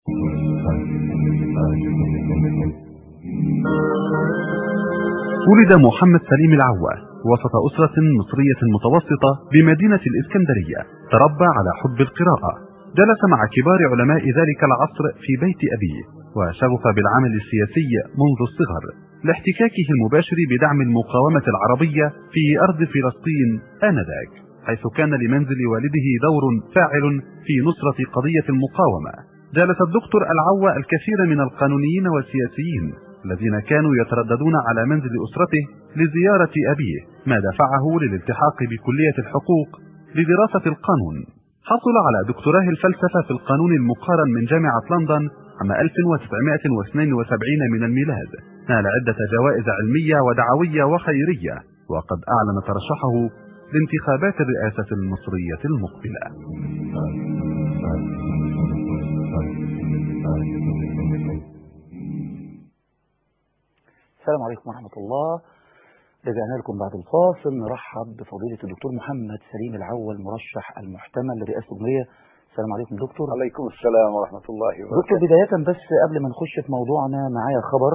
ولد محمد سليم العوة وسط أسرة مصرية متوسطة بمدينة الإسكندرية تربى على حب القراءة جلس مع كبار علماء ذلك العصر في بيت أبيه وشغف بالعمل السياسي منذ الصغر لاحتكاكه المباشر بدعم المقاومة العربية في أرض فلسطين آنذاك حيث كان لمنزل والده دور فاعل في نصرة قضية المقاومة جالس الدكتور العوة الكثير من القانونيين والسياسيين الذين كانوا يترددون على منزل أسرته لزيارة أبيه ما دفعه للالتحاق بكلية الحقوق لدراسة القانون حصل على دكتوراه الفلسفة في القانون المقارن من جامعة لندن عام 1972 من الميلاد نال عدة جوائز علمية ودعوية وخيرية وقد أعلن ترشحه لانتخابات الرئاسة المصرية المقبلة السلام عليكم ورحمة الله رجعنا لكم بعد الفاصل نرحب بفضيلة الدكتور محمد سليم العول مرشح المحتمل لرئاسة الجمهورية السلام عليكم دكتور عليكم السلام ورحمة الله دكتور وبركاته بداية بس قبل ما نخش في موضوعنا معايا خبر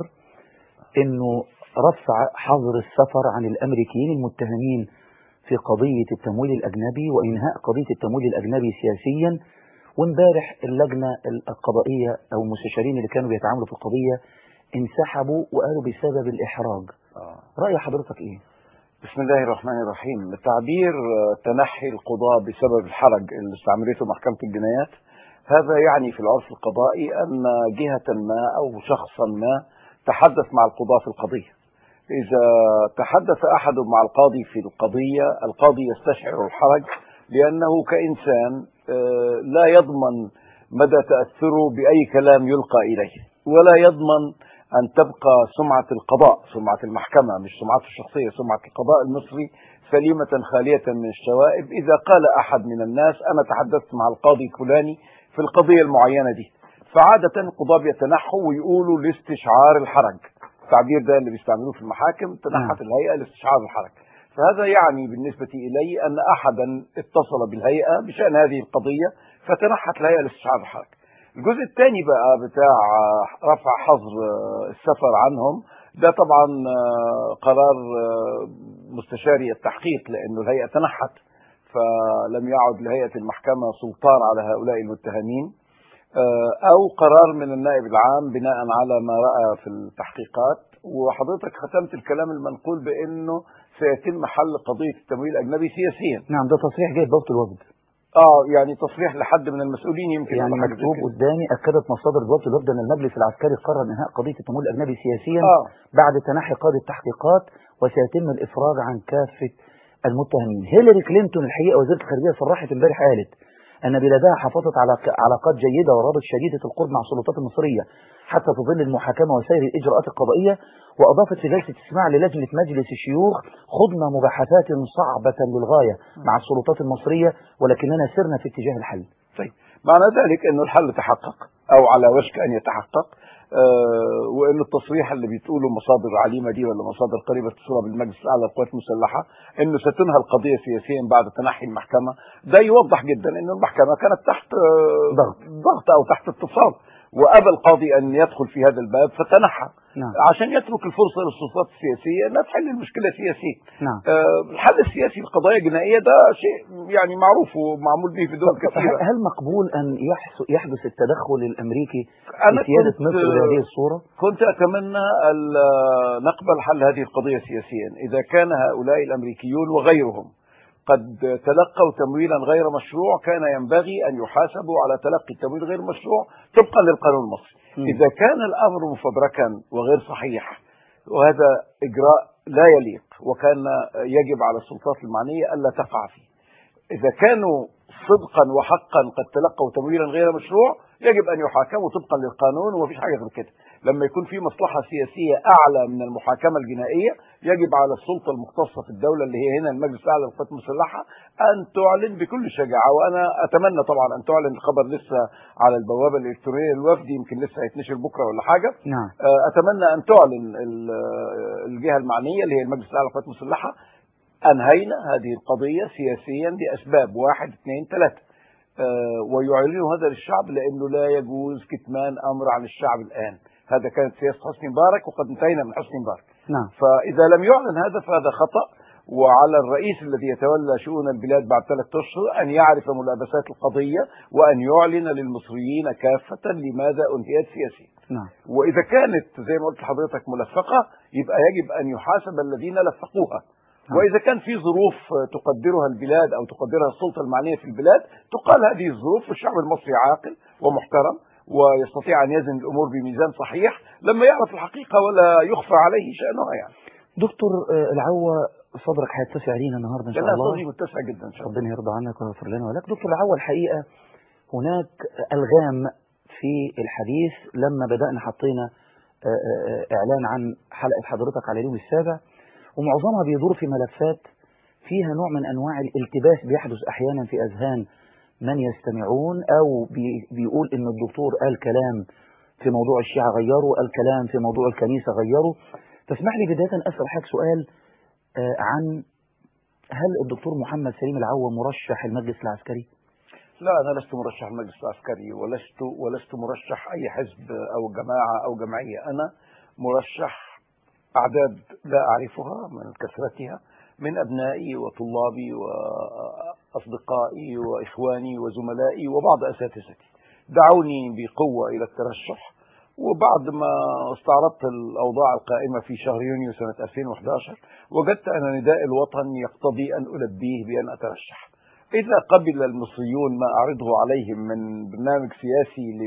انه رفع حظر السفر عن الامريكيين المتهمين في قضية التمويل الاجنبي وانهاء قضية التمويل الاجنبي سياسيا وامبارح اللجنة القضائية او المستشارين اللي كانوا بيتعاملوا في القضية انسحبوا وقالوا بسبب الاحراج آه. رأي حضرتك ايه؟ بسم الله الرحمن الرحيم تعبير آه، تنحي القضاء بسبب الحرج اللي استعملته محكمة الجنايات هذا يعني في العرف القضائي أن جهة ما أو شخصا ما تحدث مع القضاء في القضية إذا تحدث أحد مع القاضي في القضية القاضي يستشعر الحرج لأنه كإنسان آه، لا يضمن مدى تأثره بأي كلام يلقى إليه ولا يضمن أن تبقى سمعة القضاء سمعة المحكمة مش سمعته الشخصية سمعة القضاء المصري سليمة خالية من الشوائب إذا قال أحد من الناس أنا تحدثت مع القاضي الفلاني في القضية المعينة دي فعادة القضاة بيتنحوا ويقولوا لاستشعار الحرج التعبير ده اللي بيستعملوه في المحاكم تنحت الهيئة لاستشعار الحرج فهذا يعني بالنسبة إلي أن أحدا اتصل بالهيئة بشأن هذه القضية فتنحت الهيئة لاستشعار الحرج الجزء الثاني بقى بتاع رفع حظر السفر عنهم ده طبعا قرار مستشاري التحقيق لأنه الهيئة تنحت فلم يعد لهيئة المحكمة سلطان على هؤلاء المتهمين أو قرار من النائب العام بناء على ما رأى في التحقيقات وحضرتك ختمت الكلام المنقول بأنه سيتم حل قضية التمويل الأجنبي سياسيا نعم ده تصريح جاي ضبط الوفد اه يعني تصريح لحد من المسؤولين يمكن يعني ولا حاجة زي مكتوب كده. قدامي اكدت مصادر ضبط الوفد ان المجلس العسكري قرر انهاء قضيه التمويل الاجنبي سياسيا اه بعد تنحي قاده التحقيقات وسيتم الافراج عن كافه المتهمين هيلاري كلينتون الحقيقه وزيره الخارجيه صرحت امبارح قالت ان بلادها حافظت على ك- علاقات جيده ورابط شديده القرب مع السلطات المصريه حتى في ظل المحاكمه وسائر الاجراءات القضائيه واضافت في جلسه استماع للجنه مجلس الشيوخ خضنا مباحثات صعبه للغايه مع السلطات المصريه ولكننا سرنا في اتجاه الحل طيب معنى ذلك انه الحل تحقق او على وشك ان يتحقق آه وان التصريح اللي بتقوله مصادر عليمه دي ولا مصادر قريبه الصوره بالمجلس الاعلى للقوات المسلحه انه ستنهى القضيه سياسيا بعد تنحي المحكمه ده يوضح جدا ان المحكمه كانت تحت آه ضغط. ضغط او تحت اتصال وابى القاضي ان يدخل في هذا الباب فتنحى نعم عشان يترك الفرصه للسلطات السياسيه انها تحل المشكله سياسيا نعم آه الحل السياسي في القضايا الجنائيه ده شيء يعني معروف ومعمول به في دول كثيره هل مقبول ان يحس- يحدث التدخل الامريكي أنا في سياده كنت- مصر بهذه الصوره؟ كنت أتمنى ألا نقبل حل هذه القضية سياسيا إذا كان هؤلاء الأمريكيون وغيرهم قد تلقوا تمويلا غير مشروع كان ينبغي أن يحاسبوا على تلقي التمويل غير مشروع طبقا للقانون المصري مم. إذا كان الأمر مفبركا وغير صحيح وهذا إجراء لا يليق وكان يجب على السلطات المعنية ألا تقع فيه إذا كانوا صدقا وحقا قد تلقوا تمويلا غير مشروع يجب أن يحاكموا طبقا للقانون ومفيش حاجة غير كده لما يكون في مصلحة سياسية أعلى من المحاكمة الجنائية يجب على السلطة المختصة في الدولة اللي هي هنا المجلس الأعلى للقوات المسلحة أن تعلن بكل شجاعة وأنا أتمنى طبعا أن تعلن الخبر لسه على البوابة الإلكترونية للوفد يمكن لسه هيتنشر بكرة ولا حاجة نعم آه، أتمنى أن تعلن ال- الجهة المعنية اللي هي المجلس الأعلى للقوات المسلحة أنهينا هذه القضية سياسيا لأسباب واحد اثنين ثلاثة آه، ويعلنوا هذا للشعب لانه لا يجوز كتمان امر عن الشعب الان هذا كانت سياسه حسني مبارك وقد انتهينا من حسني مبارك نعم فاذا لم يعلن هذا فهذا خطا وعلى الرئيس الذي يتولى شؤون البلاد بعد ثلاث اشهر ان يعرف ملابسات القضيه وان يعلن للمصريين كافه لماذا انهيت سياسيا نعم واذا كانت زي ما قلت لحضرتك ملفقه يبقى يجب ان يحاسب الذين لفقوها نعم. واذا كان في ظروف تقدرها البلاد او تقدرها السلطه المعنيه في البلاد تقال هذه الظروف والشعب المصري عاقل ومحترم ويستطيع ان يزن الامور بميزان صحيح لما يعرف الحقيقه ولا يخفى عليه شانها يعني دكتور آه، العوة صدرك هيتسع لينا النهارده ان شاء لانها الله صدري متسع جدا ان شاء الله ربنا يرضى عنك ويغفر لنا ولك دكتور العوة الحقيقة هناك ألغام في الحديث لما بدأنا حطينا آه، آه، إعلان عن حلقة حضرتك على اليوم السابع ومعظمها بيدور في ملفات فيها نوع من أنواع الالتباس بيحدث أحيانا في أذهان من يستمعون أو بي- بيقول إن الدكتور قال كلام في موضوع الشيعة غيره قال كلام في موضوع الكنيسة غيره تسمح لي بداية أسأل حضرتك سؤال آه، عن هل الدكتور محمد سليم العوة مرشح المجلس العسكري؟ لا انا لست مرشح المجلس العسكري ولست ولست مرشح اي حزب او جماعه او جمعيه انا مرشح اعداد لا اعرفها من كثرتها من ابنائي وطلابي واصدقائي واخواني وزملائي وبعض اساتذتي دعوني بقوه الى الترشح وبعد ما استعرضت الاوضاع القائمه في شهر يونيو سنه 2011 وجدت ان نداء الوطن يقتضي ان البيه بان اترشح إذا قبل المصريون ما أعرضه عليهم من برنامج سياسي ل...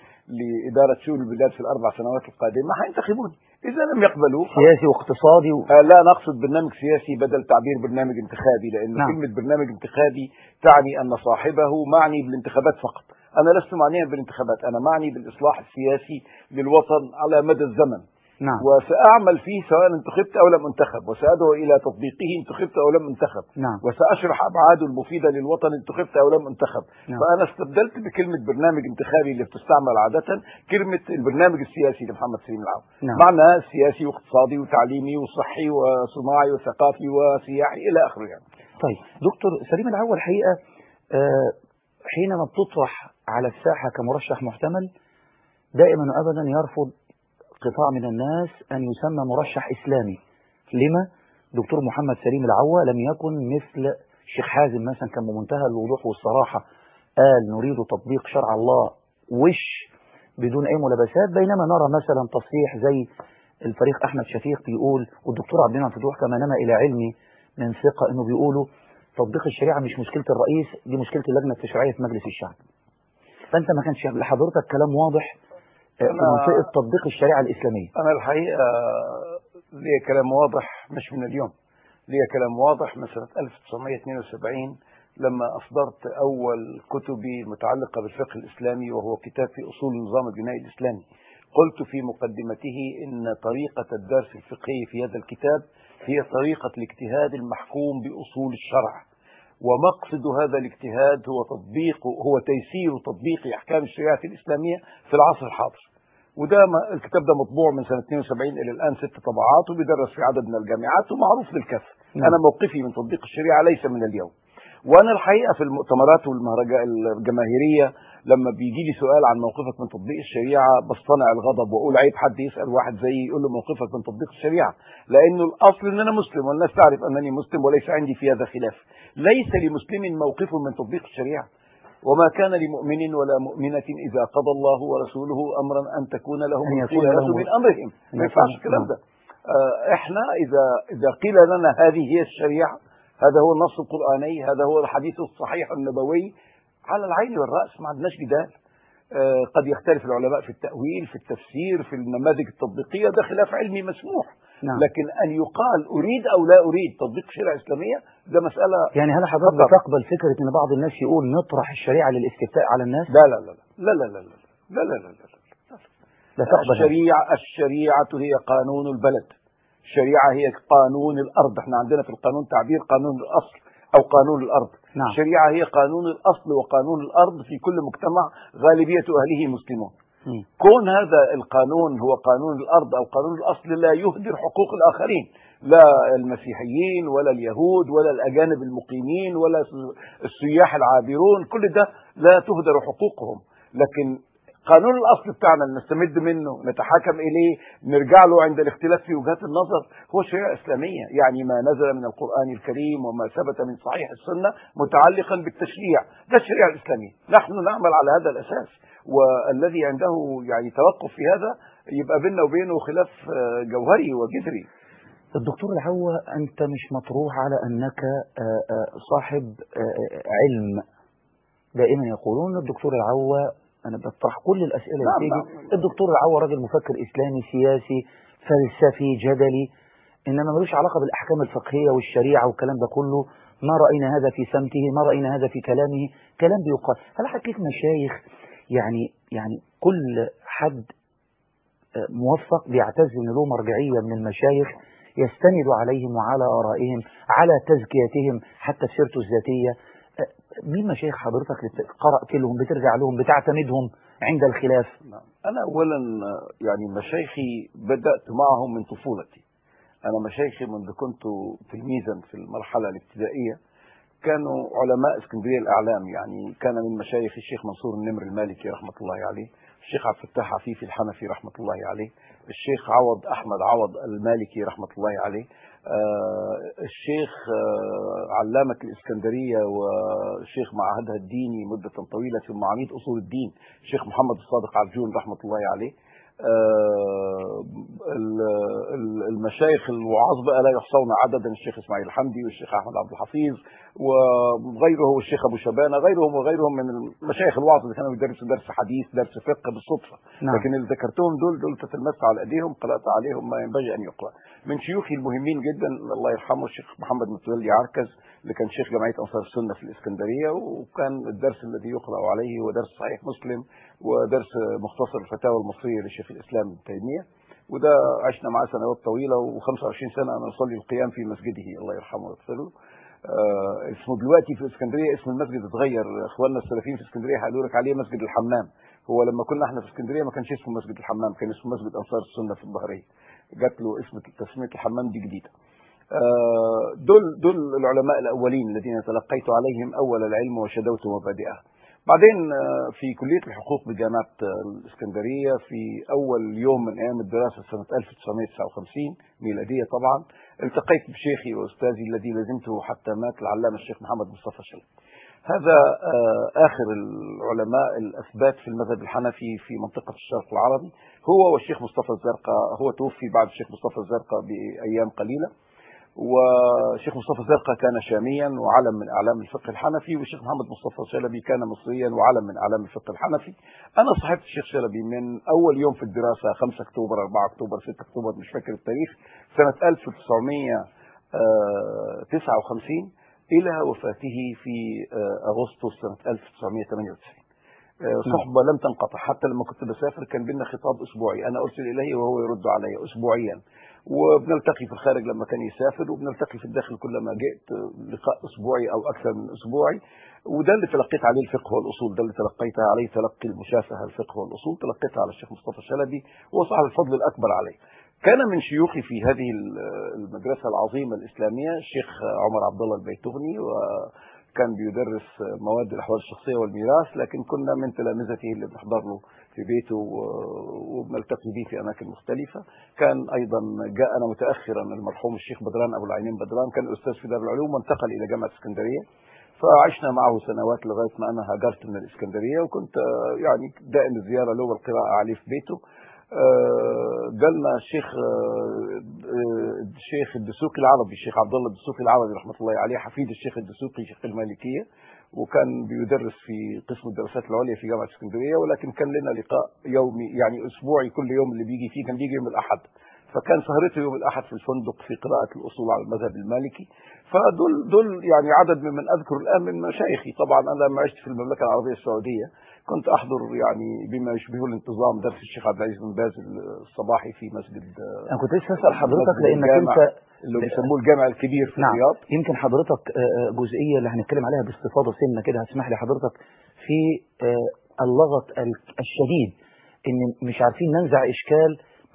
لإدارة شؤون البلاد في الأربع سنوات القادمة حينتخبوني إذا لم يقبلوا سياسي واقتصادي و... آه، لا نقصد برنامج سياسي بدل تعبير برنامج انتخابي لأن نعم. كلمة برنامج انتخابي تعني أن صاحبه معني بالانتخابات فقط أنا لست معنيا بالانتخابات أنا معني بالإصلاح السياسي للوطن على مدى الزمن نعم وسأعمل فيه سواء انتخبت أو لم انتخب وسأدعو إلى تطبيقه انتخبت أو لم انتخب نعم وسأشرح أبعاده المفيدة للوطن انتخبت أو لم انتخب نعم. فأنا استبدلت بكلمة برنامج انتخابي اللي بتستعمل عادة كلمة البرنامج السياسي لمحمد سليم العون نعم. معنى سياسي واقتصادي وتعليمي وصحي وصناعي وثقافي وسياحي إلى آخره يعني طيب دكتور سليم العوة الحقيقة آه، حينما بتطرح على الساحة كمرشح محتمل دائما وأبدا يرفض قطاع من الناس أن يسمى مرشح إسلامي لما؟ دكتور محمد سليم العوة لم يكن مثل شيخ حازم مثلا كان بمنتهى الوضوح والصراحة قال نريد تطبيق شرع الله وش بدون أي ملابسات بينما نرى مثلا تصريح زي الفريق أحمد شفيق بيقول والدكتور عبد المنعم فتوح كما نما إلى علمي من ثقة إنه بيقولوا تطبيق الشريعة مش مشكلة الرئيس دي مشكلة اللجنة التشريعية في مجلس الشعب فأنت ما كانش لحضرتك كلام واضح آه، في أنا- منطقة تطبيق الشريعة الإسلامية أنا الحقيقة لي كلام واضح مش من اليوم لي كلام واضح من سنة 1972 لما أصدرت أول كتبي المتعلقة بالفقه الإسلامي وهو كتاب في أصول النظام الجنائي الإسلامي قلت في مقدمته إن طريقة الدرس الفقهي في هذا الكتاب هي طريقة الاجتهاد المحكوم بأصول الشرع ومقصد هذا الاجتهاد هو تطبيق هو تيسير تطبيق أحكام الشريعة الإسلامية في العصر الحاضر وده ما- الكتاب ده مطبوع من سنة 72 إلى الآن ست طبعات وبيدرس في عدد من الجامعات ومعروف بالكثرة نعم. أنا موقفي من تطبيق الشريعة ليس من اليوم وأنا الحقيقة في المؤتمرات والمهرجان الجماهيرية لما بيجي لي سؤال عن موقفك من تطبيق الشريعة بصطنع الغضب وأقول عيب حد يسأل واحد زيي يقول له موقفك من تطبيق الشريعة لأنه الأصل أن أنا مسلم والناس تعرف أنني مسلم وليس عندي في هذا خلاف ليس لمسلم موقف من تطبيق الشريعة وما كان لمؤمن ولا مؤمنة إذا قضى الله ورسوله أمرا أن تكون لهم أن يكون الخيرة لهم- من أمرهم أن ما ينفعش يكون- الكلام نعم. ده آه، احنا اذا اذا قيل لنا هذه هي الشريعه هذا هو النص القراني هذا هو الحديث الصحيح النبوي على العين والراس ما عندناش جدال آه، قد يختلف العلماء في التاويل في التفسير في النماذج التطبيقيه ده خلاف علمي مسموح نعم. لكن ان يقال اريد او لا اريد تطبيق الشريعه الاسلاميه ده مساله يعني هل حضرتك خطر. بتقبل فكرة إن بعض الناس يقول نطرح الشريعة للاستفتاء على الناس؟ لا لا لا لا لا لا لا لا لا لا لا لا لا تقبل هذا. الشريعة الشريعة هي قانون البلد الشريعة هي قانون الأرض احنا عندنا في القانون تعبير قانون الأصل أو قانون الأرض نعم. الشريعة هي قانون الأصل وقانون الأرض في كل مجتمع غالبية أهله مسلمون مم. كون هذا القانون هو قانون الأرض أو قانون الأصل لا يهدر حقوق الآخرين لا المسيحيين ولا اليهود ولا الأجانب المقيمين ولا السياح العابرون كل ده لا تهدر حقوقهم لكن قانون الاصل بتاعنا اللي نستمد منه نتحاكم اليه نرجع له عند الاختلاف في وجهات النظر هو شريعه اسلاميه يعني ما نزل من القران الكريم وما ثبت من صحيح السنه متعلقا بالتشريع ده الشريعه الاسلاميه نحن نعمل على هذا الاساس والذي عنده يعني توقف في هذا يبقى بيننا وبينه خلاف آه، جوهري وجذري الدكتور العوة أنت مش مطروح على أنك آه، آه، صاحب آه، علم دائما يقولون الدكتور العوة أنا بطرح كل الأسئلة اللي نعم، تيجي نعم. الدكتور العوة راجل مفكر إسلامي سياسي فلسفي جدلي إنما ملوش علاقة بالأحكام الفقهية والشريعة والكلام ده كله ما رأينا هذا في سمته ما رأينا هذا في كلامه كلام بيقال هل حكيت مشايخ يعني يعني كل حد آه، موفق بيعتز ان له مرجعيه من المشايخ يستند عليهم وعلى ارائهم على تزكيتهم حتى في سيرته الذاتيه آه، مين مشايخ حضرتك اللي بت- قرأت لهم بترجع لهم بتعتمدهم عند الخلاف نعم. أنا أولا آه، يعني مشايخي بدأت معهم من طفولتي أنا مشايخي منذ كنت تلميذا في المرحلة الابتدائية كانوا علماء اسكندرية الأعلام يعني كان من مشايخ الشيخ منصور النمر المالكي رحمة الله عليه الشيخ عبد الفتاح عفيفي الحنفي رحمة الله عليه الشيخ عوض أحمد عوض المالكي رحمة الله عليه آه الشيخ آه علامة الإسكندرية والشيخ معهدها الديني مدة طويلة ثم عميد أصول الدين الشيخ محمد الصادق عرجون رحمة الله عليه آه، ال- ال- المشايخ الوعاظ بقى لا يحصون عددا الشيخ اسماعيل الحمدي والشيخ احمد عبد الحفيظ وغيره والشيخ ابو شبانه غيرهم وغيرهم من المشايخ الوعظ اللي كانوا بيدرسوا درس حديث درس فقه بالصدفه نعم. لكن اللي ذكرتهم دول دول تتلمس على ايديهم قرات عليهم ما ينبغي ان يقرا من شيوخي المهمين جدا الله يرحمه الشيخ محمد متولي عركز اللي كان شيخ جمعيه انصار السنه في الاسكندريه وكان الدرس الذي يقرا عليه هو درس صحيح مسلم ودرس مختصر الفتاوى المصريه للشيخ الاسلام ابن تيميه وده عشنا معاه سنوات طويله و25 سنه انا اصلي القيام في مسجده الله يرحمه ويغفر له آه اسمه دلوقتي في اسكندريه اسم المسجد اتغير اخواننا السلفيين في اسكندريه هيقولوا لك عليه مسجد الحمام هو لما كنا احنا في اسكندريه ما كانش اسمه مسجد الحمام كان اسمه مسجد انصار السنه في الظهريه جات له اسم تسميه الحمام دي جديده آه دول دول العلماء الاولين الذين تلقيت عليهم اول العلم وشدوت مبادئه بعدين آه، في كليه الحقوق بجامعه آه، الاسكندريه في اول يوم من ايام الدراسه سنه 1959 ميلاديه طبعا التقيت بشيخي واستاذي الذي لزمته حتى مات العلامه الشيخ محمد مصطفى شلبي هذا آه، اخر العلماء الاثبات في المذهب الحنفي في منطقه الشرق العربي هو والشيخ مصطفى الزرقاء هو توفي بعد الشيخ مصطفى الزرقاء بايام قليله والشيخ مصطفى الزرقاء كان شاميا وعلم من اعلام الفقه الحنفي والشيخ محمد مصطفى شلبي كان مصريا وعلم من اعلام الفقه الحنفي انا صاحبت الشيخ شلبي من اول يوم في الدراسه 5 اكتوبر 4 اكتوبر 6 اكتوبر مش فاكر التاريخ سنه 1959 الى وفاته في آه، اغسطس سنه 1998 آه، صحبة لم تنقطع حتى لما كنت بسافر كان بينا خطاب أسبوعي أنا أرسل إليه وهو يرد علي أسبوعيا وبنلتقي في الخارج لما كان يسافر وبنلتقي في الداخل كلما جئت آه، لقاء أسبوعي أو أكثر من أسبوعي وده اللي تلقيت عليه الفقه والأصول ده اللي تلقيت عليه تلقي المشافهة الفقه والأصول تلقيتها على الشيخ مصطفى شلبي وهو صاحب الفضل الأكبر عليه كان من شيوخي في هذه المدرسة العظيمة الإسلامية الشيخ عمر عبد الله البيتغني وكان بيدرس مواد الأحوال الشخصية والميراث لكن كنا من تلامذته اللي بنحضر له في بيته وبنلتقي به في أماكن مختلفة كان أيضا جاءنا متأخرا المرحوم الشيخ بدران أبو العينين بدران كان أستاذ في دار العلوم وانتقل إلى جامعة اسكندرية فعشنا معه سنوات لغايه ما انا هاجرت من الاسكندريه وكنت آه، يعني دائم الزياره له والقراءه عليه في بيته آه، جالنا الشيخ آه، آه، الشيخ الدسوقي العربي الشيخ عبد الله الدسوقي العربي رحمه الله عليه حفيد الشيخ الدسوقي شيخ المالكيه وكان بيدرس في قسم الدراسات العليا في جامعه اسكندريه ولكن كان لنا لقاء يومي يعني اسبوعي كل يوم اللي بيجي فيه كان بيجي يوم الاحد فكان سهرته يوم الاحد في الفندق في قراءه الاصول على المذهب المالكي فدول دول يعني عدد ممن اذكر الان من مشايخي طبعا انا لما عشت في المملكه العربيه السعوديه كنت احضر يعني بما يشبه الانتظام درس الشيخ عبد العزيز بن باز الصباحي في مسجد انا كنت لسه اسال حضرتك مسجد لانك الجامع انت اللي بيسموه الجامع الكبير في نعم الرياض يمكن حضرتك آه، آه، جزئيه اللي هنتكلم عليها باستفاضه سنه كده هتسمح لي حضرتك في آه، اللغط ال- الشديد ان مش عارفين ننزع اشكال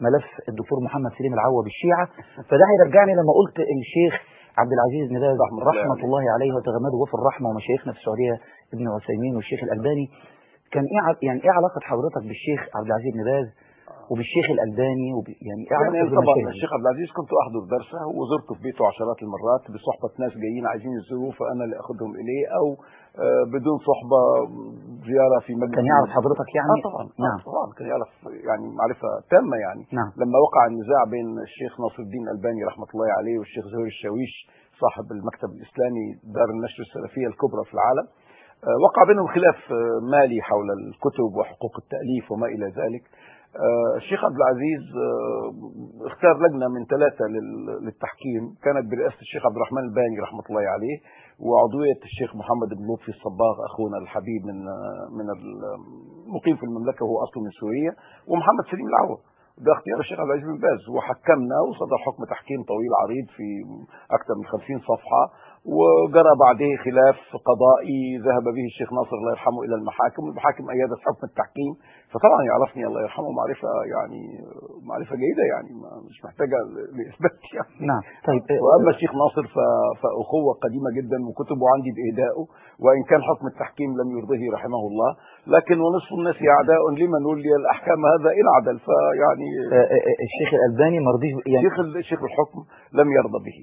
ملف الدكتور محمد سليم العوا بالشيعة فده هيرجعني لما قلت الشيخ عبد العزيز نباز رحمة الله رحمة عليه. الله عليه وتغمده في الرحمة ومشايخنا في السعودية ابن عثيمين والشيخ الألباني كان ايه ع- يعني ايه علاقة حضرتك بالشيخ عبد العزيز نباز وبالشيخ الألباني وب... يعني ايه يعني علاقتك طبعا بالمشايخ؟ الشيخ عبد العزيز كنت احضر درسه وزرته في بيته عشرات المرات بصحبه ناس جايين عايزين يزوروه فانا اللي اخذهم اليه او آه، بدون صحبه زياره في مجلس كان يعرف حضرتك يعني اه طبعا نعم آه طبعا كان يعرف يعني معرفه تامه يعني نعم لما وقع النزاع بين الشيخ ناصر الدين الألباني رحمة الله عليه والشيخ زهير الشاويش صاحب المكتب الإسلامي دار النشر السلفية الكبرى في العالم آه، وقع بينهم خلاف آه، مالي حول الكتب وحقوق التأليف وما إلى ذلك آه، الشيخ عبد العزيز آه، اختار لجنة من ثلاثة لل- للتحكيم كانت برئاسة الشيخ عبد الرحمن الباني رحمة الله عليه وعضوية الشيخ محمد بن لطفي الصباغ أخونا الحبيب من آه، من المقيم في المملكة وهو أصله من سوريا ومحمد سليم العوض ده اختيار الشيخ عبد العزيز بن باز وحكمنا وصدر حكم تحكيم طويل عريض في اكثر من 50 صفحه وجرى بعده خلاف قضائي ذهب به الشيخ ناصر الله يرحمه الى المحاكم والمحاكم ايدت حكم التحكيم فطبعا يعرفني الله يرحمه معرفه يعني معرفه جيده يعني ما- مش محتاجه لاثبات يعني نعم طيب آه، واما الشيخ ناصر ف- فاخوه قديمه جدا وكتبه عندي باهدائه وان كان حكم التحكيم لم يرضه رحمه الله لكن ونصف الناس اعداء لمن ولي الاحكام هذا ان عدل فيعني آه، آه، الشيخ الألباني مرضيش يعني شيخ ال- شيخ الحكم لم يرضى به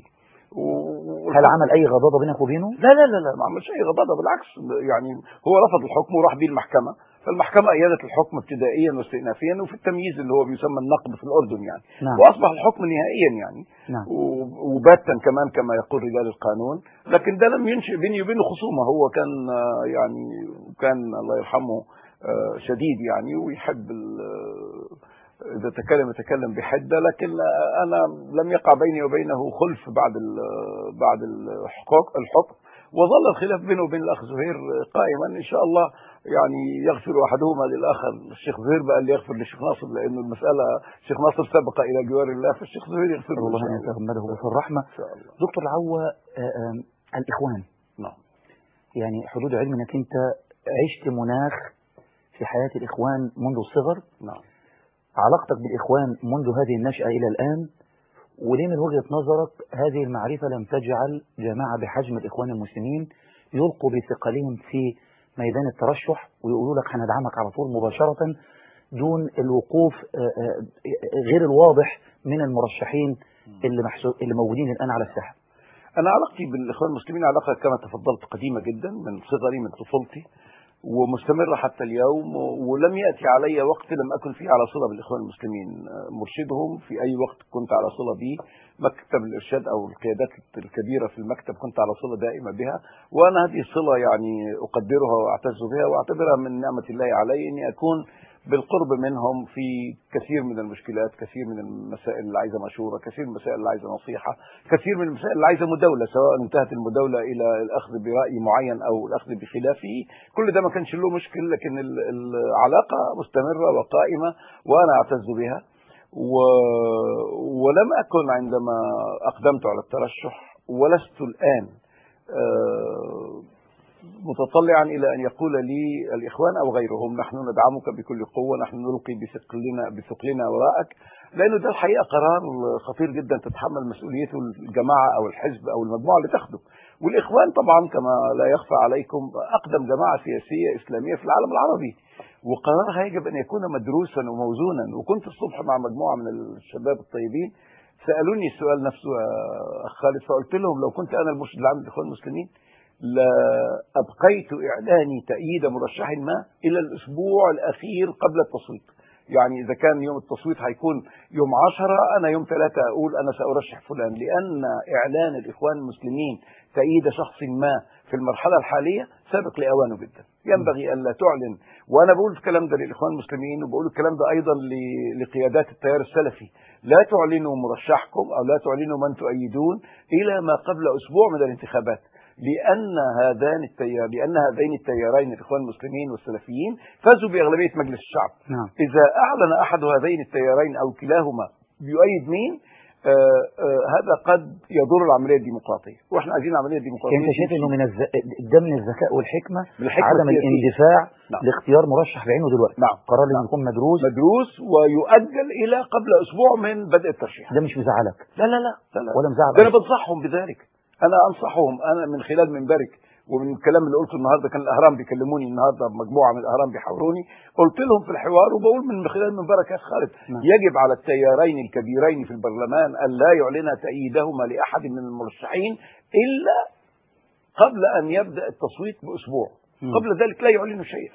و- هل عمل أي غضاضة بينك وبينه؟ لا لا لا لا ما عملش اي غضاضه بالعكس يعني هو رفض الحكم وراح بيه المحكمه فالمحكمه ايدت الحكم ابتدائيا واستئنافيا وفي التمييز اللي هو بيسمى النقد في الاردن يعني نعم واصبح الحكم نهائيا يعني نعم و- وباتا كمان كما يقول رجال القانون لكن ده لم ينشئ بيني وبينه خصومه هو كان آه، يعني كان الله يرحمه آه، شديد يعني ويحب ال- إذا تكلم يتكلم بحدة لكن آه، أنا لم يقع بيني وبينه خلف بعد ال- بعد الحقوق الحكم وظل الخلاف بينه وبين الأخ زهير قائما إن شاء الله يعني يغفر أحدهما للآخر الشيخ زهير بقى اللي يغفر للشيخ ناصر لأنه المسألة الشيخ ناصر سبق إلى جوار الله فالشيخ زهير يغفر له إن الله شاء أن الله. يتغمده في الرحمة إن شاء الله دكتور العوا آه، آه، الإخوان نعم يعني حدود علم انك انت عشت مناخ في حياة الإخوان منذ الصغر نعم علاقتك بالإخوان منذ هذه النشأة إلى الآن وليه من وجهة نظرك هذه المعرفة لم تجعل جماعة بحجم الإخوان المسلمين يلقوا بثقلهم في ميدان الترشح ويقولوا لك هندعمك على طول مباشرة دون الوقوف آه، آه، غير الواضح من المرشحين اللي, محسو... اللي موجودين الآن على الساحة أنا علاقتي بالإخوان المسلمين علاقة كما تفضلت قديمة جدا من صغري من طفولتي ومستمرة حتى اليوم ولم يأتي علي وقت لم أكن فيه على صلة بالإخوان المسلمين مرشدهم في أي وقت كنت على صلة به مكتب الإرشاد أو القيادات الكبيرة في المكتب كنت على صلة دائمة بها وأنا هذه الصلة يعني أقدرها وأعتز بها وأعتبرها من نعمة الله علي أني أكون بالقرب منهم في كثير من المشكلات كثير من المسائل اللي عايزه مشوره كثير من المسائل اللي عايزه نصيحه كثير من المسائل اللي عايزه مداوله سواء انتهت المداوله الى الاخذ براي معين او الاخذ بخلافه كل ده ما كانش له مشكل لكن ال- العلاقه مستمره وقائمه وانا اعتز بها و... ولم اكن عندما اقدمت على الترشح ولست الان آه، متطلعا الى ان يقول لي الاخوان او غيرهم نحن ندعمك بكل قوه نحن نلقي بثقلنا بثقلنا وراءك لانه ده الحقيقه قرار خطير جدا تتحمل مسؤوليته الجماعه او الحزب او المجموعه اللي تاخده والاخوان طبعا كما لا يخفى عليكم اقدم جماعه سياسيه اسلاميه في العالم العربي وقرارها يجب ان يكون مدروسا وموزونا وكنت الصبح مع مجموعه من الشباب الطيبين سالوني السؤال نفسه يا اخ خالد فقلت لهم لو كنت انا المرشد العام للاخوان المسلمين لأبقيت إعلاني تأييد مرشح ما إلى الأسبوع الأخير قبل التصويت يعني إذا كان يوم التصويت هيكون يوم عشرة أنا يوم ثلاثة أقول أنا سأرشح فلان لأن إعلان الإخوان المسلمين تأييد شخص ما في المرحلة الحالية سابق لأوانه جدا ينبغي ألا تعلن وأنا بقول الكلام ده للإخوان المسلمين وبقول الكلام ده أيضا ل- لقيادات التيار السلفي لا تعلنوا مرشحكم أو لا تعلنوا من تؤيدون إلى ما قبل أسبوع من الانتخابات لأن هذان التيار لأن هذين التيارين الإخوان المسلمين والسلفيين فازوا بأغلبية مجلس الشعب نعم إذا أعلن أحد هذين التيارين أو كلاهما يؤيد مين آه، آه، هذا قد يضر العمليه الديمقراطيه واحنا عايزين عمليه ديمقراطيه انت شايف انه من الز... ده من الذكاء والحكمه بالحكمة عدم السياسية. الاندفاع نعم. لاختيار مرشح بعينه دلوقتي نعم. قرار لازم نعم. يكون مدروس مدروس ويؤجل الى قبل اسبوع من بدء الترشيح ده مش مزعلك لا لا لا لا, لا. ولا مزعل ده انا بنصحهم بذلك انا انصحهم انا من خلال منبرك ومن الكلام اللي قلته النهارده كان الاهرام بيكلموني النهارده مجموعه من الاهرام بيحاوروني قلت لهم في الحوار وبقول من خلال منبرك يا أخ خالد نعم. يجب على التيارين الكبيرين في البرلمان ان لا يعلنا تأييدهما لاحد من المرشحين الا قبل ان يبدا التصويت باسبوع مم. قبل ذلك لا يعلنوا شيئا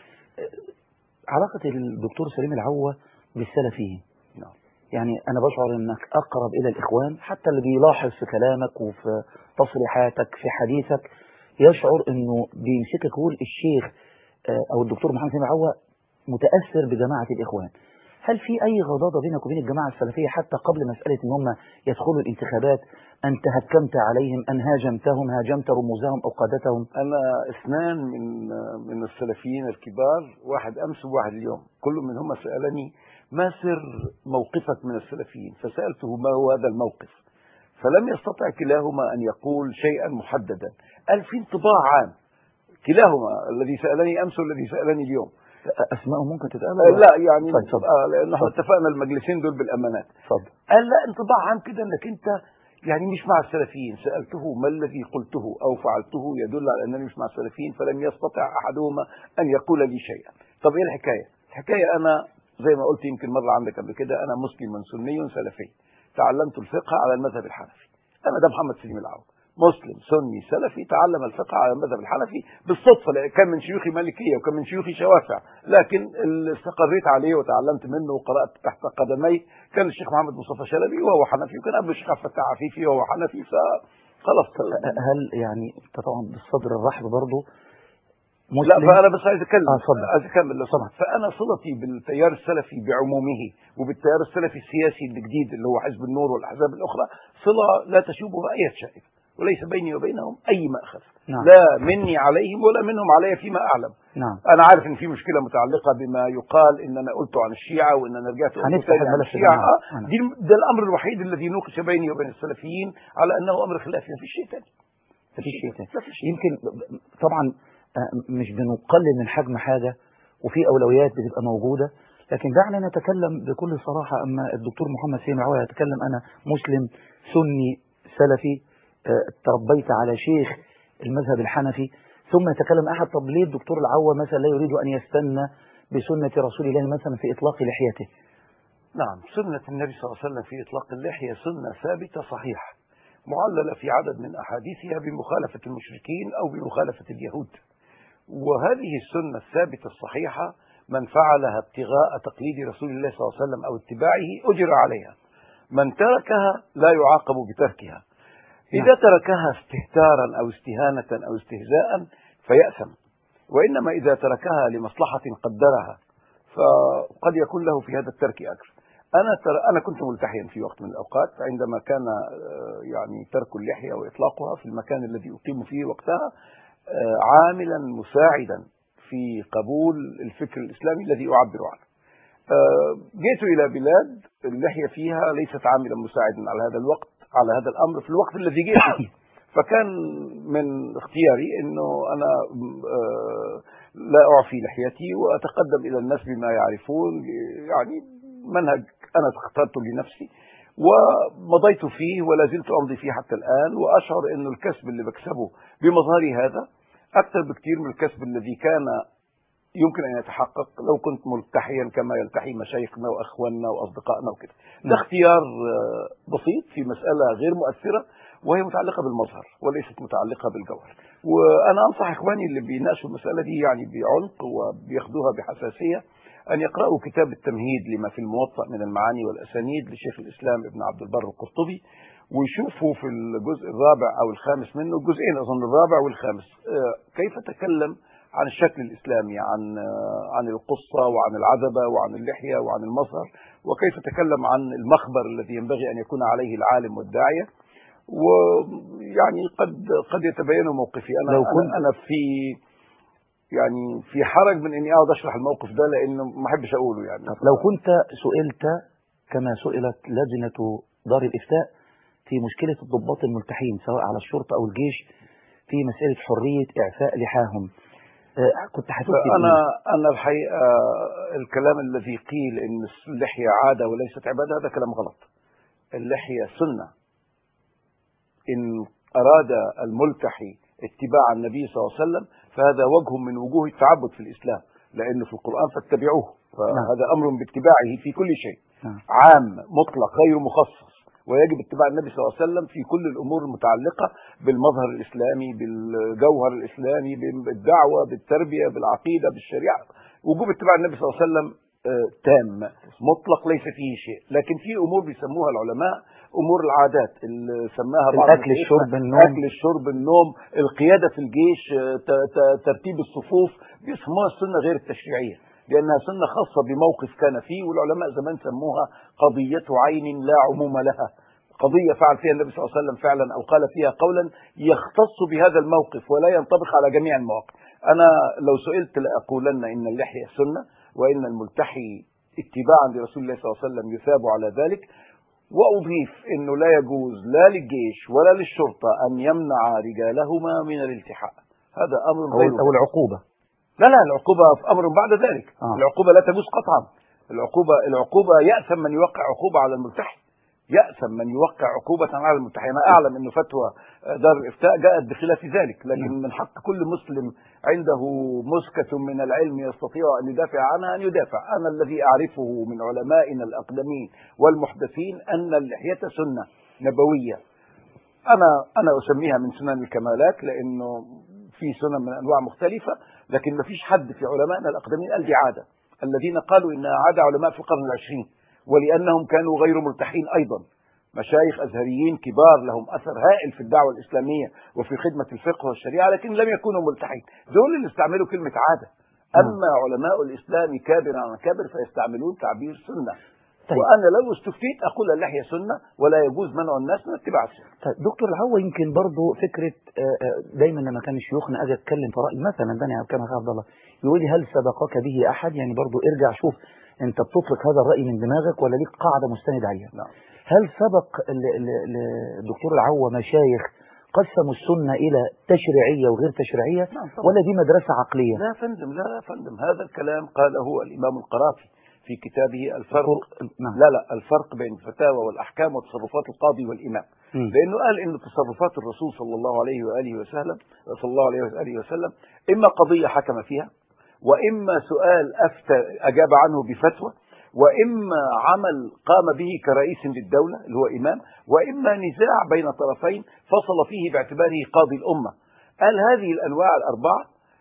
علاقه الدكتور سليم العوة بالسلفيين نعم. يعني انا بشعر انك اقرب الى الاخوان حتى اللي بيلاحظ في كلامك وفي تصريحاتك في حديثك يشعر انه بيمسكك يقول الشيخ آه، او الدكتور محمد سليم العوة متاثر بجماعه الاخوان هل في اي غضاضه بينك وبين الجماعه السلفيه حتى قبل مساله ان هم يدخلوا الانتخابات ان تهكمت عليهم ان هاجمتهم هاجمت رموزهم او قادتهم انا اثنان من من السلفيين الكبار واحد امس وواحد اليوم كل منهما سالني ما سر موقفك من السلفيين فسالته ما هو هذا الموقف فلم يستطع كلاهما ان يقول شيئا محددا قال في انطباع عام كلاهما الذي سالني امس والذي سالني اليوم اسمائهم ممكن تتقال آه، ولا؟ لا يعني طيب، اتفضل. آه، لان احنا اتفضل. اتفقنا المجلسين دول بالامانات اتفضل قال لا انطباع عام كده انك انت يعني مش مع السلفيين سألته ما الذي قلته أو فعلته يدل على أنني مش مع السلفيين فلم يستطع أحدهما أن يقول لي شيئا طب إيه الحكاية الحكاية أنا زي ما قلت يمكن مرة عندك قبل كده أنا مسلم سني سلفي تعلمت الفقه على المذهب الحنفي أنا ده محمد سليم العوض مسلم سني سلفي تعلم الفقه على المذهب الحنفي بالصدفة لأن كان من شيوخي مالكية وكان من شيوخي شوافع لكن اللي استقريت عليه وتعلمت منه وقرأت تحت قدمي كان الشيخ محمد مصطفى شلبي وهو حنفي وكان قبل الشيخ عبد الفتاح عفيفي وهو حنفي فخلاص هل يعني انت طبعا بالصدر الرحب برضه لا مسلم فانا بس عايز اتكلم آه، اتفضل. عايز اكمل لو سمحت فانا صلتي بالتيار السلفي بعمومه وبالتيار السلفي السياسي الجديد اللي هو حزب النور والاحزاب الاخرى صله لا تشوبها اي شائب وليس بيني وبينهم اي ماخذ نعم. لا مني عليهم ولا منهم علي فيما اعلم نعم انا عارف ان في مشكله متعلقه بما يقال ان انا قلت عن الشيعه وان انا رجعت قلت هنفتح تاني عن الملف ده، الشيعه نعم. آه، نعم. دي ده الامر الوحيد الذي نوقش بيني وبين السلفيين على انه امر خلافي ما فيش شيء ثاني مفيش شيء تاني لا في شيء يمكن طبعا آه، مش بنقلل من حجم حاجة وفي أولويات بتبقى موجودة لكن دعنا نتكلم بكل صراحة أما الدكتور محمد سيم العوي يتكلم أنا مسلم سني سلفي آه، تربيت على شيخ المذهب الحنفي ثم يتكلم أحد طب ليه الدكتور العوة مثلا لا يريد أن يستنى بسنة رسول الله مثلا في إطلاق لحيته نعم سنة النبي صلى الله عليه وسلم في إطلاق اللحية سنة ثابتة صحيحة معللة في عدد من أحاديثها بمخالفة المشركين أو بمخالفة اليهود وهذه السنة الثابتة الصحيحة من فعلها ابتغاء تقليد رسول الله صلى الله عليه وسلم أو اتباعه أجر عليها من تركها لا يعاقب بتركها إذا تركها استهتارا أو استهانة أو استهزاء فيأثم وإنما إذا تركها لمصلحة قدرها فقد يكون له في هذا الترك أجر أنا تر... أنا كنت ملتحيا في وقت من الأوقات عندما كان آه، يعني ترك اللحية وإطلاقها في المكان الذي أقيم فيه وقتها آه، عاملا مساعدا في قبول الفكر الإسلامي الذي أعبر عنه آه، جئت إلى بلاد اللحية فيها ليست عاملا مساعدا على هذا الوقت على هذا الأمر في الوقت الذي جئت فيه فكان من اختياري انه انا آه، لا اعفي لحيتي واتقدم الى الناس بما يعرفون يعني منهج انا اخترته لنفسي ومضيت فيه ولا زلت امضي فيه حتى الان واشعر انه الكسب اللي بكسبه بمظهري هذا اكثر بكثير من الكسب الذي كان يمكن ان يتحقق لو كنت ملتحيا كما يلتحي مشايخنا واخواننا واصدقائنا وكده ده نعم. اختيار آه، بسيط في مساله غير مؤثره وهي متعلقه بالمظهر وليست متعلقه بالجوهر وانا انصح اخواني اللي بيناقشوا المساله دي يعني بعمق وبياخدوها بحساسيه ان يقراوا كتاب التمهيد لما في الموطأ من المعاني والاسانيد لشيخ الاسلام ابن عبد البر القرطبي ويشوفوا في الجزء الرابع او الخامس منه الجزئين اظن الرابع والخامس آه، كيف تكلم عن الشكل الاسلامي عن آه، عن القصه وعن العذبه وعن اللحيه وعن المظهر وكيف تكلم عن المخبر الذي ينبغي ان يكون عليه العالم والداعيه ويعني قد قد يتبين موقفي انا لو أنا- كنت- انا في يعني في حرج من اني اقعد اشرح الموقف ده لانه ما احبش اقوله يعني طب لو كنت سئلت كما سئلت لجنة دار الإفتاء في مشكلة الضباط الملتحين سواء على الشرطة أو الجيش في مسألة حرية إعفاء لحاهم آه، كنت هتفتي أنا أنا الحقيقة الكلام الذي قيل إن اللحية عادة وليست عبادة هذا كلام غلط اللحية سنة إن أراد الملتحي اتباع النبي صلى الله عليه وسلم فهذا وجه من وجوه التعبد في الإسلام لأنه في القرآن فاتبعوه فهذا أمر باتباعه في كل شيء نعم. عام مطلق غير مخصص ويجب اتباع النبي صلى الله عليه وسلم في كل الامور المتعلقه بالمظهر الاسلامي بالجوهر الاسلامي بالدعوه بالتربيه بالعقيده بالشريعه وجوب اتباع النبي صلى الله عليه وسلم آه، تام مطلق ليس فيه شيء لكن في امور بيسموها العلماء امور العادات اللي سماها بعض الأكل، الناس الشرب، النوم. الاكل الشرب النوم القياده في الجيش آه، ت- ت- ترتيب الصفوف بيسموها السنه غير التشريعيه لانها سنه خاصه بموقف كان فيه والعلماء زمان سموها قضيه عين لا عموم لها قضيه فعل فيها النبي صلى الله عليه وسلم فعلا او قال فيها قولا يختص بهذا الموقف ولا ينطبق على جميع المواقف انا لو سئلت لاقولن ان اللحيه سنه وان الملتحي اتباعا لرسول الله صلى الله عليه وسلم يثاب على ذلك واضيف انه لا يجوز لا للجيش ولا للشرطه ان يمنع رجالهما من الالتحاء هذا امر غير أو, أو العقوبة لا لا العقوبة في أمر بعد ذلك آه. العقوبة لا تجوز قطعا العقوبة العقوبة يأثم من يوقع عقوبة على الملتحي يأثم من يوقع عقوبة على الملتحي أنا أعلم أن فتوى دار الإفتاء جاءت بخلاف ذلك لكن نعم. من حق كل مسلم عنده مسكة من العلم يستطيع أن يدافع عنها أن يدافع أنا الذي أعرفه من علمائنا الأقدمين والمحدثين أن اللحية سنة نبوية انا انا اسميها من سنن الكمالات لانه في سنن من انواع مختلفه لكن ما فيش حد في علمائنا الاقدمين قال دي عاده الذين قالوا انها عاده علماء في القرن العشرين ولانهم كانوا غير ملتحين ايضا مشايخ ازهريين كبار لهم اثر هائل في الدعوه الاسلاميه وفي خدمه الفقه والشريعه لكن لم يكونوا ملتحين دول اللي استعملوا كلمه عاده اما علماء الاسلام كابرا عن كابر فيستعملون تعبير سنه طيب. وانا لو استفتيت اقول اللحيه سنه ولا يجوز منع الناس من اتباع السنه طيب دكتور العوا يمكن برضه فكرة آه، آه، دايما لما كان شيوخنا أجي أتكلم في رأي مثلا ده يعني كما قال عبد الله يقول لي هل سبقك به أحد يعني برضه ارجع شوف أنت بتطلق هذا الرأي من دماغك ولا ليك قاعدة مستند عليها نعم هل سبق ال- ال- ال- الدكتور العوا مشايخ قسموا السنة إلى تشريعية وغير تشريعية نعم طبعا. ولا دي مدرسة عقلية لا يا فندم لا يا فندم هذا الكلام قاله الامام القرافي في كتابه الفرق نعم لا لا الفرق بين الفتاوى والاحكام وتصرفات القاضي والامام مم. لانه قال ان تصرفات الرسول صلى الله عليه واله وسلم صلى الله عليه واله وسلم اما قضيه حكم فيها واما سؤال افتى اجاب عنه بفتوى واما عمل قام به كرئيس للدوله اللي هو امام واما نزاع بين طرفين فصل فيه باعتباره قاضي الامه قال هذه الانواع الاربعه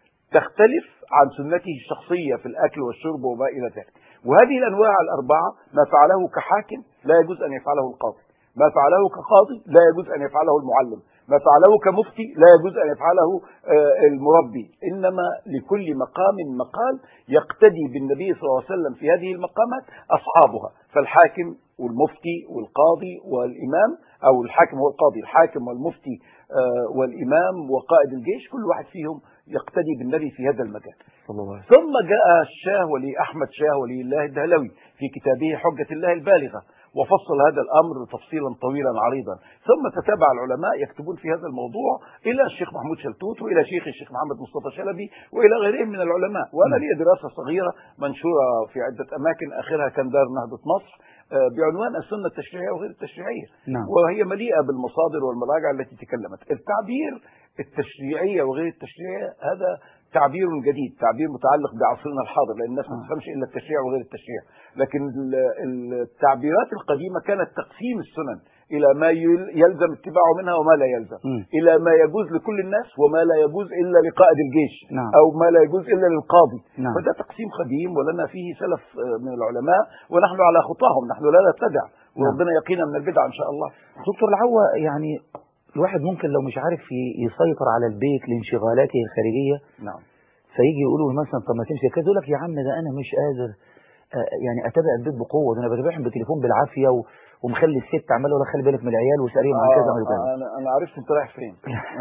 تختلف عن سنته الشخصيه في الاكل والشرب وما الى ذلك وهذه الانواع الاربعه ما فعله كحاكم لا يجوز ان يفعله القاضي ما فعله كقاضي لا يجوز ان يفعله المعلم ما فعله كمفتي لا يجوز ان يفعله آه، المربي انما لكل مقام مقال يقتدي بالنبي صلى الله عليه وسلم في هذه المقامات اصحابها فالحاكم والمفتي والقاضي والامام او الحاكم هو القاضي الحاكم والمفتي آه، والامام وقائد الجيش كل واحد فيهم يقتدي بالنبي في هذا المجال صلى الله عليه وسلم ثم جاء الشاه ولي احمد شاه ولي الله الدهلوي في كتابه حجه الله البالغه وفصل هذا الامر تفصيلا طويلا عريضا ثم تتابع العلماء يكتبون في هذا الموضوع الى الشيخ محمود شلتوت والى شيخ الشيخ محمد مصطفى شلبي والى غيرهم من العلماء وانا لي دراسه صغيره منشوره في عده اماكن اخرها كان دار نهضه مصر آه، بعنوان السنه التشريعيه وغير التشريعيه نعم. وهي مليئه بالمصادر والمراجع التي تكلمت التعبير التشريعيه وغير التشريعيه هذا تعبير جديد تعبير متعلق بعصرنا الحاضر لان الناس ما آه. تفهمش الا التشريع وغير التشريع لكن ال- التعبيرات القديمه كانت تقسيم السنن الى ما يل- يلزم اتباعه منها وما لا يلزم مم. الى ما يجوز لكل الناس وما لا يجوز الا لقائد الجيش نعم. او ما لا يجوز الا للقاضي نعم. فده تقسيم قديم ولنا فيه سلف آه، من العلماء ونحن على خطاهم نحن لا نبتدع وربنا يقينا من البدع ان شاء الله دكتور العوا يعني الواحد ممكن لو مش عارف ي- يسيطر على البيت لانشغالاته الخارجية نعم فيجي يقولوا له مثلا طب ما تمشي كذا يقول لك يا عم ده انا مش قادر آه، يعني اتابع البيت بقوه ده انا بتابعهم بالتليفون بالعافيه و... ومخلي الست عمال اقول لها خلي بالك من العيال وسأليهم عن كذا وعن كذا آه انا انا عرفت انت رايح فين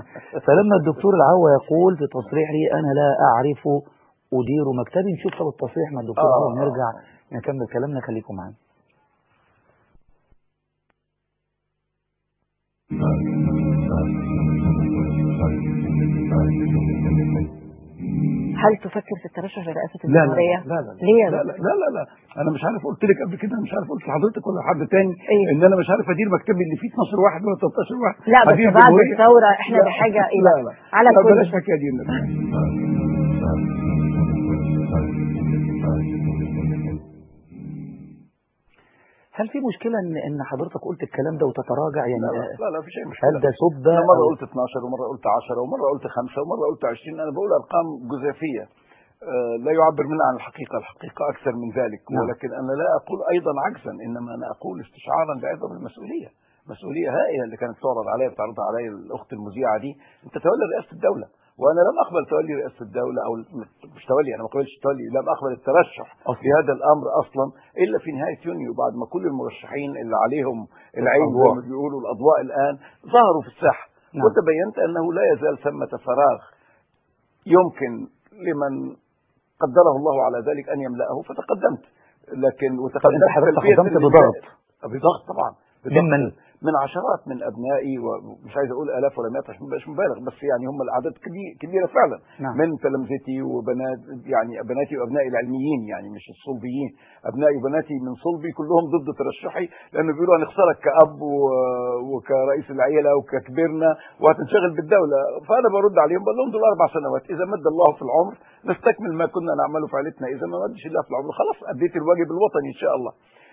فلما الدكتور العوا يقول في تصريحه انا لا اعرف ادير مكتبي نشوف طب التصريح مع الدكتور آه. العوا ونرجع نكمل كلامنا خليكم معانا هل تفكر في الترشح لرئاسة لا لا الجمهورية؟ لا لا ليه يا لا لا, لا لا لا انا مش عارف قلت لك قبل كده مش عارف قلت لحضرتك ولا لحد تاني إيه؟ ان انا مش عارف ادير مكتبي اللي فيه 12 واحد ولا 13 واحد لا بس أدير بعد جمهورية. الثورة احنا لا. بحاجة إلى لا لا على لا كل بلاش حكايه دي هل في مشكلة ان ان حضرتك قلت الكلام ده وتتراجع يعني لا لا لا, لا في شيء مشكله هل ده سبة انا مره أو- قلت 12 ومره قلت 10 ومره قلت 5 ومره قلت 20 انا بقول ارقام جزافيه آه، لا يعبر منها عن الحقيقه الحقيقه اكثر من ذلك نعم. ولكن انا لا اقول ايضا عجزا انما انا اقول استشعارا بعظم المسؤوليه مسؤوليه هائله اللي كانت تعرض عليا بتعرضها علي الاخت المذيعه دي انت تولي رئاسه الدوله وانا لم اقبل تولي رئاسه الدوله او مش تولي انا ما قبلتش تولي لم اقبل الترشح أصلاً. في هذا الامر اصلا الا في نهايه يونيو بعد ما كل المرشحين اللي عليهم العين زي الأضواء. ما بيقولوا الاضواء الان ظهروا في الساحه نعم. وتبينت انه لا يزال ثمه فراغ يمكن لمن قدره الله على ذلك ان يملاه فتقدمت لكن طب وتقدمت انت حضرتك تلبية تقدمت النداء. بضغط بضغط طبعا بضغط ممن؟ من عشرات من ابنائي ومش عايز اقول الاف ولا مئات عشان مبقاش مبالغ بس يعني هم الاعداد كبي- كبيره فعلا نعم. من تلامذتي وبنات يعني بناتي وابنائي العلميين يعني مش الصلبيين ابنائي وبناتي من صلبي كلهم ضد ترشحي لانه بيقولوا هنخسرك كاب و- وكرئيس العيله وككبرنا وهتنشغل بالدوله فانا برد عليهم بقول لهم دول اربع سنوات اذا مد الله في العمر نستكمل ما كنا نعمله في عائلتنا اذا ما مدش الله في العمر خلاص اديت الواجب الوطني ان شاء الله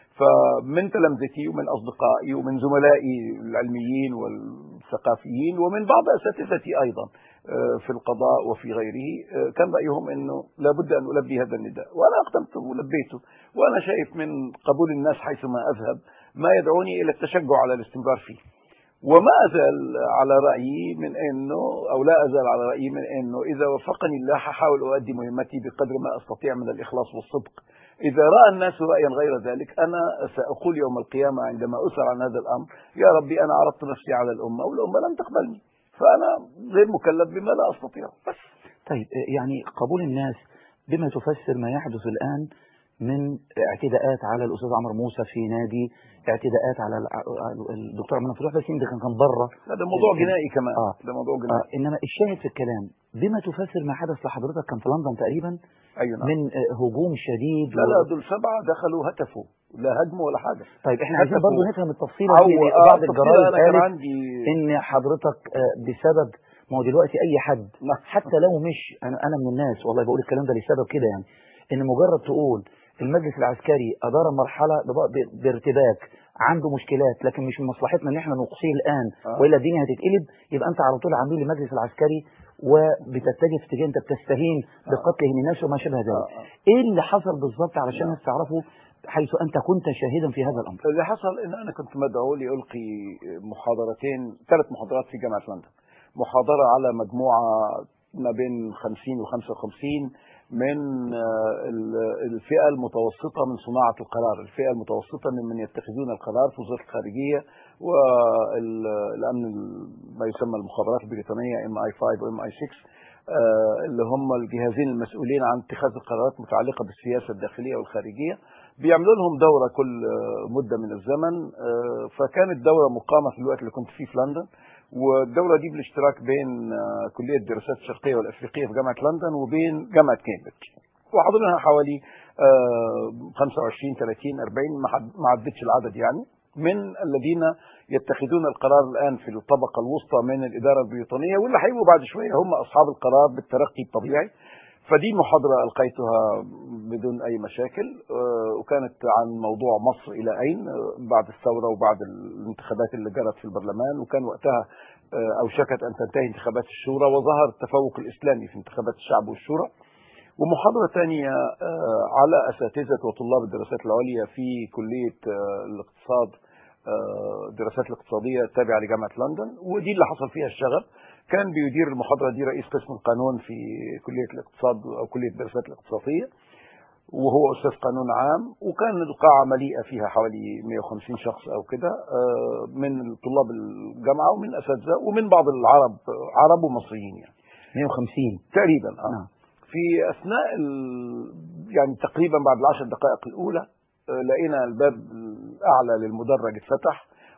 فمن تلامذتي ومن اصدقائي ومن زملائي العلميين والثقافيين ومن بعض اساتذتي ايضا آه، في القضاء وفي غيره آه، كان رايهم انه لابد ان البي هذا النداء وانا اقدمت ولبيته وانا شايف من قبول الناس حيثما اذهب ما يدعوني الى التشجع على الاستمرار فيه وما أزال على رأيي من أنه أو لا أزال على رأيي من أنه إذا وفقني الله حاول أؤدي مهمتي بقدر ما أستطيع من الإخلاص والصدق إذا رأى الناس رأيا غير ذلك أنا سأقول يوم القيامة عندما أسأل عن هذا الأمر يا ربي أنا عرضت نفسي على الأمة والأمة لم تقبلني فأنا غير مكلف بما لا أستطيع بس طيب يعني قبول الناس بما تفسر ما يحدث الآن من اعتداءات على الأستاذ عمرو موسى في نادي اعتداءات على الع- الدكتور عماد فتوح بس يمكن كان بره هذا موضوع جنائي كمان آه. ده موضوع جنائي آه إنما الشاهد في الكلام بما تفسر ما حدث لحضرتك كان في لندن تقريبا أيوة نعم. من آه، هجوم شديد لا لا و- دول سبعة دخلوا هتفوا لا هجموا ولا حاجة طيب احنا عايزين هتفوا. برضه نفهم التفصيل أو دي آه، بعض تفصيل الجرايد أنا كان قالت عندي ان حضرتك آه، بسبب ما هو دلوقتي اي حد نعم. حتى لو مش انا انا من الناس والله بقول الكلام ده لسبب كده يعني ان مجرد تقول المجلس العسكري ادار مرحله بب- ب- بارتباك عنده مشكلات لكن مش من مصلحتنا ان احنا نقصيه الان آه. والا الدنيا هتتقلب يبقى انت على طول عامل المجلس العسكري وبتتجه في اتجاه انت بتستهين بقتله الناس وما شابه ذلك آه، آه. ايه اللي حصل بالظبط علشان الناس تعرفوا حيث انت كنت شاهدا في هذا الامر اللي حصل ان انا كنت مدعو لالقي محاضرتين ثلاث محاضرات في جامعه لندن محاضره على مجموعه ما بين 50 و 55 من آه، ال- الفئه المتوسطه من صناعه القرار، الفئه المتوسطه ممن يتخذون القرار في وزاره الخارجيه والامن ما يسمى المخابرات البريطانيه ام اي 5 وام اي 6 آه، اللي هم الجهازين المسؤولين عن اتخاذ القرارات المتعلقه بالسياسه الداخليه والخارجيه بيعملوا لهم دوره كل آه، مده من الزمن آه، فكانت دوره مقامه في الوقت اللي كنت فيه في لندن والدوره دي بالاشتراك بين آه، كليه الدراسات الشرقيه والافريقيه في جامعه لندن وبين جامعه كامبريدج وحضرنا حوالي آه، 25 30 40 ما حد- ما عدتش العدد يعني من الذين يتخذون القرار الان في الطبقه الوسطى من الاداره البريطانيه واللي هيبقوا بعد شويه هم اصحاب القرار بالترقي الطبيعي فدي محاضرة ألقيتها بدون أي مشاكل آه، وكانت عن موضوع مصر إلى أين آه، بعد الثورة وبعد الانتخابات اللي جرت في البرلمان وكان وقتها آه، أوشكت أن تنتهي انتخابات الشورى وظهر التفوق الإسلامي في انتخابات الشعب والشورى ومحاضرة ثانية آه، على أساتذة وطلاب الدراسات العليا في كلية آه، الاقتصاد آه، الدراسات الاقتصادية التابعة لجامعة لندن ودي اللي حصل فيها الشغب كان بيدير المحاضرة دي رئيس قسم القانون في كلية الاقتصاد أو كلية الدراسات الاقتصادية وهو أستاذ قانون عام وكان القاعة مليئة فيها حوالي 150 شخص أو كده آه، من طلاب الجامعة ومن أساتذة ومن بعض العرب عرب ومصريين يعني 150 تقريبا آه. نعم. في اثناء ال... يعني تقريبا بعد العشر دقائق الاولى آه، لقينا الباب الاعلى للمدرج اتفتح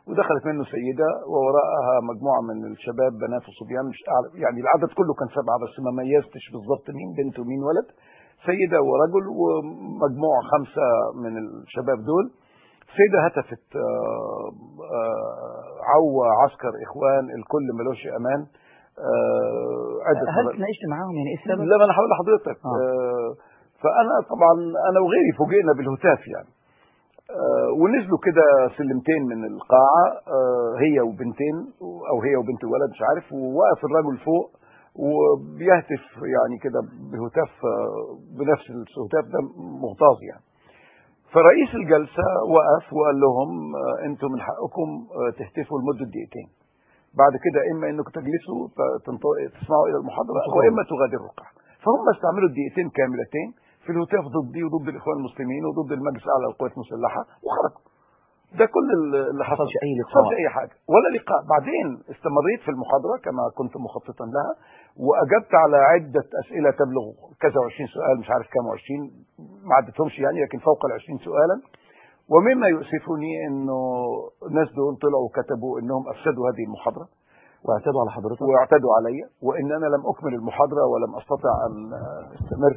ودخلت منه سيدة ووراءها مجموعة من الشباب بنات وصبيان مش أعرف يعني العدد كله كان سبعة بس ما ميزتش بالظبط مين بنت ومين ولد سيدة ورجل ومجموعة خمسة من الشباب دول سيدة هتفت آه، آه، عو عسكر إخوان الكل ملوش أمان آه، عدة هل مرات. تناقشت معاهم يعني ايه السبب؟ لا ما انا هقول لحضرتك آه. آه. فانا طبعا انا وغيري فوجئنا بالهتاف يعني آه ونزلوا كده سلمتين من القاعه آه هي وبنتين او هي وبنت ولد مش عارف ووقف الرجل فوق وبيهتف يعني كده بهتاف آه بنفس الهتاف ده مغتاظ يعني فرئيس الجلسه وقف وقال لهم آه انتم من حقكم آه تهتفوا لمده دقيقتين بعد كده اما انكم تجلسوا ت- تنط- تسمعوا الى المحاضره واما تغادروا القاعه فهم استعملوا الدقيقتين كاملتين في الهتاف ضدي وضد الاخوان المسلمين وضد المجلس الاعلى للقوات المسلحه وخرجوا ده كل اللي حصل حصلش أي لقاء. حصلش اي حاجه ولا لقاء بعدين استمريت في المحاضره كما كنت مخططا لها واجبت على عده اسئله تبلغ كذا و20 سؤال مش عارف كام و20 ما عدتهمش يعني لكن فوق ال20 سؤالا ومما يؤسفني انه الناس دول طلعوا وكتبوا انهم افسدوا هذه المحاضره واعتدوا على حضرتك واعتدوا علي وان انا لم اكمل المحاضره ولم استطع ان استمر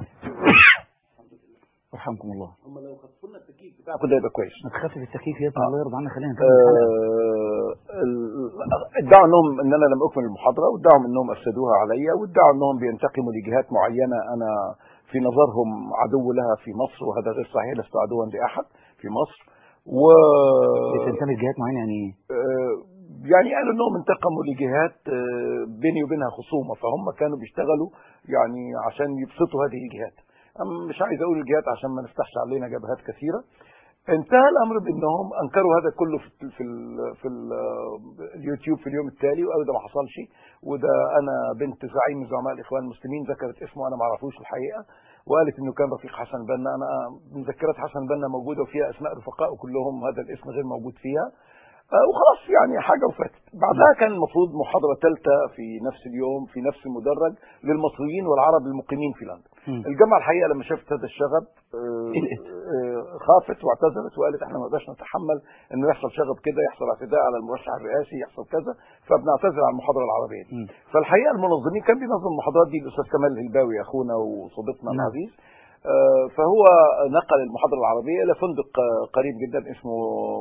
يرحمكم الله هم لو خففوا لنا التكييف بتاعكم ده يبقى كويس ما تخفف التكييف يا ابني الله يرضى عنك خلينا نكمل الحلقة. آه، ال- ادعوا انهم ان انا لم اكمل المحاضره وادعوا انهم افسدوها عليا وادعوا انهم بينتقموا لجهات معينه انا في نظرهم عدو لها في مصر وهذا غير صحيح لست عدوا لاحد في مصر و تنتمي لجهات معينه يعني ايه؟ آه، يعني قالوا انهم انتقموا لجهات آه، بيني وبينها خصومه فهم كانوا بيشتغلوا يعني عشان يبسطوا هذه الجهات أم مش عايز اقول الجهات عشان ما نفتحش علينا جبهات كثيره انتهى الامر بانهم انكروا هذا كله في ال في ال في ال اليوتيوب في اليوم التالي وقالوا ده ما حصلش وده انا بنت زعيم من زعماء الاخوان المسلمين ذكرت اسمه انا ما اعرفوش الحقيقه وقالت انه كان رفيق حسن بنا انا مذكرات حسن بنا موجوده وفيها اسماء رفقائه كلهم هذا الاسم غير موجود فيها آه، وخلاص يعني حاجه وفاتت بعدها كان المفروض محاضره ثالثه في نفس اليوم في نفس المدرج للمصريين والعرب المقيمين في لندن مم. الجامعه الحقيقه لما شافت هذا الشغب آه، قلقت. آه، خافت واعتذرت وقالت احنا ما نقدرش نتحمل انه يحصل شغب كده يحصل اعتداء على المرشح الرئاسي يحصل كذا فبنعتذر عن المحاضره العربيه دي مم. فالحقيقه المنظمين كان بينظم المحاضرات دي الاستاذ كمال الهلباوي اخونا وصديقنا نعم. العزيز آه، فهو نقل المحاضره العربيه الى فندق آه، قريب جدا اسمه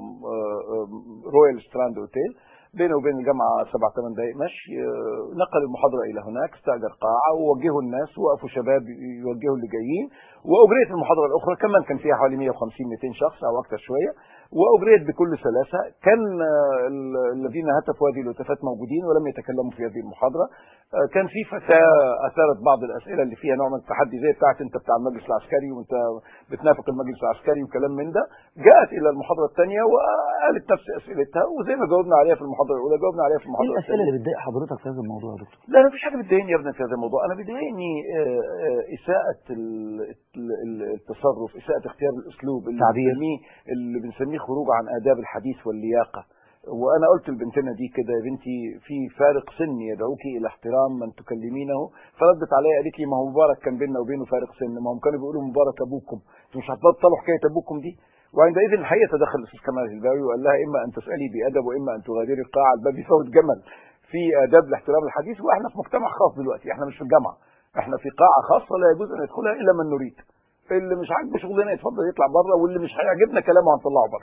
آه، آه، رويال ستراند اوتيل بينه وبين الجامعه سبع ثمان دقائق مشي آه، نقل المحاضره الى هناك استاجر قاعه ووجهوا الناس وقفوا شباب يوجهوا اللي جايين واجريت المحاضره الاخرى كمان كان فيها حوالي 150 200 شخص او اكثر شويه واجريت بكل سلاسه كان آه، ال- الذين هتفوا هذه الهتافات موجودين ولم يتكلموا في هذه المحاضره آه، كان في فتاه اثارت بعض الاسئله اللي فيها نوع من التحدي زي بتاعت انت بتاع المجلس العسكري وانت بتنافق المجلس العسكري وكلام من ده جاءت الى المحاضره الثانيه وقالت نفس اسئلتها وزي ما جاوبنا عليها في المحاضره الاولى جاوبنا عليها في ايه المحاضره الاسئله الثانيه اللي بتضايق حضرتك في هذا الموضوع يا دكتور؟ لا انا مفيش حاجه بتضايقني يا ابني في هذا الموضوع انا بيضايقني آه، آه، اساءه ال- ال- ال- التصرف اساءه اختيار الاسلوب اللي تعبير. بنسميه اللي بنسميه خروج عن اداب الحديث واللياقه وانا قلت لبنتنا دي كده يا بنتي في فارق سني يدعوك الى احترام من تكلمينه فردت عليا قالت لي ما هو مبارك كان بيننا وبينه فارق سن ما هم كانوا بيقولوا مبارك ابوكم انتوا مش هتبطلوا حكايه ابوكم دي وعندئذ الحقيقه تدخل الاستاذ كمال الهلباوي وقال لها اما ان تسالي بادب واما ان تغادري القاعه الباب يفوت جمل في اداب الاحترام الحديث واحنا في مجتمع خاص دلوقتي احنا مش في الجامعه احنا في قاعه خاصه لا يجوز ان يدخلها الا من نريد اللي مش عاجبه شغلنا يتفضل يطلع بره واللي مش هيعجبنا كلامه هنطلعه بره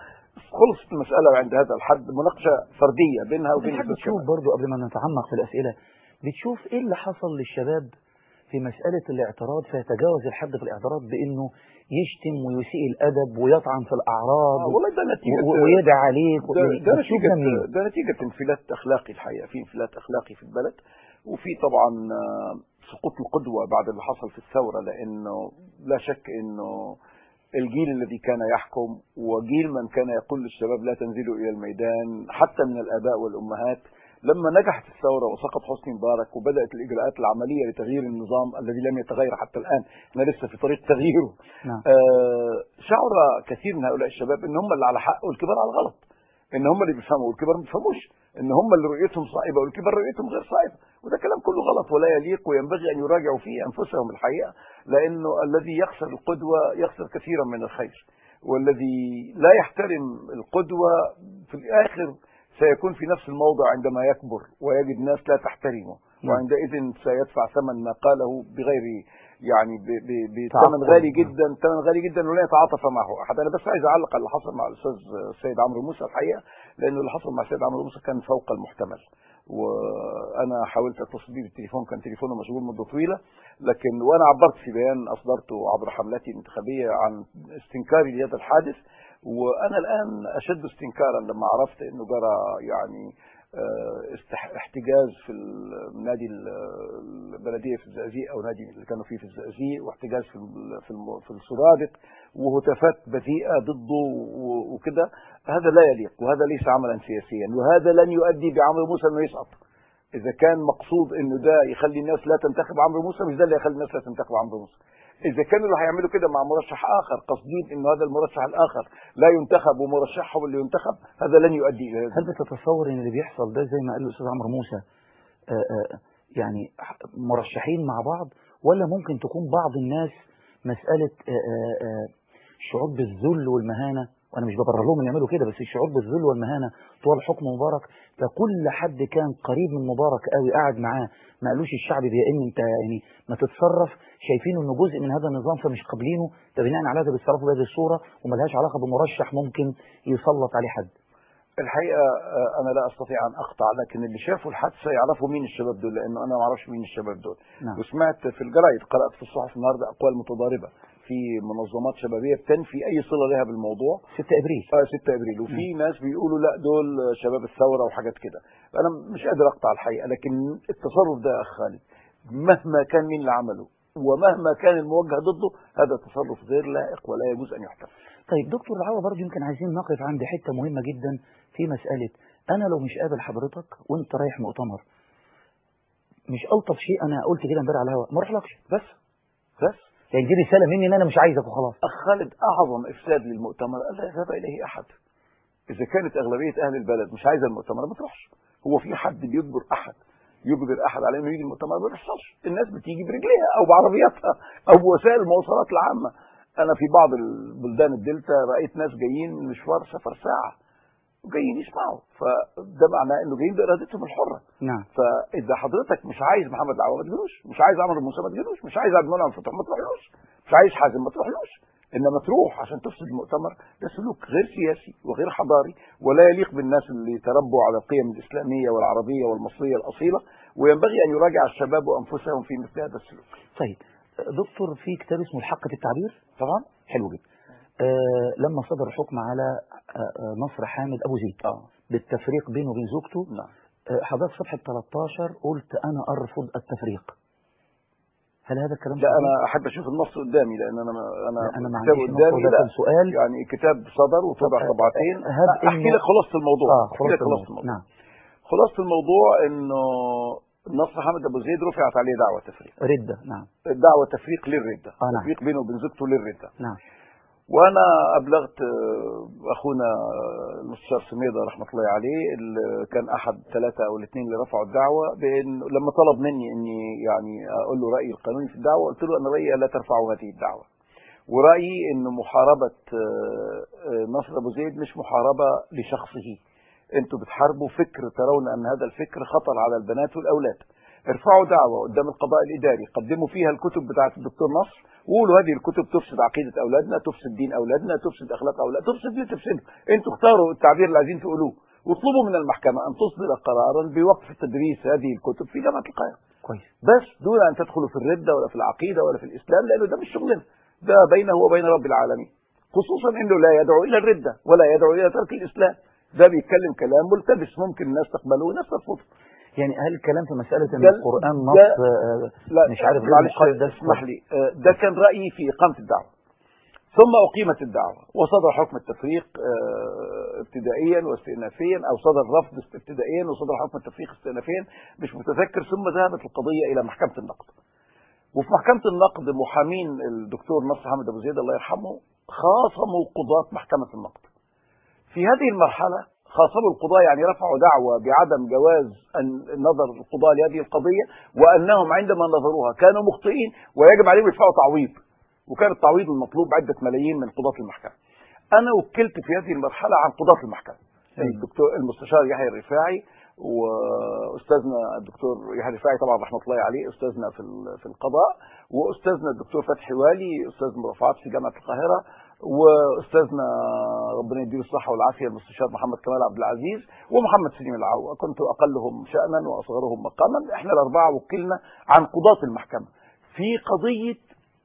فخلصت المساله عند هذا الحد مناقشه فرديه بينها وبين بتحب الأستاذ تشوف كمال. برضو قبل ما نتعمق في الاسئله بتشوف ايه اللي حصل للشباب في مسألة الاعتراض فيتجاوز الحد في الاعتراض بأنه يشتم ويسيء الأدب ويطعن في الأعراض آه، والله ده نتيجه و- و- ويدعي عليك ده, ده بتشوف نتيجة ده منين؟ ده نتيجة انفلات أخلاقي الحقيقة في انفلات أخلاقي في البلد وفي طبعا آه، سقوط القدوة بعد اللي حصل في الثورة لأنه لا شك أنه الجيل الذي كان يحكم وجيل من كان يقول للشباب لا تنزلوا إلى الميدان حتى من الآباء والأمهات لما نجحت الثورة وسقط حسني مبارك وبدأت الإجراءات العملية لتغيير النظام الذي لم يتغير حتى الآن احنا لسه في طريق تغييره نعم آه، شعر كثير من هؤلاء الشباب ان هم اللي على حق والكبار على غلط ان هم اللي بيفهموا والكبار ما بيفهموش ان هم اللي رؤيتهم صائبه والكبار رؤيتهم غير صائبه وده كلام كله غلط ولا يليق وينبغي ان يراجعوا فيه انفسهم الحقيقه لانه الذي يخسر القدوه يخسر كثيرا من الخير والذي لا يحترم القدوه في الاخر سيكون في نفس الموضع عندما يكبر ويجد ناس لا تحترمه نعم. وعندئذ سيدفع ثمن ما قاله بغير يعني ب- ب- بثمن تعاطف. غالي جدا ثمن غالي جدا ولن يتعاطف معه احد انا بس عايز اعلق على اللي حصل مع الاستاذ السيد عمرو موسى الحقيقه لانه اللي حصل مع السيد عمرو موسى كان فوق المحتمل وانا حاولت اتصل بيه بالتليفون كان تليفونه مشغول مده طويله لكن وانا عبرت في بيان اصدرته عبر حملتي الانتخابيه عن استنكاري لهذا الحادث وانا الان اشد استنكارا لما عرفت انه جرى يعني آه، استح- احتجاز في النادي ال- البلديه في الزقازيق او نادي اللي كانوا فيه في الزقازيق واحتجاز في ال- في الم- في السرادق وهتافات بذيئه ضده و- وكده هذا لا يليق وهذا ليس عملا سياسيا وهذا لن يؤدي بعمرو موسى انه يسقط اذا كان مقصود انه ده يخلي الناس لا تنتخب عمرو موسى مش ده اللي يخلي الناس لا تنتخب عمرو موسى اذا كانوا اللي هيعملوا كده مع مرشح اخر قاصدين انه هذا المرشح الاخر لا ينتخب ومرشحهم اللي ينتخب هذا لن يؤدي الى هذا هل بتتصور ان اللي بيحصل ده زي ما قال الاستاذ عمرو موسى آه، آه، يعني ح- مرشحين مع بعض ولا ممكن تكون بعض الناس مسألة آه، آه، آه، شعور بالذل والمهانة وانا مش ببرر لهم ان يعملوا كده بس الشعور بالذل والمهانة طوال حكم مبارك فكل حد كان قريب من مبارك قوي قاعد معاه ما قالوش الشعب بيئن انت يعني ما تتصرف شايفين انه جزء من هذا النظام فمش قابلينه فبناء على هذا بيتصرفوا بهذه الصورة وملهاش علاقة بمرشح ممكن يسلط عليه حد الحقيقه آه، انا لا استطيع ان اقطع لكن اللي شافوا الحادثه يعرفوا مين الشباب دول لانه انا ما اعرفش مين الشباب دول نعم. وسمعت في الجرايد قرات في الصحف النهارده اقوال متضاربه في منظمات شبابيه بتنفي اي صله لها بالموضوع 6 ابريل آه 6 ابريل وفي ناس بيقولوا لا دول شباب الثوره وحاجات كده انا مش قادر اقطع الحقيقه لكن التصرف ده يا اخ خالد مهما كان مين اللي عمله ومهما كان الموجه ضده هذا تصرف غير لائق ولا يجوز ان يحترم طيب دكتور العوا برضه يمكن عايزين نقف عند حته مهمه جدا في مساله انا لو مش قابل حضرتك وانت رايح مؤتمر مش الطف شيء انا قلت كده امبارح على الهواء ما اروحلكش بس بس يعني دي رساله مني ان انا مش عايزك وخلاص اخ خالد اعظم افساد للمؤتمر الا يذهب اليه احد اذا كانت اغلبيه اهل البلد مش عايزه المؤتمر ما تروحش هو في حد بيجبر احد يجبر احد على انه يجي المؤتمر ما بيحصلش الناس بتيجي برجليها او بعربياتها او بوسائل المواصلات العامه انا في بعض البلدان الدلتا رايت ناس جايين من مشوار سفر ساعه وجايين يسمعوا فده معناه انه جايين بارادتهم الحره نعم فاذا حضرتك مش عايز محمد العوا ما تجيلوش مش عايز عمرو موسى ما تجيلوش مش عايز عبد المنعم فتوح ما تروحلوش مش عايز حازم ما تروحلوش انما تروح عشان تفسد المؤتمر ده سلوك غير سياسي وغير حضاري ولا يليق بالناس اللي تربوا على القيم الاسلاميه والعربيه والمصريه الاصيله وينبغي ان يراجع الشباب انفسهم في مثل هذا السلوك طيب دكتور في كتاب اسمه الحق في التعبير طبعا حلو جدا آه لما صدر الحكم على آه آه، نصر حامد ابو زيد اه بالتفريق بينه وبين زوجته نعم آه حضرتك صفحه 13 قلت انا ارفض التفريق هل هذا الكلام لا صحيح؟ انا احب اشوف النص قدامي لان انا انا لا، انا ما الكتاب عنديش قدامي نقطه ده لا كان سؤال يعني كتاب صدر وطبع طب، طبعتين هب احكي إنه- لك خلاصه الموضوع اه احكي لك خلاص خلاصه الموضوع. الموضوع نعم خلاصه الموضوع انه نصر حامد ابو زيد رفعت عليه دعوه تفريق ردة نعم دعوه تفريق للرده آه، نعم. تفريق بينه وبين زوجته للرده نعم وانا ابلغت آه، اخونا آه، المستشار سميده رحمه الله عليه اللي كان احد ثلاثه او الاثنين اللي رفعوا الدعوه بان لما طلب مني اني يعني اقول له رايي القانوني في الدعوه قلت له انا رايي لا ترفعوا هذه الدعوه ورايي ان محاربه آه، آه، نصر ابو زيد مش محاربه لشخصه انتوا بتحاربوا فكر ترون ان هذا الفكر خطر على البنات والاولاد ارفعوا دعوه قدام القضاء الاداري قدموا فيها الكتب بتاعه الدكتور نصر وقولوا هذه الكتب تفسد عقيده اولادنا تفسد دين اولادنا تفسد اخلاق اولادنا تفسد اللي تفسده انتوا اختاروا التعبير اللي عايزين تقولوه واطلبوا من المحكمه ان تصدر قرارا بوقف تدريس هذه الكتب في جامعه القاهره كويس بس دون ان تدخلوا في الرده ولا في العقيده ولا في الاسلام لانه ده مش شغلنا ده بينه وبين رب العالمين خصوصا انه لا يدعو الى الرده ولا يدعو الى ترك الاسلام ده بيتكلم كلام ملتبس ممكن الناس تقبله وناس ترفضه يعني هل الكلام في مسألة ان ده- القرآن ده- نص آه، لا مش عارف غير معلش مقدس اسمح لي آه، ده كان رايي في اقامه الدعوه ثم اقيمت الدعوه وصدر حكم التفريق آه، ابتدائيا واستئنافيا او صدر رفض ابتدائيا وصدر حكم التفريق استئنافيا مش متذكر ثم ذهبت القضيه الى محكمه النقد وفي محكمه النقد محامين الدكتور نصر حامد ابو زيد الله يرحمه خاصموا قضاه محكمه النقد في هذه المرحله خاصموا القضاة يعني رفعوا دعوة بعدم جواز أن- نظر القضاة لهذه القضية وأنهم عندما نظروها كانوا مخطئين ويجب عليهم يدفعوا تعويض وكان التعويض المطلوب عدة ملايين من قضاة المحكمة أنا وكلت في هذه المرحلة عن قضاة المحكمة الدكتور المستشار يحيى الرفاعي واستاذنا الدكتور يحيى الرفاعي طبعا رحمه الله عليه استاذنا في ال- في القضاء واستاذنا الدكتور فتحي والي استاذ مرافعات في جامعه القاهره واستاذنا ربنا يديله الصحه والعافيه المستشار محمد كمال عبد العزيز ومحمد سليم العوا كنت اقلهم شانا واصغرهم مقاما احنا الاربعه وكلنا عن قضاه المحكمه في قضيه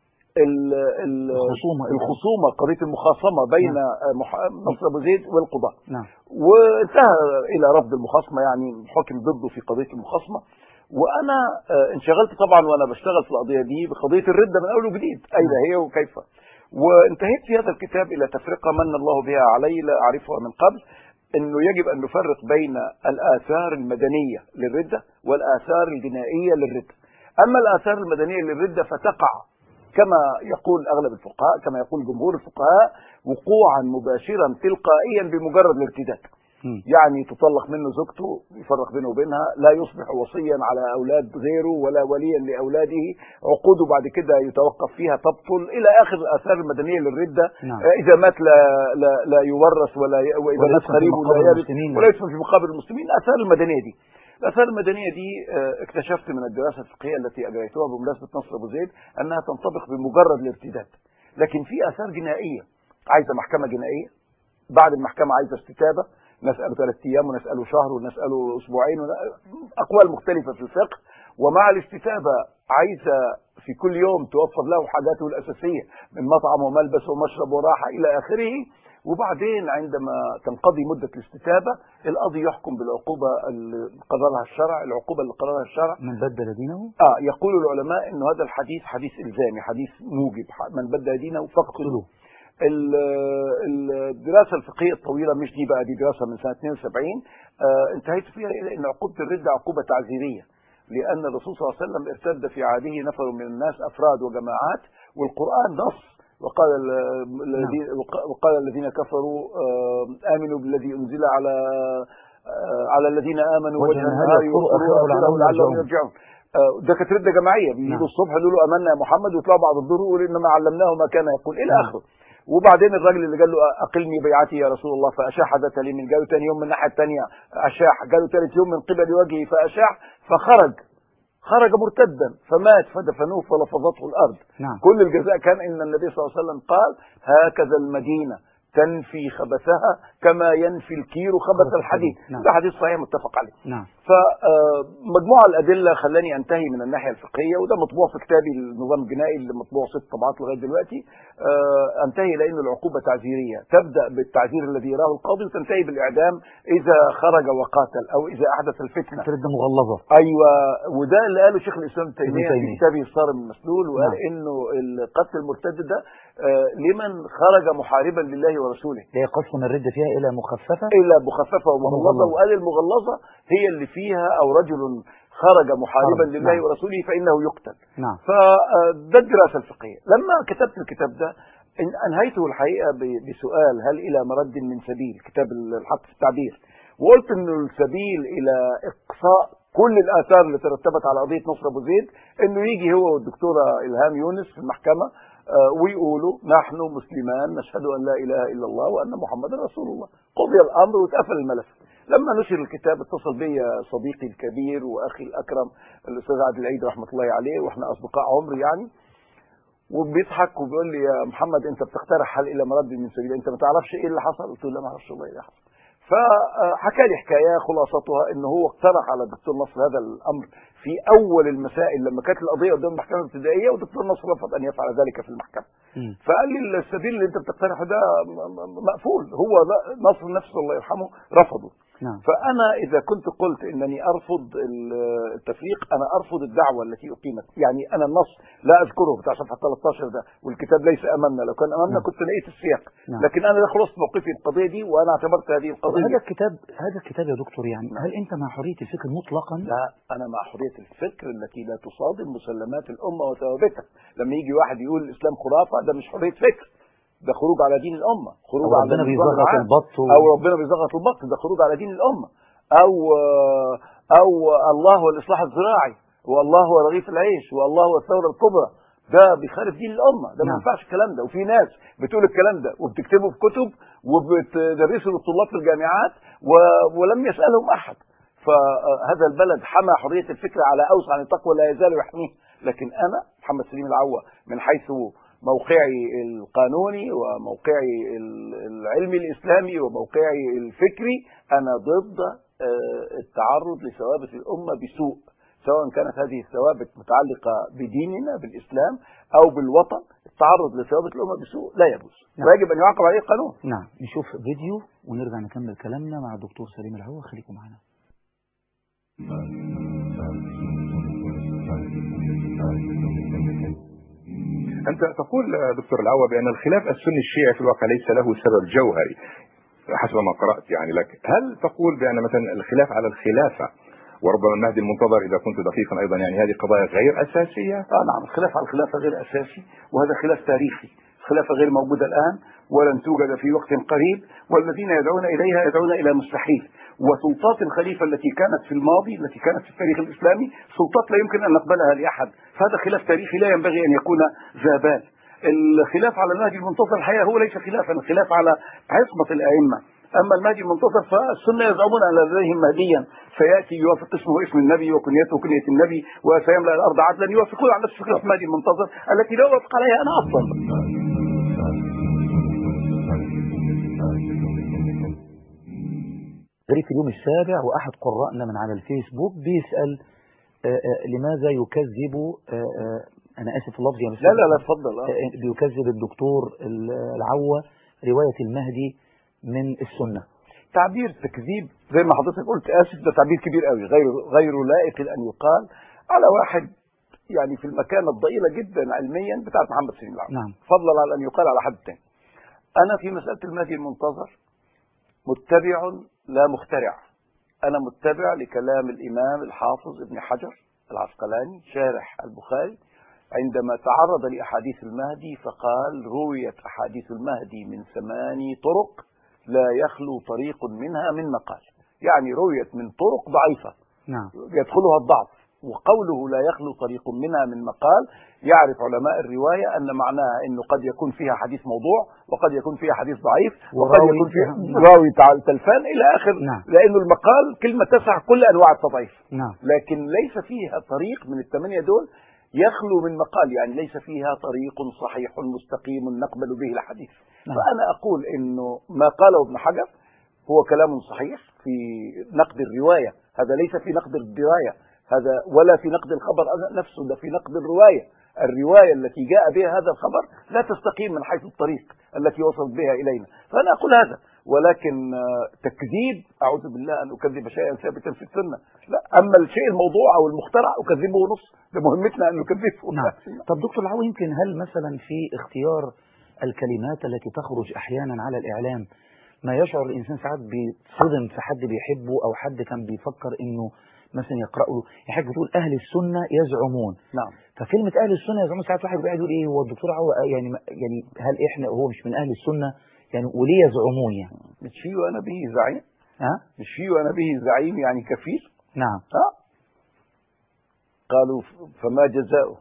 ال- ال- الخصومة. الخصومه قضيه المخاصمه بين مح- نصر ابو زيد والقضاه نعم وانتهى الى رفض المخاصمه يعني حكم ضده في قضيه المخاصمه وانا آه، انشغلت طبعا وانا بشتغل في القضيه دي بقضيه الرده من اول وجديد اين هي وكيف وانتهيت في هذا الكتاب الى تفرقه من الله بها علي لا اعرفها من قبل انه يجب ان نفرق بين الاثار المدنيه للرده والاثار الجنائيه للرده اما الاثار المدنيه للرده فتقع كما يقول اغلب الفقهاء كما يقول جمهور الفقهاء وقوعا مباشرا تلقائيا بمجرد الارتداد مم. يعني تطلق منه زوجته يفرق بينه وبينها لا يصبح وصيا على اولاد غيره ولا وليا لاولاده عقوده بعد كده يتوقف فيها تبطل الى اخر الاثار المدنيه للرده نعم. آه، اذا مات لا لا, لا يورث ولا ي... واذا ولا مات يدفن في قريبه مقابر لا يرث المسلمين. ولا يدفن في مقابر المسلمين الاثار المدنيه دي الاثار المدنيه دي آه، اكتشفت من الدراسه الفقهيه التي اجريتها بمناسبه نصر ابو زيد انها تنطبق بمجرد الارتداد لكن في اثار جنائيه عايزه محكمه جنائيه بعد المحكمه عايزه استتابه نساله ثلاث ايام ونساله شهر ونساله اسبوعين ون- اقوال مختلفه في الفقه ومع الاستتابه عايزه في كل يوم توفر له حاجاته الاساسيه من مطعم وملبس ومشرب وراحه الى اخره وبعدين عندما تنقضي مده الاستتابه القاضي يحكم بالعقوبه اللي قررها الشرع العقوبه اللي قررها الشرع من بدل دينه اه يقول العلماء انه هذا الحديث حديث الزامي حديث موجب من بدل دينه فاقتلوه ال- ال- الدراسه الفقهيه الطويله مش دي بقى دي دراسه من سنه 72 آه انتهيت فيها الى ان عقوبه الرده عقوبه تعزيريه لان الرسول صلى الله عليه وسلم ارتد في عهده نفر من الناس افراد وجماعات والقران نص وقال ال- الذين وقال الذين كفروا آه، امنوا بالذي انزل على آه، على الذين امنوا وجه وجه النهار النهار يكفروا يكفروا آخره آخره لعلهم لعلهم يرجعون. يرجعون آه، ده كانت رده جماعيه نعم. بيجوا الصبح يقولوا له امنا يا محمد ويطلعوا بعد الظهر يقولوا انما علمناه ما كان يقول الى نعم. اخره وبعدين الراجل اللي قال له اقلني بيعتي يا رسول الله فاشاح ذات اليمين قالوا ثاني يوم من الناحيه الثانيه اشاح قالوا ثالث يوم من قبل وجهه فاشاح فخرج خرج مرتدا فمات فدفنوه فلفظته الارض نعم كل الجزاء كان ان النبي صلى الله عليه وسلم قال هكذا المدينه تنفي خبثها كما ينفي الكير خبث خبث الحديد الحديد. نعم. ده حديث صحيح متفق عليه نعم فمجموعة الأدلة خلاني أنتهي من الناحية الفقهية وده مطبوع في كتابي النظام الجنائي اللي مطبوع ست طبعات لغاية دلوقتي آه، أنتهي لأن العقوبة تعزيرية تبدأ بالتعزير الذي يراه القاضي وتنتهي بالإعدام إذا خرج وقاتل أو إذا أحدث الفتنة رده مغلظه ايوه وده اللي قاله شيخ الاسلام ابن تيميه ابن في تيمية. كتابه الصارم المسلول وقال نعم. انه القتل المرتد ده آه، لمن خرج محاربا لله ورسوله ده يقسم الردة فيها إلى مخففة الا مخففه ومغلظه ومغلظة. وقال المغلظه هي اللي فيها او رجل خرج محاربا حرب، لله نعم. ورسوله فانه يقتل نعم فده الدراسه الفقهيه لما كتبت الكتاب ده إن- انهيته الحقيقه ب- بسؤال هل الى مرد من سبيل كتاب الحق في التعبير وقلت انه السبيل الى اقصاء كل الاثار اللي ترتبت على قضيه نصر ابو زيد انه يجي هو والدكتوره الهام يونس في المحكمه آه، ويقولوا نحن مسلمان نشهد ان لا اله الا الله وان محمدا رسول الله قضي الامر واتقفل الملف لما نشر الكتاب اتصل بي صديقي الكبير واخي الاكرم الاستاذ عادل العيد رحمه الله عليه واحنا اصدقاء عمر يعني وبيضحك وبيقول لي يا محمد انت بتقترح حل الى مرد من سبيل انت ما تعرفش ايه اللي حصل قلت له لا ما اعرفش والله ايه اللي حصل فحكى لي حكايه خلاصتها ان هو اقترح على الدكتور نصر هذا الامر في اول المسائل لما كانت القضيه قدام المحكمه الابتدائيه والدكتور نصر رفض ان يفعل ذلك في المحكمه مم. فقال لي السبيل اللي انت بتقترحه ده م- م- مقفول هو لا- نصر نفسه الله يرحمه رفضه نعم فانا اذا كنت قلت انني ارفض ال- التفريق انا ارفض الدعوه التي اقيمت يعني انا النص لا اذكره بتاع صفحه 13 ده والكتاب ليس امامنا لو كان امامنا نعم. كنت لقيت السياق نعم. لكن انا ده خلصت موقفي في القضيه دي وانا اعتبرت هذه طب القضيه هذا الكتاب هذا الكتاب يا دكتور يعني نعم. هل أنت مع حرية الفكر مطلقا؟ لا انا مع حريه الفكر التي لا تصادم مسلمات الامه وثوابتها لما يجي واحد يقول الاسلام خرافه ده مش حريه فكر ده خروج على دين الامه خروج أو على ربنا النظام بيزغط العام. البط و- او ربنا بيزغط البط ده خروج على دين الامه او او الله هو الاصلاح الزراعي والله هو رغيف العيش والله هو الثوره الكبرى ده بيخالف دين الامه ده ما نعم. ينفعش الكلام ده وفي ناس بتقول الكلام ده وبتكتبه في كتب وبتدرسه للطلاب في الجامعات و- ولم يسألهم أحد فهذا البلد حمى حرية الفكر على أوسع نطاق ولا يزال يحميه لكن أنا محمد سليم العوة من حيث موقعي القانوني وموقعي ال- العلمي الإسلامي وموقعي الفكري أنا ضد آه، التعرض لثوابت الأمة بسوء سواء كانت هذه الثوابت متعلقة بديننا بالإسلام أو بالوطن التعرض لثوابت الأمة بسوء لا يجوز نعم. ويجب أن يعاقب عليه القانون نعم نشوف فيديو ونرجع نكمل كلامنا مع الدكتور سليم العوا خليكم معنا أنت تقول آه، دكتور العوا بأن الخلاف السني الشيعي في الواقع ليس له سبب جوهري حسب ما قرأت يعني لك هل تقول بأن مثلا الخلاف على الخلافة وربما المهدي المنتظر إذا كنت دقيقا أيضا يعني هذه قضايا غير أساسية آه نعم الخلاف على الخلافة غير أساسي وهذا خلاف تاريخي الخلافة غير موجودة الآن ولن توجد في وقت قريب والذين يدعون إليها يدعون إلى مستحيل وسلطات الخليفة التي كانت في الماضي التي كانت في التاريخ الإسلامي سلطات لا يمكن أن نقبلها لأحد فهذا خلاف تاريخي لا ينبغي أن يكون ذا بال الخلاف على المهدي المنتظر الحقيقة هو ليس خلافا الخلاف على عصمة الأئمة أما المهدي المنتظر فالسنة يزعمون أن لديهم مهديا سيأتي يوافق اسمه اسم النبي وكنيته كنية النبي وسيملأ الأرض عدلا يوافقون على نفس فكرة المهدي المنتظر التي لا أوافق عليها أنا أصلا جري في اليوم السابع وأحد قراءنا من على الفيسبوك بيسأل آه، آه، لماذا يكذب آه، آه، أنا آسف في اللفظ يا مستر لا لا لا اتفضل آه. آه، بيكذب الدكتور ال- العوة رواية المهدي من السنة تعبير تكذيب زي ما حضرتك قلت اسف ده تعبير كبير قوي غير غير لائق ان يقال على واحد يعني في المكانه الضئيله جدا علميا بتاعت محمد سليم العوض نعم فضلا على ان يقال على حد تاني انا في مساله المهدي المنتظر متبع لا مخترع انا متبع لكلام الامام الحافظ ابن حجر العسقلاني شارح البخاري عندما تعرض لاحاديث المهدي فقال رويت احاديث المهدي من ثماني طرق لا يخلو طريق منها من مقال يعني رويت من طرق ضعيفه نعم يدخلها الضعف وقوله لا يخلو طريق منها من مقال يعرف علماء الرواية أن معناها أنه قد يكون فيها حديث موضوع وقد يكون فيها حديث ضعيف وقد وراوي يكون فيها فيها- راوي تع- تلفان إلى آخر نعم. لأنه المقال كلمة تسع كل أنواع التضعيف نعم لكن ليس فيها طريق من الثمانية دول يخلو من مقال يعني ليس فيها طريق صحيح مستقيم نقبل به الحديث نعم. فأنا أقول أنه ما قاله ابن حجر هو كلام صحيح في نقد الرواية هذا ليس في نقد الدراية هذا ولا في نقد الخبر نفسه ده في نقد الرواية الرواية التي جاء بها هذا الخبر لا تستقيم من حيث الطريق التي وصلت بها إلينا فأنا أقول هذا ولكن آه، تكذيب أعوذ بالله أن أكذب شيئا ثابتا في السنة لا أما الشيء الموضوع أو المخترع أكذبه نص ده مهمتنا أن نكذبه نعم طب دكتور العوي يمكن هل مثلا في اختيار الكلمات التي تخرج أحيانا على الإعلام ما يشعر الإنسان ساعات بصدم في حد بيحبه أو حد كان بيفكر إنه مثلا يقرأ له يعني حضرتك بتقول أهل السنة يزعمون نعم فكلمة أهل السنة يزعمون ساعات واحد بيقعد يقول إيه هو الدكتور عو يعني يعني هل إحنا هو مش من أهل السنة يعني وليه يزعمون يعني مش فيه وأنا به زعيم ها مش فيه وأنا به زعيم يعني كفيل نعم ها قالوا ف- فما جزاؤه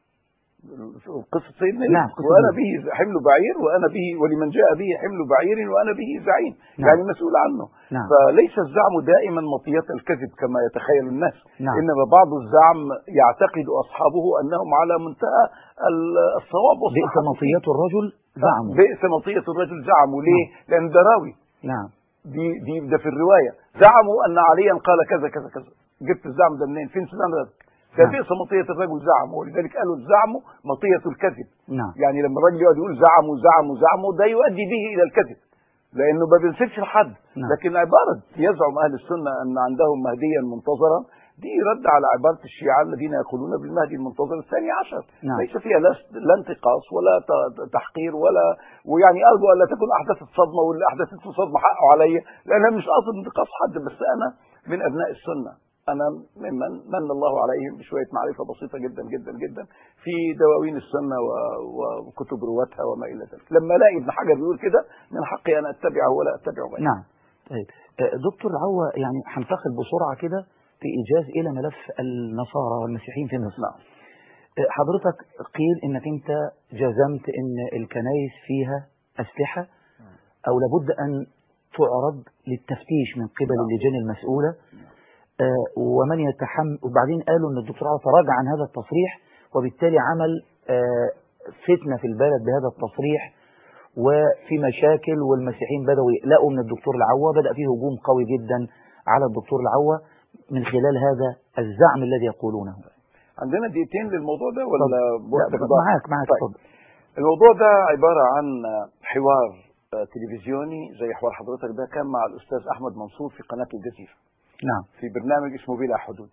قصة سيدنا نعم، يوسف قصة وأنا يوسف. به حمل بعير وأنا به ولمن جاء به حمل بعير وأنا به زعيم نعم. يعني مسؤول عنه نعم. فليس الزعم دائما مطية الكذب كما يتخيل الناس نعم. إنما بعض الزعم يعتقد أصحابه أنهم على منتهى ال- الصواب بئس والصحة مطية الرجل زعموا بئس مطية الرجل زعموا ليه؟ لأن ده راوي نعم دي دي ده في الروايه زعموا ان عليا قال كذا كذا كذا جبت الزعم ده منين فين الزعم ده ده نعم. بئس مطيه الرجل زعم ولذلك قالوا الزعم مطيه الكذب نعم يعني لما الراجل يقعد يقول زعموا زعموا زعموا ده يؤدي به الى الكذب لانه ما بينسبش لحد نعم. لكن عباره يزعم اهل السنه ان عندهم مهديا منتظرا دي رد على عباره الشيعه الذين يقولون بالمهدي المنتظر الثاني عشر نعم. ليس فيها لا لا انتقاص ولا ت- تحقير ولا ويعني ارجو الا تكون احدثت صدمه واللي احدثت صدمه حقه عليا لان انا مش قاصد انتقاص حد بس انا من ابناء السنه انا ممن من الله عليهم بشويه معرفه بسيطه جدا جدا جدا في دواوين السنه و- و- وكتب رواتها وما الى ذلك لما الاقي ابن حجر بيقول كده من حقي ان اتبعه ولا اتبع غيره نعم طيب آه، دكتور عوا يعني هنتقل بسرعة كده في إيجاز إلى ملف النصارى والمسيحيين في مصر نعم آه، حضرتك قيل إنك أنت جزمت إن الكنائس فيها أسلحة أو لابد أن تعرض للتفتيش من قبل نعم. اللجان المسؤولة آه، ومن يتحمل وبعدين قالوا ان الدكتور عاطف تراجع عن هذا التصريح وبالتالي عمل آه، فتنة في البلد بهذا التصريح وفي مشاكل والمسيحيين بدأوا يقلقوا من الدكتور العوا بدأ فيه هجوم قوي جدا على الدكتور العوا من خلال هذا الزعم الذي يقولونه عندنا دقيقتين للموضوع ده ولا لا، وقتك ضاع؟ معاك معاك طيب. اتفضل الموضوع ده عبارة عن حوار آه، تلفزيوني زي حوار حضرتك ده كان مع الأستاذ أحمد منصور في قناة الجزيرة نعم في برنامج اسمه بلا حدود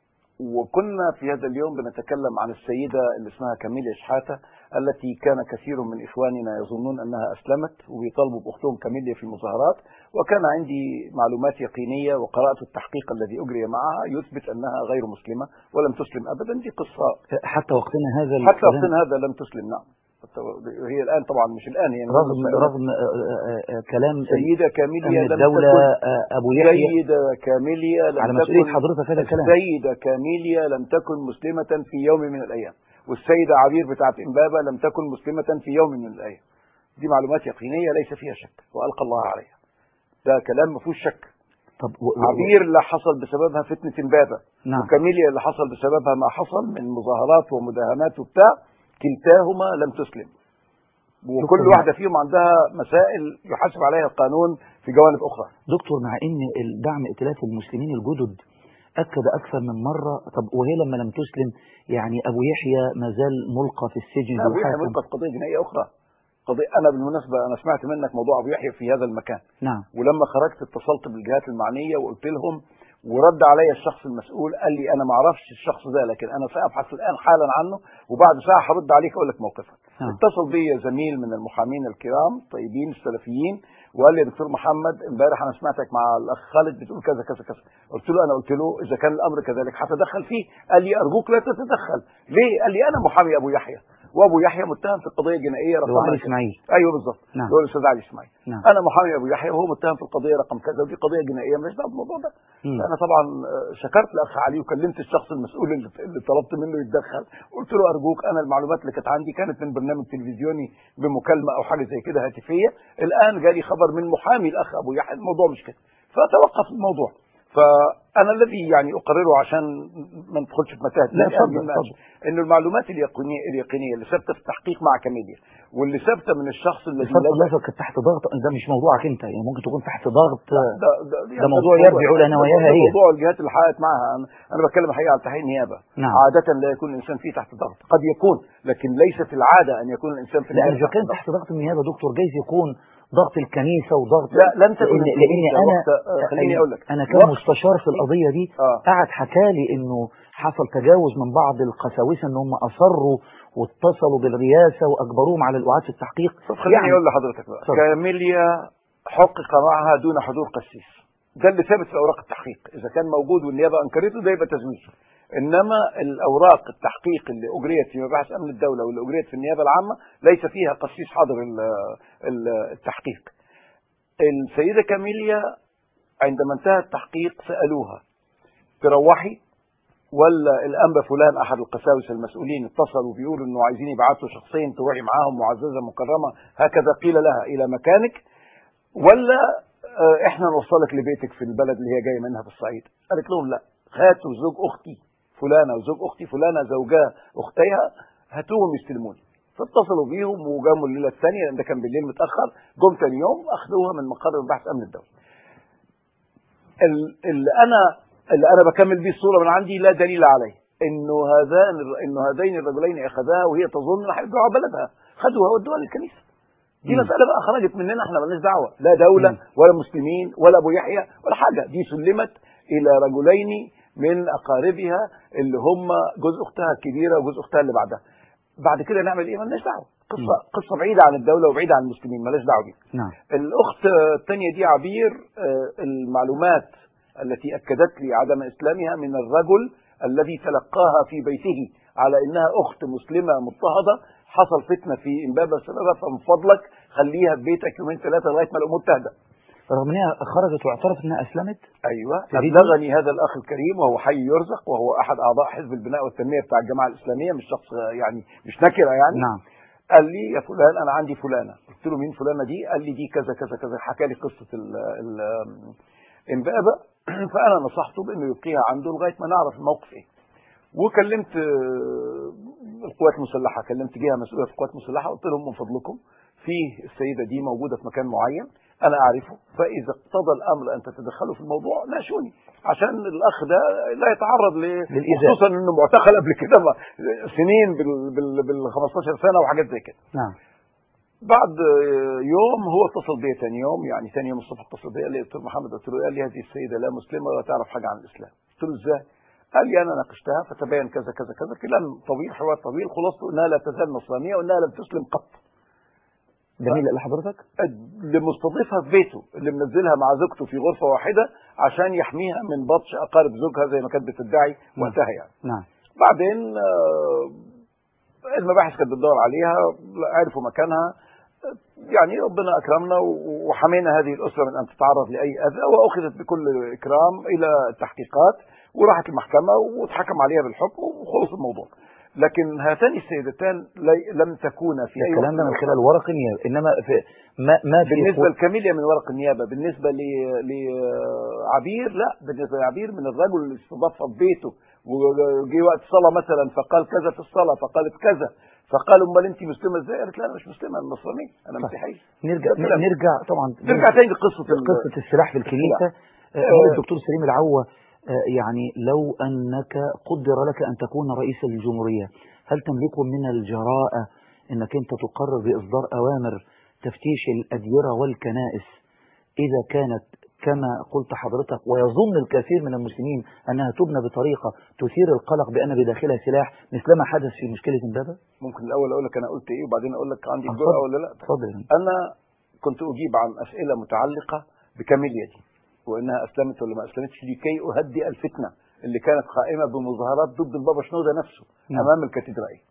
وكنا في هذا اليوم بنتكلم عن السيدة اللي اسمها كاميليا شحاتة التي كان كثير من إخواننا يظنون أنها أسلمت وبيطالبوا بأختهم كاميليا في المظاهرات وكان عندي معلومات يقينية وقرأت التحقيق الذي أجري معها يثبت أنها غير مسلمة ولم تسلم أبدا دي قصة حتى وقتنا هذا حتى الكلام وقتنا هذا لم تسلم نعم هي الآن طبعا مش الآن هي من رغم سنوات. رغم آه، آه، آه، كلام سيدة كاميليا أمن لم الدولة تكن آه، أبو يحيى سيدة كاميليا لم على مسؤولية تكن حضرتك هذا الكلام السيدة كاميليا لم تكن مسلمة في يوم من الأيام والسيدة عبير بتاعت إمبابة لم تكن مسلمة في يوم من الأيام دي معلومات يقينية ليس فيها شك وألقى الله عليها ده كلام ما فيهوش شك طب و- و- عبير اللي حصل بسببها فتنة إمبابة نعم وكاميليا اللي حصل بسببها ما حصل من مظاهرات ومداهمات وبتاع كلتاهما لم تسلم وكل دكتور، واحدة فيهم عندها مسائل يحاسب عليها القانون في جوانب أخرى دكتور مع ان الدعم ائتلاف المسلمين الجدد اكد اكثر من مره طب وهي لما لم تسلم يعني ابو يحيى ما زال ملقى في السجن لا، ابو يحيى يحاكم. ملقى في قضيه جنائيه اخرى قضيه انا بالمناسبه انا سمعت منك موضوع ابو يحيى في هذا المكان نعم ولما خرجت اتصلت بالجهات المعنيه وقلت لهم ورد علي الشخص المسؤول قال لي انا ما اعرفش الشخص ده لكن انا سابحث الان حالا عنه وبعد ساعه هرد عليك اقول لك موقفك نعم. اتصل بي زميل من المحامين الكرام طيبين السلفيين وقال لي يا دكتور محمد امبارح انا سمعتك مع الاخ خالد بتقول كذا كذا كذا قلت له انا قلت له اذا كان الامر كذلك هتدخل فيه قال لي ارجوك لا تتدخل ليه قال لي انا محامي ابو يحيى وابو يحيى متهم في القضيه الجنائيه اللي هو رقم علي كذا. اسماعيل ايوه بالظبط نعم. هو الاستاذ علي اسماعيل نعم انا محامي ابو يحيى وهو متهم في القضيه رقم كذا ودي قضيه جنائيه ماليش دعوه بالموضوع ده مم. انا طبعا آه، شكرت الاخ علي وكلمت الشخص المسؤول اللي اللي طلبت منه يتدخل قلت له ارجوك انا المعلومات اللي كانت عندي كانت من برنامج تلفزيوني بمكالمه او حاجه زي كده هاتفيه الان جالي خبر من محامي الاخ ابو يحيى الموضوع مش كده فتوقف الموضوع فانا الذي يعني اقرره عشان ما ندخلش في متاهه لا، الآن اتفضل، بالنقاش. اتفضل. انه المعلومات اليقينيه اليقينيه اللي ثابته في التحقيق مع كاميليا واللي ثابته من الشخص الذي بصرف لجأ النظر كانت تحت ضغط ده مش موضوعك انت يعني ممكن تكون تحت ضغط ده, ده, ده موضوع يرجع إلى نواياها ده هي. موضوع الجهات اللي حققت معها انا, أنا بتكلم الحقيقه على تحقيق النيابه نعم. عاده لا يكون الانسان فيه تحت ضغط قد يكون لكن ليست العاده ان يكون الانسان في لا النيابه اذا تحت كان ضغط. تحت ضغط النيابه دكتور جايز يكون ضغط الكنيسه وضغط لا لم تكن لان, لأن الكنيسة انا وقت- آه، خليني اقول لك انا كان وقت- مستشار في القضيه دي اه قعد حكالي انه حصل تجاوز من بعض القساوسه ان هم اصروا واتصلوا بالرئاسه واجبروهم على الاعاد في التحقيق طب خليني يعني- اقول لحضرتك بقى اتفضل. كاميليا حقق معها دون حضور قسيس ده اللي ثابت في اوراق التحقيق اذا كان موجود والنيابه انكرته ده يبقى تزوير انما الاوراق التحقيق اللي اجريت في مباحث امن الدوله واللي اجريت في النيابه العامه ليس فيها قسيس حاضر ال- ال- التحقيق السيده كاميليا عندما انتهى التحقيق سالوها تروحي ولا الانبا فلان احد القساوسه المسؤولين اتصلوا بيقولوا انه عايزين يبعتوا شخصين تروحي معاهم معززه مكرمه هكذا قيل لها الى مكانك ولا آه، احنا نوصلك لبيتك في البلد اللي هي جايه منها في الصعيد قالت لهم لا هاتوا زوج اختي فلانه وزوج اختي فلانه زوجها اختيها هاتوهم يستلموني فاتصلوا بيهم وجابوا الليله الثانيه لان ده كان بالليل متاخر جم ثاني يوم اخذوها من مقر بحث امن الدوله ال- اللي انا اللي انا بكمل بيه الصوره من عندي لا دليل عليه انه هذان انه هذين الرجلين اخذاها وهي تظن ان هيرجعوا بلدها خدوها ودوها للكنيسه دي مم. مساله بقى خرجت مننا احنا مالناش دعوه لا دوله مم. ولا مسلمين ولا ابو يحيى ولا حاجه دي سلمت الى رجلين من اقاربها اللي هم جوز اختها الكبيره وجوز اختها اللي بعدها بعد كده نعمل ايه مالناش دعوه قصه قصه بعيده عن الدوله وبعيده عن المسلمين مالناش دعوه بيها نعم الأخت الثانية دي عبير آه، المعلومات التي أكدت لي عدم إسلامها من الرجل الذي تلقاها في بيته على إنها أخت مسلمة مضطهدة حصل فتنة في إمبابة سببها فمن فضلك خليها في بيتك يومين ثلاثة لغاية ما الأمور تهدى رغم انها خرجت واعترفت انها اسلمت أيوة تريد؟ أبلغني هذا الأخ الكريم وهو حي يرزق وهو أحد أعضاء حزب البناء والتنمية بتاع الجماعة الإسلامية مش شخص آه، يعني مش نكرة يعني نعم قال لي يا فلان انا عندي فلانه قلت له مين فلانه دي قال لي دي كذا كذا كذا حكى لي قصه ال ال امبابه فانا نصحته بانه يبقيها عنده لغايه ما نعرف الموقف ايه وكلمت آه، القوات المسلحه كلمت جهه مسؤوله في القوات المسلحه قلت لهم من فضلكم في السيده دي موجوده في مكان معين انا اعرفه فاذا اقتضى الامر ان تتدخلوا في الموضوع ناشوني عشان الاخ ده لا يتعرض ل للإيذاء. خصوصا انه معتقل قبل كده ما- سنين بال بال بال 15 سنه وحاجات زي كده نعم بعد يوم هو اتصل بيا ثاني يوم يعني ثاني يوم الصبح اتصل بيا قال لي دكتور محمد قلت له قال لي هذه السيده لا مسلمه ولا تعرف حاجه عن الاسلام قلت له ازاي؟ قال لي انا ناقشتها فتبين كذا كذا كذا كلام طويل حوار طويل خلاصته انها لا تزال نصرانيه وانها لم تسلم قط ده مين اللي قال لحضرتك؟ اللي مستضيفها في بيته اللي منزلها مع زوجته في غرفه واحده عشان يحميها من بطش اقارب زوجها زي ما كانت بتدعي وقتها يعني نعم بعدين آه، المباحث كانت بتدور عليها عرفوا مكانها يعني ربنا اكرمنا و- وحمينا هذه الاسره من ان تتعرض لاي اذى واخذت بكل اكرام الى التحقيقات وراحت المحكمه واتحكم عليها بالحكم وخلص الموضوع لكن هاتان السيدتان لي- لم تكونا في اي الكلام ده وقت من خلال ورق النيابه انما في ما ما في بالنسبه قو- لكاميليا من ورق النيابه بالنسبه ل- لعبير لا بالنسبه لعبير من الرجل اللي استضافها في بيته وجي وقت صلاه مثلا فقال كذا في الصلاه فقالت كذا فقال امال انت مسلمه ازاي؟ قالت لا انا مش مسلمه انا نصرانيه انا صح. مسيحيه نرجع ده كلام. نرجع طبعا نرجع تاني لقصه ال- قصه السلاح في الكنيسه آه، هل الدكتور سليم العوة آه، يعني لو انك قدر لك ان تكون رئيس الجمهوريه هل تملك من الجراءه انك انت تقرر باصدار اوامر تفتيش الاديره والكنائس اذا كانت كما قلت حضرتك ويظن الكثير من المسلمين انها تبنى بطريقه تثير القلق بان بداخلها سلاح مثلما حدث في مشكله امبابه؟ ممكن الاول اقول لك انا قلت ايه وبعدين اقول لك عندي اتفضل. الجرأه ولا لا اتفضل يا فندم. انا كنت اجيب عن اسئله متعلقه بكاميليا دي وانها اسلمت ولا ما اسلمتش لكي اهدئ الفتنه اللي كانت قائمه بمظاهرات ضد البابا شنوده نفسه نعم. امام الكاتدرائيه.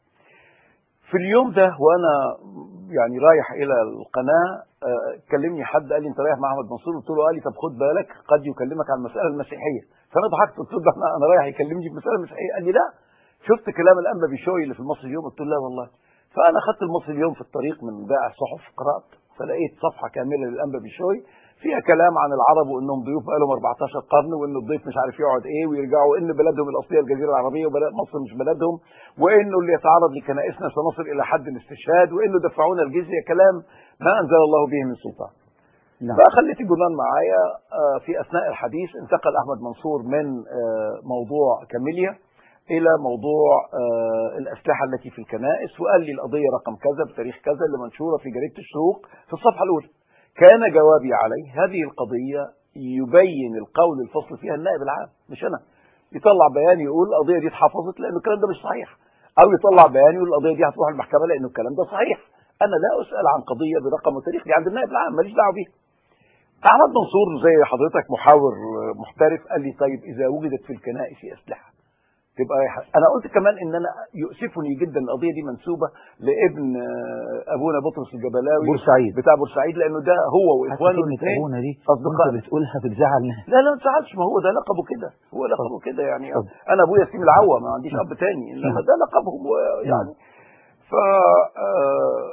في اليوم ده وانا يعني رايح الى القناه آه، كلمني حد قال لي انت رايح مع احمد منصور قلت له قال لي طب خد بالك قد يكلمك عن المساله المسيحيه فانا ضحكت قلت له ده انا أنا رايح يكلمني في المساله المسيحيه قال لي لا شفت كلام الانبا بيشوي اللي في المصري اليوم قلت له لا والله فانا خدت المصري اليوم في الطريق من بائع صحف قرات فلقيت صفحه كامله للانبا بيشوي فيها كلام عن العرب وانهم ضيوف بقالهم 14 قرن وان الضيف مش عارف يقعد ايه ويرجعوا وان بلدهم الاصليه الجزيره العربيه وبلد مصر مش بلدهم وانه اللي يتعرض لكنائسنا سنصل الى حد الاستشهاد وانه دفعونا الجزيه كلام ما انزل الله به من سلطان. نعم فخليت الجنان معايا آه، في اثناء الحديث انتقل احمد منصور من آه، موضوع كاميليا الى موضوع آه، الاسلحه التي في الكنائس وقال لي القضيه رقم كذا بتاريخ كذا اللي منشوره في جريده الشروق في الصفحه الاولى. كان جوابي عليه هذه القضيه يبين القول الفصل فيها النائب العام مش انا. يطلع بيان يقول القضيه دي اتحفظت لان الكلام ده مش صحيح. او يطلع بيان يقول القضيه دي هتروح المحكمه لان الكلام ده صحيح. انا لا اسال عن قضيه برقم وتاريخ دي عند النائب العام ماليش دعوه بيها. احمد منصور زي حضرتك محاور محترف قال لي طيب اذا وجدت في الكنائس اسلحه تبقى يح- انا قلت كمان ان انا يؤسفني جدا القضيه دي منسوبه لابن آه، ابونا بطرس الجبلاوي بورسعيد. بتاع بورسعيد لانه ده هو حتى واخوانه كلمة الاثنين أبونا دي أصدقاء. وأنت بتقولها بتزعل ناس لا لا ما تزعلش ما هو ده لقبه كده هو لقبه كده يعني اتفضل. انا ابويا سيم العوا ما عنديش اب تاني انما نعم. ده لقبهم و- يعني ف آه،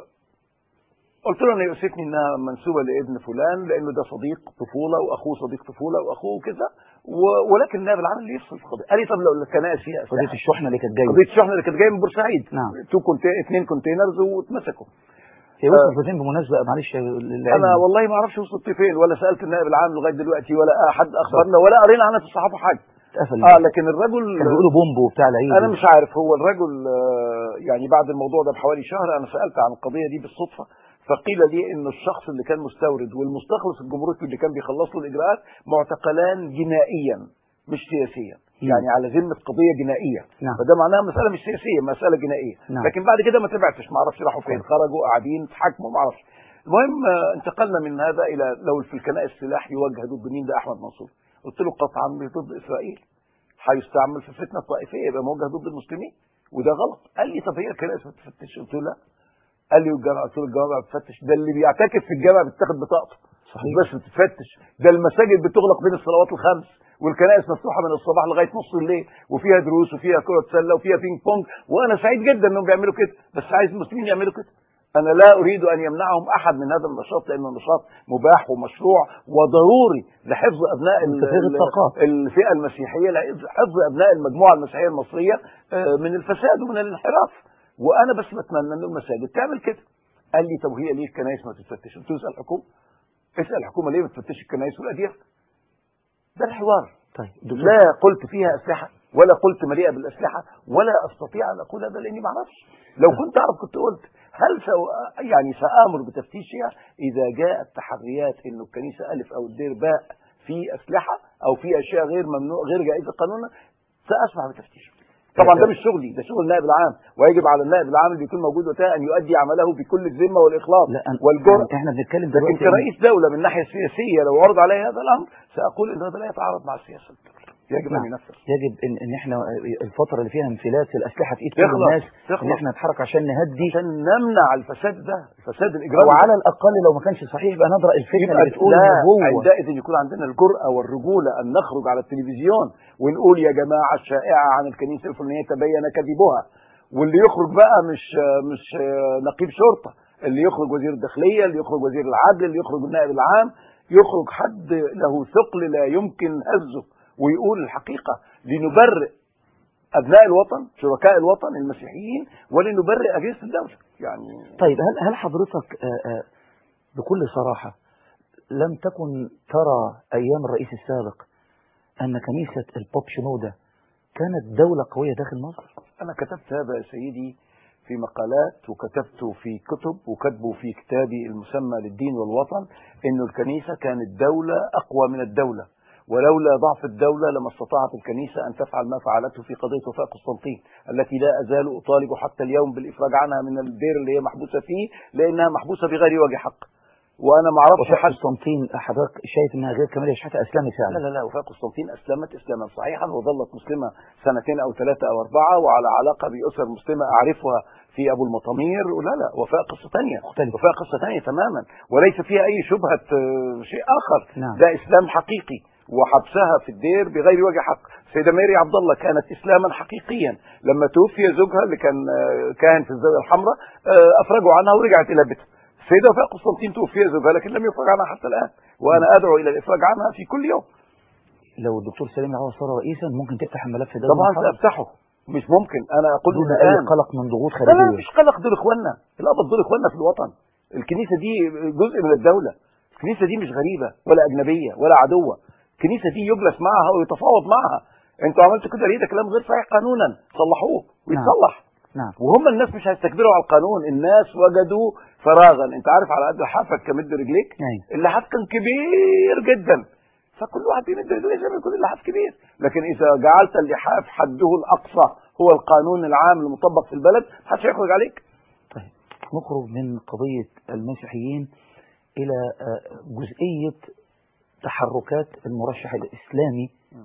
قلت له انا يؤسفني انها منسوبه لابن فلان لانه ده صديق طفوله واخوه صديق طفوله واخوه كذا و- ولكن النائب العام اللي يفصل في القضيه قال لي طب لو الكنائس فيها قضية أسلحة؟ الشحنة اللي كانت جاية قضيه الشحنه اللي كانت جايه من بورسعيد نعم. تو كونتي... اثنين كونتينرز واتمسكوا هي وصلت فين بالمناسبة معلش للعلم انا والله ما اعرفش وصلت فين ولا سالت النائب العام لغايه دلوقتي ولا حد اخبرنا ولا قرينا عنها في الصحافه حاجه اتقفل اه لكن الرجل كانوا بيقولوا بومب وبتاع العيد انا مش عارف هو الرجل آه، يعني بعد الموضوع ده بحوالي شهر انا سالت عن القضيه دي بالصدفه فقيل لي ان الشخص اللي كان مستورد والمستخلص الجمركي اللي كان بيخلص له الاجراءات معتقلان جنائيا مش سياسيا يعني على ذمه قضيه جنائيه نعم. فده معناها مساله مش سياسيه مساله جنائيه نعم. لكن بعد كده ما تبعتش ما اعرفش راحوا فين خرجوا قاعدين اتحاكموا ما اعرفش المهم آه، انتقلنا من هذا الى لو في الكنائس سلاح يوجه ضد مين ده احمد منصور قلت له قطعا مش ضد اسرائيل هيستعمل في فتنه طائفيه يبقى موجه ضد المسلمين وده غلط قال لي طب هي الكنائس ما بتفتش قلت له لا قال لي والجامعه قلت له الجامعه بتفتش ده اللي بيعتكف في الجامعه بتاخد بطاقته صحيح. مش بس بتفتش ده المساجد بتغلق بين الصلوات الخمس والكنائس مفتوحه من الصباح لغايه نص الليل وفيها دروس وفيها كره سله وفيها بينج بونج وانا سعيد جدا انهم بيعملوا كده بس عايز المسلمين يعملوا كده انا لا اريد ان يمنعهم احد من هذا النشاط لانه نشاط مباح ومشروع وضروري لحفظ ابناء ال- تفريغ ال- الطاقات. الفئه المسيحيه لحفظ ابناء المجموعه المسيحيه المصريه آه، من الفساد ومن الانحراف وانا بس بتمنى ان المساجد تعمل كده قال لي طب هي ليه الكنائس ما تتفتش قلت له اسال الحكومه اسال الحكومه ليه ما تفتش الكنائس والاديره ده الحوار طيب دكتور لا قلت فيها اسلحه ولا قلت مليئه بالاسلحه ولا استطيع ان اقول هذا لاني ما اعرفش لو كنت اعرف كنت قلت هل سو يعني سامر بتفتيشها اذا جاءت تحريات انه الكنيسه الف او الدير باء في اسلحه او في اشياء غير ممنوع غير جائزه قانونا ساسمح بتفتيشه طبعا ده مش شغلي ده شغل النائب العام ويجب على النائب العام اللي يكون موجود وقتها ان يؤدي عمله بكل الذمه والاخلاص لا أنا والجرأه احنا بنتكلم لكن دلوقتي كرئيس دولة من الناحية السياسية لو عرض علي هذا الأمر سأقول أن هذا لا يتعارض مع السياسة الدولة يجب نعم. أن ينفذ يجب ان ان احنا الفتره اللي فيها انفلات الاسلحه في ايد كل يخلص، الناس ان يخلص. احنا نتحرك عشان نهدي عشان نمنع الفساد ده الفساد الإجرامي وعلى الاقل لو ما كانش صحيح يبقى نضرا الفتنه يبقى اللي بتقول لا النبوه عندئذ يكون عندنا الجرأة والرجولة أن نخرج على التلفزيون ونقول يا جماعة الشائعة عن الكنيسة الفلانية تبين كذبها واللي يخرج بقى مش مش نقيب شرطة اللي يخرج وزير الداخلية اللي يخرج وزير العدل اللي يخرج النائب العام يخرج حد له ثقل لا يمكن هزه ويقول الحقيقة لنبرئ أبناء الوطن شركاء الوطن المسيحيين ولنبرئ أجهزة الدولة يعني طيب هل هل حضرتك آه، آه، بكل صراحه لم تكن ترى ايام الرئيس السابق ان كنيسه البوب شنوده كانت دوله قويه داخل مصر أنا كتبت هذا يا سيدي في مقالات وكتبته في كتب وكتبه في كتابي المسمى للدين والوطن إنه الكنيسة كانت دولة أقوى من الدولة ولولا ضعف الدولة لما استطاعت الكنيسة أن تفعل ما فعلته في قضية وفاء قسطنطين التي لا أزال أطالب حتى اليوم بالإفراج عنها من الدير اللي هي محبوسة فيه لأنها محبوسة بغير وجه حق وأنا ما أعرفش وفاء حد قسطنطين حضرتك شايف انها غير كامله شحاته اسلامي لا فعلا لا لا وفاء قسطنطين أسلمت إسلاما صحيحا وظلت مسلمة سنتين أو ثلاثة أو أربعة وعلى علاقة بأسر مسلمة أعرفها في أبو المطامير ولا لا وفاء قصة ثانية مختلف. وفاء قصة ثانية تماما وليس فيها أي شبهة آه، شيء آخر نعم. ده إسلام حقيقي وحبسها في الدير بغير وجه حق سيدة ماري عبد الله كانت إسلاما حقيقيا لما توفي زوجها اللي كان آه، كاهن في الزاوية الحمراء آه، أفرجوا عنها ورجعت إلى بيتها السيدة وفاء قسطنطين توفي زوجها لكن لم يفرج عنها حتى الآن وأنا أدعو إلى الإفراج عنها في كل يوم لو الدكتور سليم العوض صار رئيسا ممكن تفتح الملف ده طبعا دون حرج، سافتحه مش ممكن انا اقول دون الان اي قلق من ضغوط لا لا خارجيه مش قلق دول اخواننا الابط دول اخواننا في الوطن الكنيسه دي جزء من الدوله الكنيسه دي مش غريبه ولا اجنبيه ولا عدوه الكنيسه دي يجلس معها ويتفاوض معها انتوا عملتوا كده ليه ده كلام غير صحيح قانونا صلحوه ويتصلح نعم وهم الناس مش هيستكبروا على القانون الناس وجدوا فراغا انت عارف على قد لحافك كمد رجليك أيوة. اللحاف كان كبير جدا فكل واحد بيمد رجليه زي ما يكون اللحاف كبير لكن اذا جعلت اللحاف حده الاقصى هو القانون العام المطبق في البلد محدش هيخرج عليك طيب نخرج من قضية المسيحيين إلى آه، جزئية تحركات المرشح الإسلامي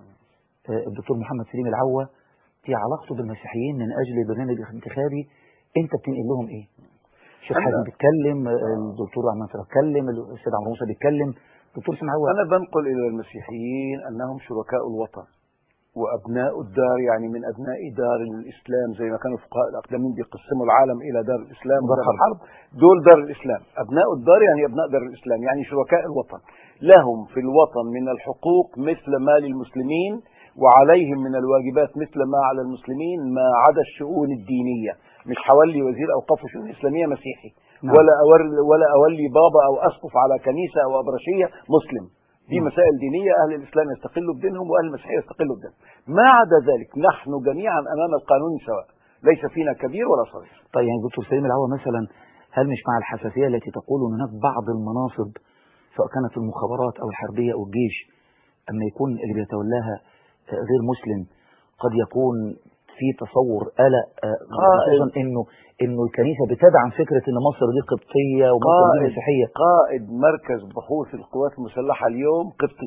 آه، الدكتور محمد سليم العوة في علاقته بالمسيحيين من أجل البرنامج الانتخابي أنت بتنقل لهم إيه؟ الشيخ أنا- حازم بيتكلم آه، الدكتور عماد منصور بيتكلم الأستاذ عمرو موسى بيتكلم الدكتور سليم العوة انا بنقل الى المسيحيين انهم شركاء الوطن وابناء الدار يعني من ابناء دار الاسلام زي ما كانوا الفقهاء الاقدمين بيقسموا العالم الى دار الاسلام ودار ودار الحرب دول دار الاسلام ابناء الدار يعني ابناء دار الاسلام يعني شركاء الوطن لهم في الوطن من الحقوق مثل ما للمسلمين وعليهم من الواجبات مثل ما على المسلمين ما عدا الشؤون الدينيه مش حولي وزير اوقاف وشؤون اسلاميه مسيحي نعم. ولا أولي ولا اولي بابا او اسقف على كنيسه او ابرشيه مسلم دي نعم. مسائل دينيه اهل الاسلام يستقلوا بدينهم واهل المسيحيه يستقلوا بدينهم ما عدا ذلك نحن جميعا امام القانون سواء ليس فينا كبير ولا صغير طيب يعني دكتور سليم العوة مثلا هل مش مع الحساسية التي تقول أن هناك بعض المناصب سواء كانت في المخابرات أو الحربية أو الجيش أما يكون اللي بيتولاها آه، غير مسلم قد يكون في تصور قلق آه، خصوصا انه انه الكنيسه بتدعم فكره ان مصر دي قبطيه ومصر دي قائد مسيحيه قائد مركز بحوث القوات المسلحه اليوم قبطي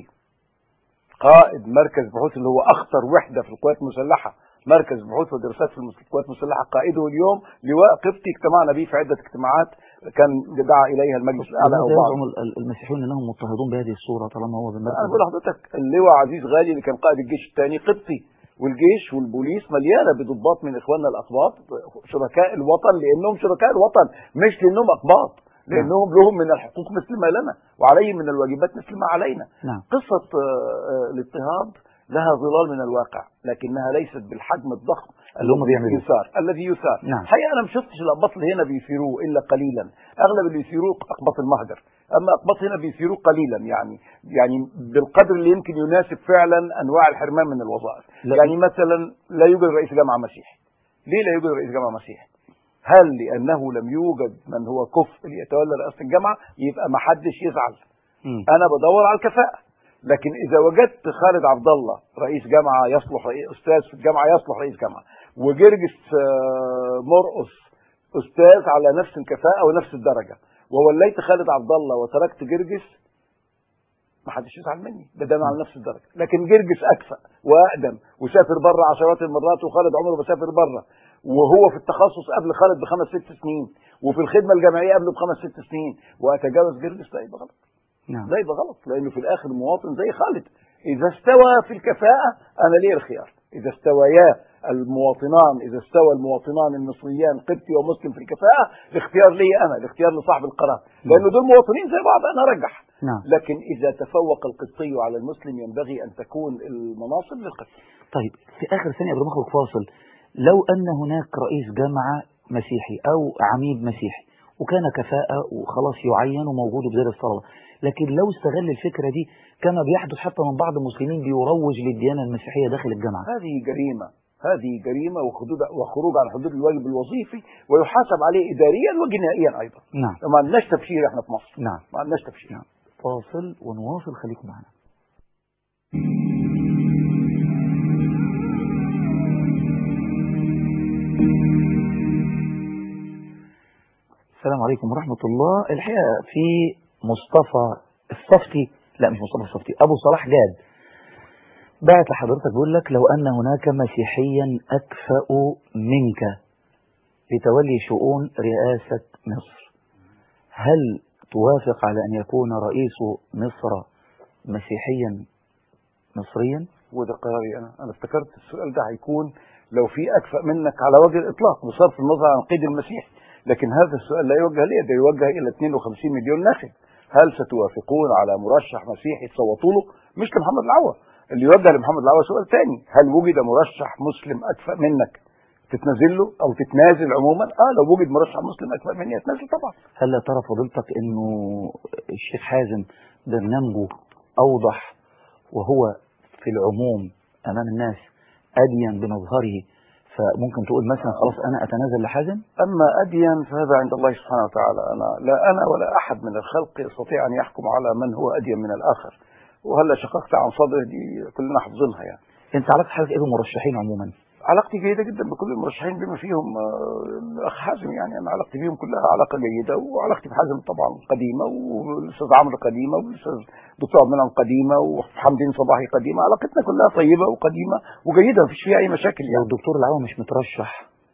قائد مركز بحوث اللي هو اخطر وحده في القوات المسلحه مركز بحوث ودراسات في المس- القوات المسلحه قائده اليوم لواء قبطي اجتمعنا به في عده اجتماعات كان دعا اليها المجلس الاعلى او لماذا بعض يزعم ال- ال- المسيحيون انهم مضطهدون بهذه الصوره طالما هو انا بالمركز بقول لحضرتك اللواء عزيز غالي اللي كان قائد الجيش الثاني قبطي والجيش والبوليس مليانه بضباط من اخواننا الاقباط شركاء الوطن لانهم شركاء الوطن مش لانهم اقباط لانهم لهم من الحقوق مثل ما لنا وعليهم من الواجبات مثل ما علينا نعم قصه آه، آه، الاضطهاد لها ظلال من الواقع لكنها ليست بالحجم الضخم اللي هم الذي بيعملوه. يثار الذي يثار نعم. حقيقه انا ما شفتش الاقباط اللي هنا بيثيروه الا قليلا اغلب اللي يثيروه اقباط المهجر اما اقباط هنا بيثيروه قليلا يعني يعني بالقدر اللي يمكن يناسب فعلا انواع الحرمان من الوظائف لا. يعني مثلا لا يوجد رئيس جامعه مسيحي ليه لا يوجد رئيس جامعه مسيحي هل لانه لم يوجد من هو كفء ليتولى رئاسه الجامعه يبقى ما حدش يزعل مم. انا بدور على الكفاءه لكن اذا وجدت خالد عبد الله رئيس جامعه يصلح رئي- استاذ في الجامعه يصلح رئيس جامعه وجرجس آه، مرقص استاذ على نفس الكفاءه ونفس الدرجه ووليت خالد عبد الله وتركت جرجس ما حدش يزعل مني ده ده على نفس الدرجه لكن جرجس اكفأ واقدم وسافر بره عشرات المرات وخالد عمره بسافر بره وهو في التخصص قبل خالد بخمس ست سنين وفي الخدمه الجامعيه قبله بخمس ست سنين واتجاوز جرجس لا يبقى غلط نعم لا يبقى غلط لانه في الاخر مواطن زي خالد اذا استوى في الكفاءه انا لي الخيار اذا استويا المواطنان اذا استوى المواطنان المصريان قبطي ومسلم في الكفاءه الاختيار لي انا الاختيار لصاحب القرار لانه دول مواطنين زي بعض انا ارجح نعم لكن اذا تفوق القبطي على المسلم ينبغي ان تكون المناصب للقبطي طيب في آخر ثانية قبل ما أخرج فاصل لو أن هناك رئيس جامعة مسيحي أو عميد مسيحي وكان كفاءة وخلاص يعين وموجود بزيادة الطلبة لكن لو استغل الفكرة دي كما بيحدث حتى من بعض المسلمين بيروج للديانة المسيحية داخل الجامعة هذه جريمه هذه جريمه وخدود وخروج عن حدود الواجب الوظيفي ويحاسب عليه اداريا وجنائيا ايضا نعم ما عندناش تبشير احنا في مصر نعم ما عندناش تبشير نعم فاصل ونواصل خليكم معنا السلام عليكم ورحمة الله الحقيقة في مصطفى الصفتي لا مش مصطفى الصفتي أبو صلاح جاد بعت لحضرتك بيقول لك لو أن هناك مسيحيا أكفأ منك لتولي شؤون رئاسة مصر هل توافق على أن يكون رئيس مصر مسيحيا مصريا وده قراري انا انا افتكرت السؤال ده هيكون لو في اكفأ منك على وجه الاطلاق بصرف النظر عن قيد المسيح لكن هذا السؤال لا يوجه لي ده يوجه الى 52 مليون ناخب هل ستوافقون على مرشح مسيحي تصوتوا له مش لمحمد العوا اللي يوجه لمحمد العوا سؤال ثاني هل وجد مرشح مسلم اكفأ منك تتنازل له او تتنازل عموما اه لو وجد مرشح مسلم اكفأ مني اتنازل طبعا هل لا ترى فضيلتك انه الشيخ حازم برنامجه اوضح وهو في العموم امام الناس ادين بمظهره فممكن تقول مثلا خلاص انا اتنازل لحازم أما أدين فهذا عند الله سبحانه وتعالى أنا لا أنا ولا أحد من الخلق يستطيع أن يحكم على من هو أدين من الآخر وهلا شققت عن صدره دي كلنا حافظينها يعني انت علاقة حضرتك ايه بالمرشحين عموما علاقتي جيدة جدا بكل المرشحين بما فيهم آه، الأخ حازم يعني أنا علاقتي بهم كلها علاقة جيدة وعلاقتي بحازم طبعا قديمة والأستاذ عمرو قديمة والأستاذ دكتور عبد المنعم قديمة وحمدين صباحي قديمة علاقتنا كلها طيبة وقديمة وجيدة مفيش فيها أي مشاكل لو يعني الدكتور العوا مش مترشح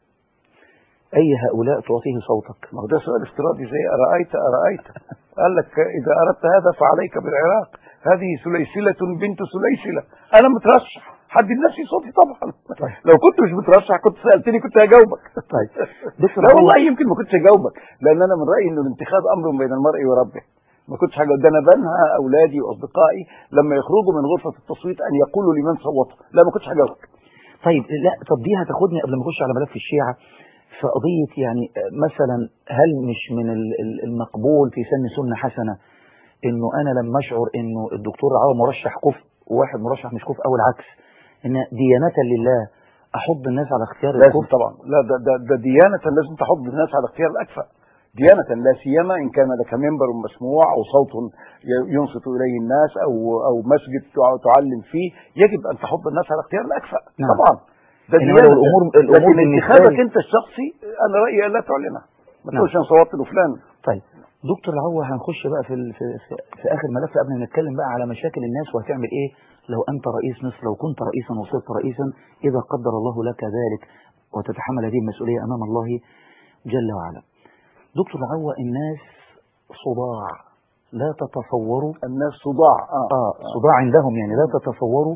اي هؤلاء تعطيه صوتك ما هو ده سؤال افتراضي زي أرأيت أرأيت قال لك إذا أردت هذا فعليك بالعراق هذه سليسلة بنت سليسلة أنا مترشح حد الناس صوتي طبعا لو كنت مش مترشح كنت سألتني كنت هجاوبك طيب دكتور لا العوا والله يمكن ما كنتش هجاوبك لأن أنا من رأيي إنه الانتخاب أمر بين المرء وربه ما كنتش حاجة ده أنا بنهى أولادي وأصدقائي لما يخرجوا من غرفة التصويت أن يقولوا لمن صوتوا لا ما كنتش هجاوبك طيب لا طب دي هتاخدني قبل ما اخش على ملف الشيعة في قضية يعني مثلا هل مش من ال- ال- المقبول في سن سنة حسنة انه انا لما اشعر انه الدكتور عوا مرشح كفء وواحد مرشح مش كفء او العكس ان ديانة لله احض الناس على اختيار لازم الكفء طبعا لا ده, ده, ده ديانة لازم تحض الناس على اختيار الأكفأ ديانة لا سيما إن كان لك منبر مسموع أو صوت ي- ينصت إليه الناس أو أو مسجد تع- تعلم فيه يجب أن تحض الناس على اختيار الأكفأ نعم. طبعا ده إنما لو الأمور- الأمور لكن بالنسبة انتخابك لي- أنت الشخصي أنا رأيي لا تعلنها ما نعم. تقولش أنا صوتت لفلان طيب دكتور العوا هنخش بقى في, ال- في, في, في اخر ملف قبل ما نتكلم بقى على مشاكل الناس وهتعمل ايه لو انت رئيس مصر لو كنت رئيسا وصرت رئيسا اذا قدر الله لك ذلك وتتحمل هذه المسؤوليه امام الله جل وعلا. دكتور العوا الناس صداع لا تتصوروا الناس صداع آه. اه صداع عندهم يعني لا تتصوروا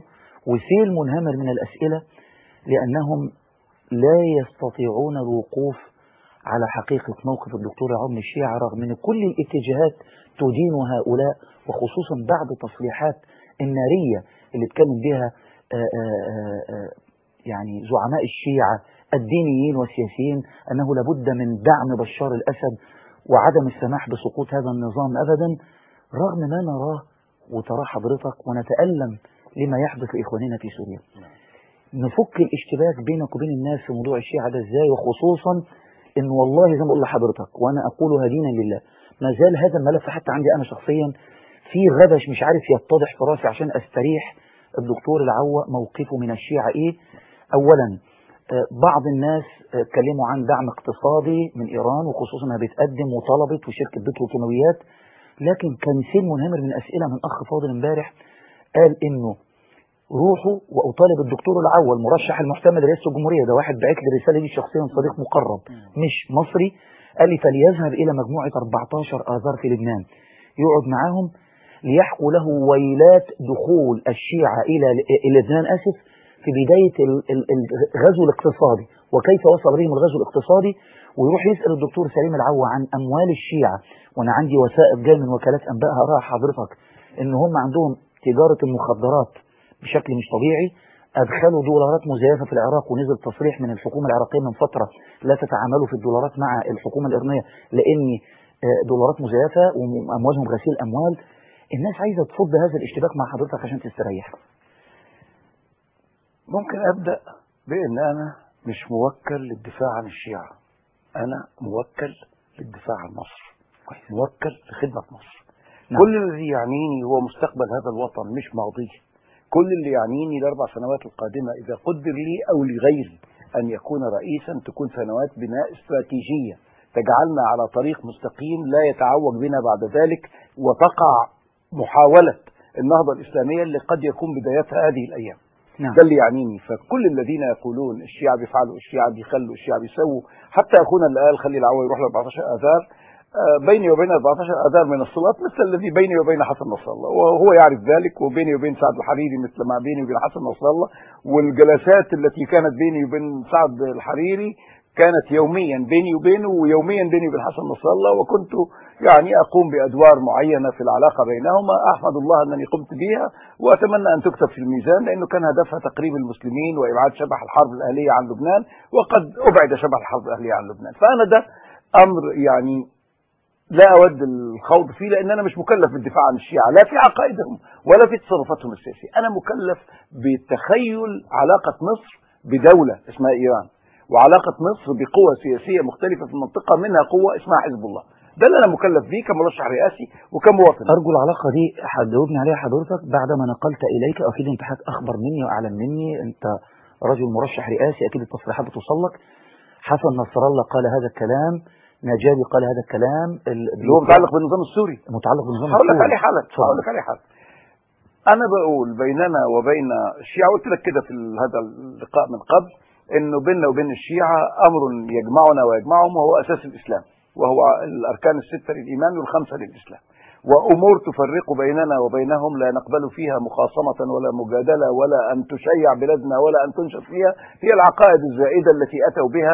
وسيل منهمر من الأسئلة لأنهم لا يستطيعون الوقوف على حقيقة موقف الدكتور عمر الشيعة رغم أن كل الاتجاهات تدين هؤلاء وخصوصا بعد تصريحات النارية اللي اتكلم بها آآ آآ آآ يعني زعماء الشيعة الدينيين والسياسيين أنه لابد من دعم بشار الأسد وعدم السماح بسقوط هذا النظام أبدا رغم ما نراه وتراه حضرتك ونتألم لما يحدث لإخواننا في سوريا نفك الاشتباك بينك وبين الناس في موضوع الشيعة ده ازاي وخصوصا ان والله زي ما بقول لحضرتك وانا اقولها دينا لله ما زال هذا الملف حتى عندي انا شخصيا في غبش مش عارف يتضح في راسي عشان استريح الدكتور العوة موقفه من الشيعة ايه اولا بعض الناس اتكلموا عن دعم اقتصادي من ايران وخصوصا انها بتقدم وطلبت وشركه بتروكيماويات لكن كان سيل منهمر من اسئله من اخ فاضل امبارح قال انه روحوا واطالب الدكتور العوة المرشح المحتمل لرئاسه الجمهوريه ده واحد بعت لي الرساله دي شخصيا صديق مقرب مش مصري قال لي فليذهب الى مجموعه 14 اذار في لبنان يقعد معاهم ليحكوا له ويلات دخول الشيعة إلى إلى لبنان آسف في بداية الغزو الاقتصادي وكيف وصل بهم الغزو الاقتصادي ويروح يسأل الدكتور سليم العوة عن أموال الشيعة وأنا عندي وثائق جاي من وكالات أنباء هقراها حضرتك إن هم عندهم تجارة المخدرات بشكل مش طبيعي أدخلوا دولارات مزيفة في العراق ونزل تصريح من الحكومة العراقية من فترة لا تتعاملوا في الدولارات مع الحكومة الإيرانية لأن دولارات مزيفة وأموالهم غسيل أموال الناس عايزة تفض هذا الاشتباك مع حضرتك عشان تستريح ممكن أبدأ بأن أنا مش موكل للدفاع عن الشيعة أنا موكل للدفاع عن مصر موكل لخدمة مصر نعم. كل الذي يعنيني هو مستقبل هذا الوطن مش ماضيه كل اللي يعنيني الأربع سنوات القادمة إذا قدر لي أو لغيري أن يكون رئيسا تكون سنوات بناء استراتيجية تجعلنا على طريق مستقيم لا يتعوج بنا بعد ذلك وتقع محاولة النهضة الإسلامية اللي قد يكون بدايتها هذه الأيام نعم. ده اللي يعنيني فكل الذين يقولون الشيعة بيفعلوا الشيعة بيخلوا الشيعة بيسووا حتى أخونا اللي قال خلي العوى يروح ل 14 آذار بيني وبين 14 آذار من الصلات مثل الذي بيني وبين حسن نصر الله وهو يعرف ذلك وبيني وبين سعد الحريري مثل ما بيني وبين حسن نصر الله والجلسات التي كانت بيني وبين سعد الحريري كانت يوميا بيني وبينه ويوميا بيني وبين حسن نصر الله وكنت يعني أقوم بأدوار معينة في العلاقة بينهما أحمد الله أنني قمت بها وأتمنى أن تكتب في الميزان لأنه كان هدفها تقريب المسلمين وإبعاد شبح الحرب الأهلية عن لبنان وقد أبعد شبح الحرب الأهلية عن لبنان فأنا ده أمر يعني لا أود الخوض فيه لأن أنا مش مكلف بالدفاع عن الشيعة لا في عقائدهم ولا في تصرفاتهم السياسية أنا مكلف بتخيل علاقة مصر بدولة اسمها إيران وعلاقة مصر بقوة سياسية مختلفة في المنطقة منها قوة اسمها حزب الله ده اللي أنا مكلف بيه كمرشح رئاسي وكمواطن أرجو العلاقة دي هتجاوبني عليها حضرتك بعدما نقلت إليك أكيد أنت أخبر مني وأعلم مني أنت رجل مرشح رئاسي أكيد التصريحات بتوصل لك حسن نصر الله قال هذا الكلام نجابي قال هذا الكلام اللي هو متعلق بالنظام السوري متعلق بالنظام هقول لك السوري عليه حالا هقول لك عليه حالا انا بقول بيننا وبين الشيعة قلت لك كده في هذا اللقاء من قبل انه بيننا وبين الشيعة امر يجمعنا ويجمعهم وهو اساس الاسلام وهو الاركان الستة للايمان والخمسة للاسلام وامور تفرق بيننا وبينهم لا نقبل فيها مخاصمة ولا مجادلة ولا ان تشيع بلادنا ولا ان تنشط فيها هي العقائد الزائدة التي اتوا بها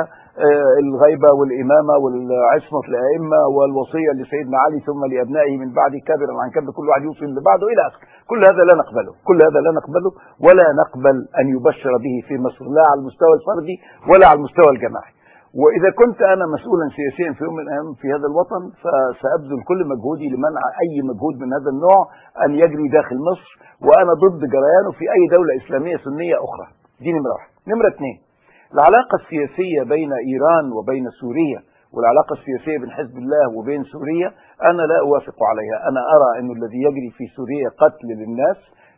الغيبة والامامة والعصمة الائمة والوصية لسيدنا علي ثم لابنائه من بعد كابرا عن كبر كل واحد يوصي اللي بعده الى اخره كل هذا لا نقبله كل هذا لا نقبله ولا نقبل ان يبشر به في مصر لا على المستوى الفردي ولا على المستوى الجماعي وإذا كنت أنا مسؤولا سياسيا في يوم من الأيام في هذا الوطن فسأبذل كل مجهودي لمنع أي مجهود من هذا النوع أن يجري داخل مصر وأنا ضد جريانه في أي دولة إسلامية سنية أخرى دي نمرة واحد نمرة اثنين العلاقة السياسية بين إيران وبين سوريا والعلاقة السياسية بين حزب الله وبين سوريا أنا لا أوافق عليها أنا أرى أن الذي يجري في سوريا قتل للناس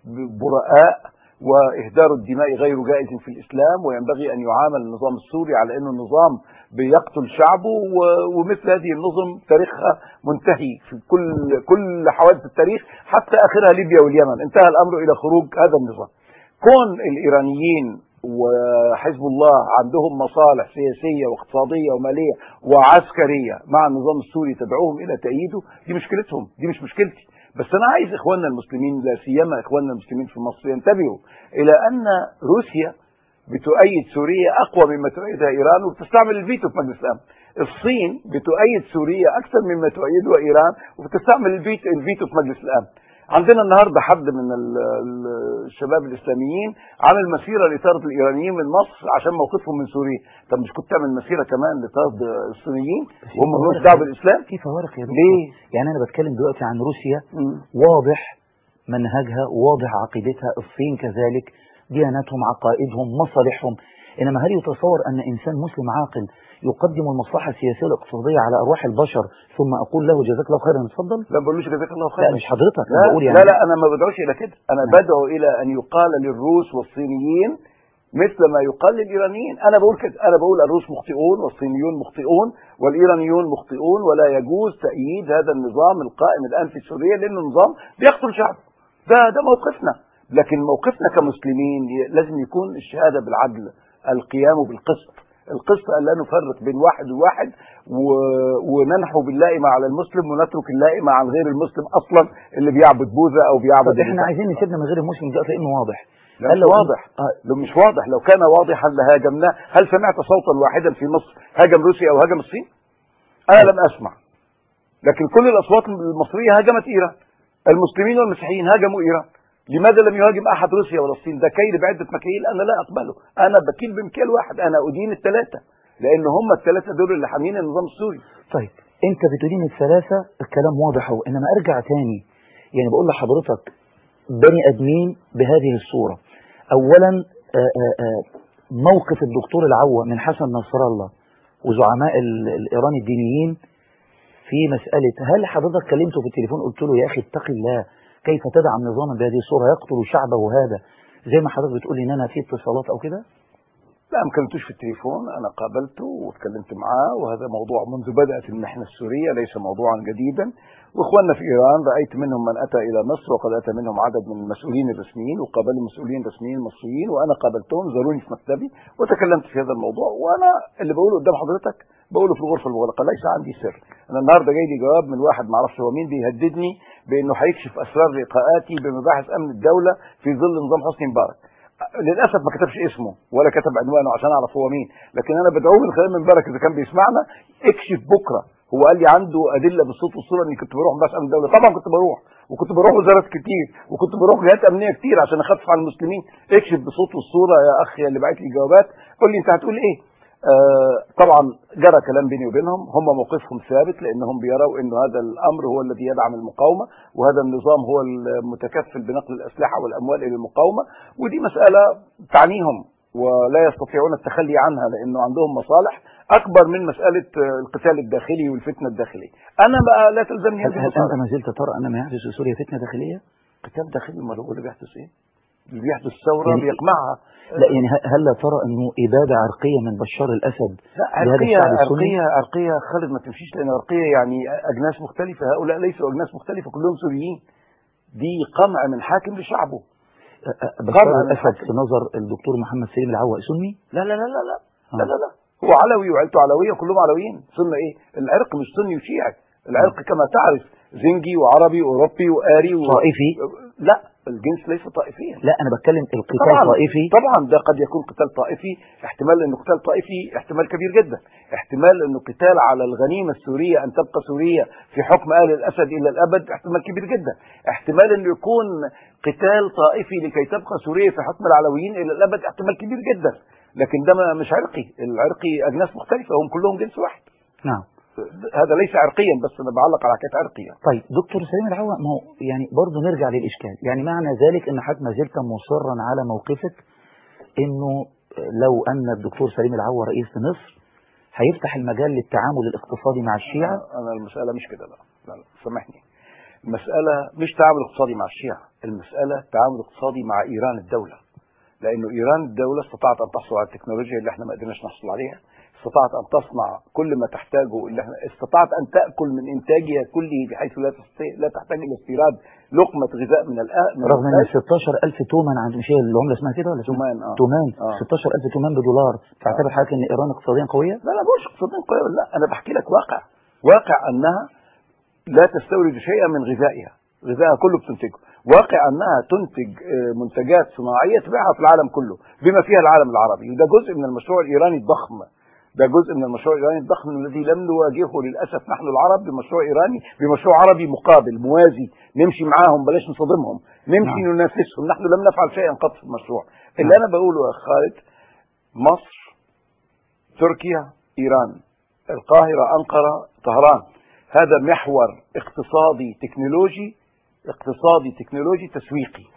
براء وإهدار الدماء غير جائز في الإسلام وينبغي أن يعامل النظام السوري على أنه نظام بيقتل شعبه ومثل هذه النظم تاريخها منتهي في كل كل حوادث التاريخ حتى آخرها ليبيا واليمن انتهى الأمر إلى خروج هذا النظام كون الإيرانيين وحزب الله عندهم مصالح سياسية واقتصادية ومالية وعسكرية مع النظام السوري تدعوهم إلى تأييده دي مشكلتهم دي مش مشكلتي بس انا عايز اخواننا المسلمين لا سيما اخواننا المسلمين في مصر ينتبهوا الى ان روسيا بتؤيد سوريا اقوى مما تؤيدها ايران وبتستعمل الفيتو في مجلس الامن. الصين بتؤيد سوريا اكثر مما تؤيدها ايران وبتستعمل الفيتو الفيتو في مجلس الامن. عندنا النهارده حد من ال- ال- الشباب الاسلاميين عامل مسيره لطرد الايرانيين من مصر عشان موقفهم من سوريا، طب مش كنت تعمل مسيره كمان لطرد الصينيين وهم ملوش دعوه بالاسلام؟ في فوارق يا دكتور ليه؟ يعني انا بتكلم دلوقتي عن روسيا مم. واضح منهجها واضح عقيدتها الصين كذلك دياناتهم عقائدهم مصالحهم انما هل يتصور ان انسان مسلم عاقل يقدم المصلحه السياسيه والاقتصاديه على ارواح البشر ثم اقول له جزاك الله خيرا اتفضل لا ما بقولوش جزاك الله خير لا مش حضرتك أنا لا, بقول يعني لا لا انا ما بدعوش الى كده انا نعم. بدعو الى ان يقال للروس والصينيين مثل ما يقال للايرانيين انا بقول كده انا بقول الروس مخطئون والصينيون مخطئون والايرانيون مخطئون ولا يجوز تأييد هذا النظام القائم الان في سوريا لانه نظام بيقتل شعب ده ده موقفنا لكن موقفنا كمسلمين ي- لازم يكون الشهاده بالعدل القيام بالقسط القسط ان لا نفرق بين واحد وواحد و... وننحو باللائمه على المسلم ونترك اللائمه عن غير المسلم اصلا اللي بيعبد بوذا او بيعبد طب احنا البتاع. عايزين نسيبنا من غير المسلم دلوقتي لانه واضح لا هل مش لو- واضح آه لو مش واضح لو كان واضحا لهاجمناه هل سمعت صوتا واحدا في مصر هاجم روسيا او هاجم الصين انا لم اسمع لكن كل الاصوات المصريه هاجمت ايران المسلمين والمسيحيين هاجموا ايران لماذا لم يهاجم احد روسيا ولا الصين ده كيل بعده مكاييل انا لا اقبله انا بكيل بمكيال واحد انا ادين الثلاثه لان هم الثلاثه دول اللي حامين النظام السوري طيب انت بتدين الثلاثة الكلام واضح اهو انما ارجع تاني يعني بقول لحضرتك بني ادمين بهذه الصورة اولا آآ آآ موقف الدكتور العوة من حسن نصر الله وزعماء ال- الايران الدينيين في مسألة هل حضرتك كلمته في التليفون قلت له يا اخي اتق الله كيف تدعم نظاما بهذه الصورة يقتل شعبه هذا زي ما حضرتك بتقول لي ان انا في اتصالات او كده لا ما كلمتوش في التليفون انا قابلته واتكلمت معاه وهذا موضوع منذ بدات المحنه السوريه ليس موضوعا جديدا واخواننا في ايران رايت منهم من اتى الى مصر وقد اتى منهم عدد من المسؤولين الرسميين وقابلوا مسؤولين رسميين مصريين وانا قابلتهم زاروني في مكتبي وتكلمت في هذا الموضوع وانا اللي بقوله قدام حضرتك بقوله في الغرفه المغلقه ليس عندي سر انا النهارده جاي لي جواب من واحد ما اعرفش هو مين بيهددني بانه هيكشف اسرار لقاءاتي بمباحث امن الدوله في ظل نظام حسني مبارك للاسف ما كتبش اسمه ولا كتب عنوانه عشان اعرف هو مين لكن انا بدعوه من خلال منبرك اذا كان بيسمعنا اكشف بكره هو قال لي عنده ادله بالصوت والصوره اني كنت بروح بس امن الدوله طبعا كنت بروح وكنت بروح وزارات كتير وكنت بروح جهات امنيه كتير عشان اخفف على المسلمين اكشف بالصوت والصوره يا اخي اللي بعت لي جوابات قول لي انت هتقول ايه آه طبعا جرى كلام بيني وبينهم هم موقفهم ثابت لانهم بيروا انه هذا الامر هو الذي يدعم المقاومه وهذا النظام هو المتكفل بنقل الاسلحه والاموال الى المقاومه ودي مساله تعنيهم ولا يستطيعون التخلي عنها لانه عندهم مصالح اكبر من مساله آه، القتال الداخلي والفتنه الداخليه. انا بقى لا تلزمني هل, هذه هل انت المصالح. ما زلت ترى ان ما يحدث في سوريا فتنة داخلية قتال داخلي امال هو اللي بيحدث ايه؟ اللي بيحدث ثوره يعني- بيقمعها لا يعني ه- هل لا ترى انه ابادة عرقية من بشار الاسد لا لهذا عرقية الشعب السني؟ عرقية عرقية خالد ما تمشيش لأن عرقية يعني أجناس مختلفة هؤلاء ليسوا أجناس مختلفة كلهم سوريين دي قمع من حاكم لشعبه أ- أ- بشار طبعاً الاسد الحاكم. في نظر الدكتور محمد سليم العواء سني لا لا لا لا لا آه. لا لا, لا. هو علوي وعيلته علوية كلهم علويين سنة إيه العرق مش سني وشيعي العرق كما تعرف زنجي وعربي وأوروبي وآري و... طائفي لا الجنس ليس طائفيا لا انا بتكلم القتال طبعا طائفي طبعا ده قد يكون قتال طائفي احتمال انه قتال طائفي احتمال كبير جدا احتمال انه قتال على الغنيمه السوريه ان تبقى سوريا في حكم ال الاسد الى الابد احتمال كبير جدا احتمال انه يكون قتال طائفي لكي تبقى سوريا في حكم العلويين الى الابد احتمال كبير جدا لكن ده ما- مش عرقي العرقي اجناس مختلفه هم كلهم جنس واحد نعم هذا ليس عرقيا بس انا بعلق على حكايه عرقيه طيب دكتور سليم العواء ما هو يعني برضه نرجع للاشكال يعني معنى ذلك ان حضرتك ما زلت مصرا على موقفك انه لو ان الدكتور سليم العواء رئيس مصر هيفتح المجال للتعامل الاقتصادي مع الشيعة انا المساله مش كده لا لا, لا. سامحني المساله مش تعامل اقتصادي مع الشيعة المساله تعامل اقتصادي مع ايران الدوله لانه ايران الدوله استطاعت ان تحصل على التكنولوجيا اللي احنا ما قدرناش نحصل عليها استطاعت ان تصنع كل ما تحتاجه اللي احنا استطاعت ان تاكل من انتاجها كله بحيث لا تستطيع لا تحتاج الى استيراد لقمه غذاء من الآن من رغم ان الإنتاج. 16000 تومان عند مش هي العملة اسمها كده ولا اسمها تومان اه تومان آه. 16000 تومان بدولار تعتبر حضرتك ان ايران اقتصاديا قوية لا لا مش اقتصاديا قوية ولا لا انا بحكي لك واقع واقع انها لا تستورد شيئا من غذائها غذائها كله بتنتجه واقع انها تنتج آه، منتجات صناعيه تبيعها في العالم كله بما فيها العالم العربي وده جزء من المشروع الايراني الضخم ده جزء من المشروع الايراني الضخم الذي لم نواجهه للاسف نحن العرب بمشروع ايراني بمشروع عربي مقابل موازي نمشي معاهم بلاش نصادمهم نمشي نعم. ننافسهم نحن لم نفعل شيئا قط في المشروع اللي انا بقوله يا خالد مصر تركيا ايران القاهره انقره طهران هذا محور اقتصادي تكنولوجي اقتصادي تكنولوجي تسويقي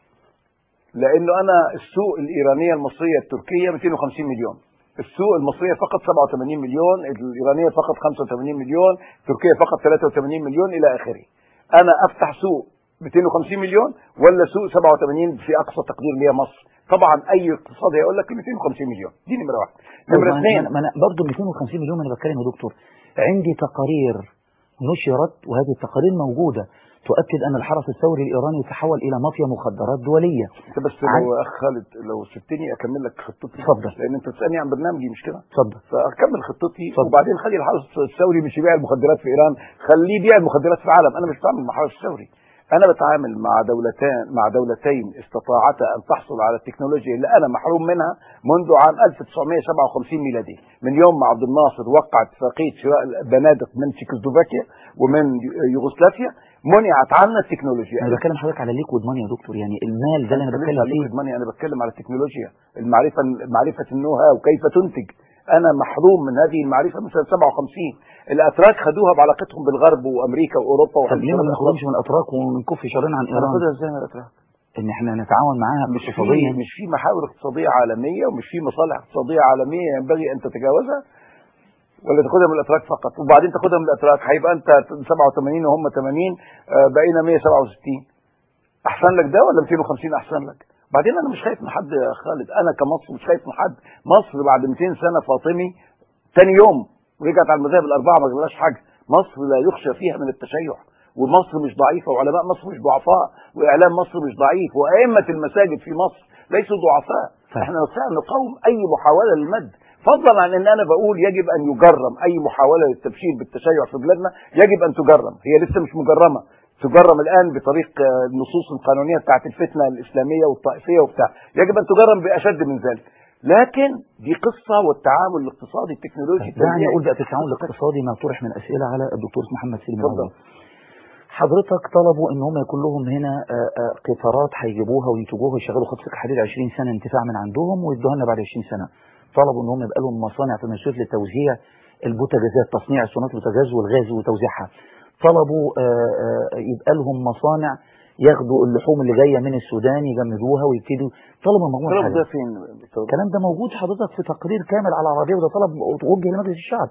لانه انا السوق الايرانيه المصريه التركيه 250 مليون السوق المصريه فقط 87 مليون الايرانيه فقط 85 مليون تركيا فقط 83 مليون الى اخره انا افتح سوق 250 مليون ولا سوق 87 في اقصى تقدير ليا مصر طبعا اي اقتصاد هيقول لك 250 مليون دي نمره واحد نمره ما اثنين أنا- ما انا برضه 250 مليون انا بتكلم يا دكتور عندي تقارير نشرت وهذه التقارير موجوده تؤكد ان الحرس الثوري الايراني تحول الى مافيا مخدرات دوليه انت بس عن- لو يا اخ خالد لو سبتني اكمل لك خطتي اتفضل. لان انت بتسالني عن برنامجي مش كده اتفضل فاكمل خطتي اتفضل. وبعدين خلي الحرس الثوري مش يبيع المخدرات في ايران خليه يبيع المخدرات في العالم انا مش بعمل مع الحرس الثوري انا بتعامل مع دولتين مع دولتين استطاعتا ان تحصل على التكنولوجيا اللي انا محروم منها منذ عام 1957 ميلادي من يوم ما عبد الناصر وقع اتفاقيه شراء البنادق من تشيكوسلوفاكيا ومن يوغوسلافيا منعت عنا التكنولوجيا انا بتكلم حضرتك على ليكويد ماني يا دكتور يعني المال ده اللي انا بتكلم على فيه liquid money، انا بتكلم على التكنولوجيا المعرفه معرفه النو هاو كيف تنتج انا محروم من هذه المعرفه من سنه 57 الاتراك خدوها بعلاقتهم بالغرب وامريكا واوروبا طب وحلف ليه ما الشرق بنخرجش من الاتراك ونكف شرنا عن ايران هناخدها ازاي من الاتراك ان احنا نتعاون معاها مش في اقتصاديا مش في محاور اقتصاديه عالميه ومش في مصالح اقتصاديه عالميه ينبغي ان تتجاوزها ولا تاخدها من الاتراك فقط وبعدين تاخدها من الاتراك هيبقى انت 87 وهم 80 آه، بقينا 167 احسن لك ده ولا 250 احسن لك بعدين انا مش خايف من حد يا خالد انا كمصر مش خايف من حد مصر بعد 200 سنه فاطمي تاني يوم رجعت على المذاهب الاربعه ما جابلهاش حاجه مصر لا يخشى فيها من التشيع ومصر مش ضعيفه وعلماء مصر مش ضعفاء واعلام مصر مش ضعيف وائمه المساجد في مصر ليسوا ضعفاء احنا نستطيع ان نقاوم اي محاوله للمد فضلا عن ان انا بقول يجب ان يجرم اي محاوله للتبشير بالتشيع في بلادنا يجب ان تجرم هي لسه مش مجرمه تجرم الان بطريق آه، النصوص القانونيه بتاعت الفتنه الاسلاميه والطائفيه وبتاع يجب ان تجرم باشد من ذلك لكن دي قصه والتعامل الاقتصادي التكنولوجي دعني اقول بقى في التعاون الاقتصادي ما طرح من اسئله على الدكتور محمد سليم اتفضل. العوضي. حضرتك طلبوا ان هم يكون لهم هنا آه، آه، قطارات هيجيبوها وينتجوها ويشغلوا خط سكه حديد 20 سنه انتفاع من عندهم ويدوها لنا بعد 20 سنه طلبوا ان هم يبقى لهم مصانع في مصر لتوزيع البوتاجازات تصنيع صناعه البوتاجاز والغاز وتوزيعها طلبوا آه، آه، يبقى لهم مصانع ياخدوا اللحوم اللي جايه من السودان يجمدوها ويبتدوا طلبوا مجموعه طلب حاجات ده فين دكتور؟ الكلام ده موجود حضرتك في تقرير كامل على العربية وده طلب وجه لمجلس الشعب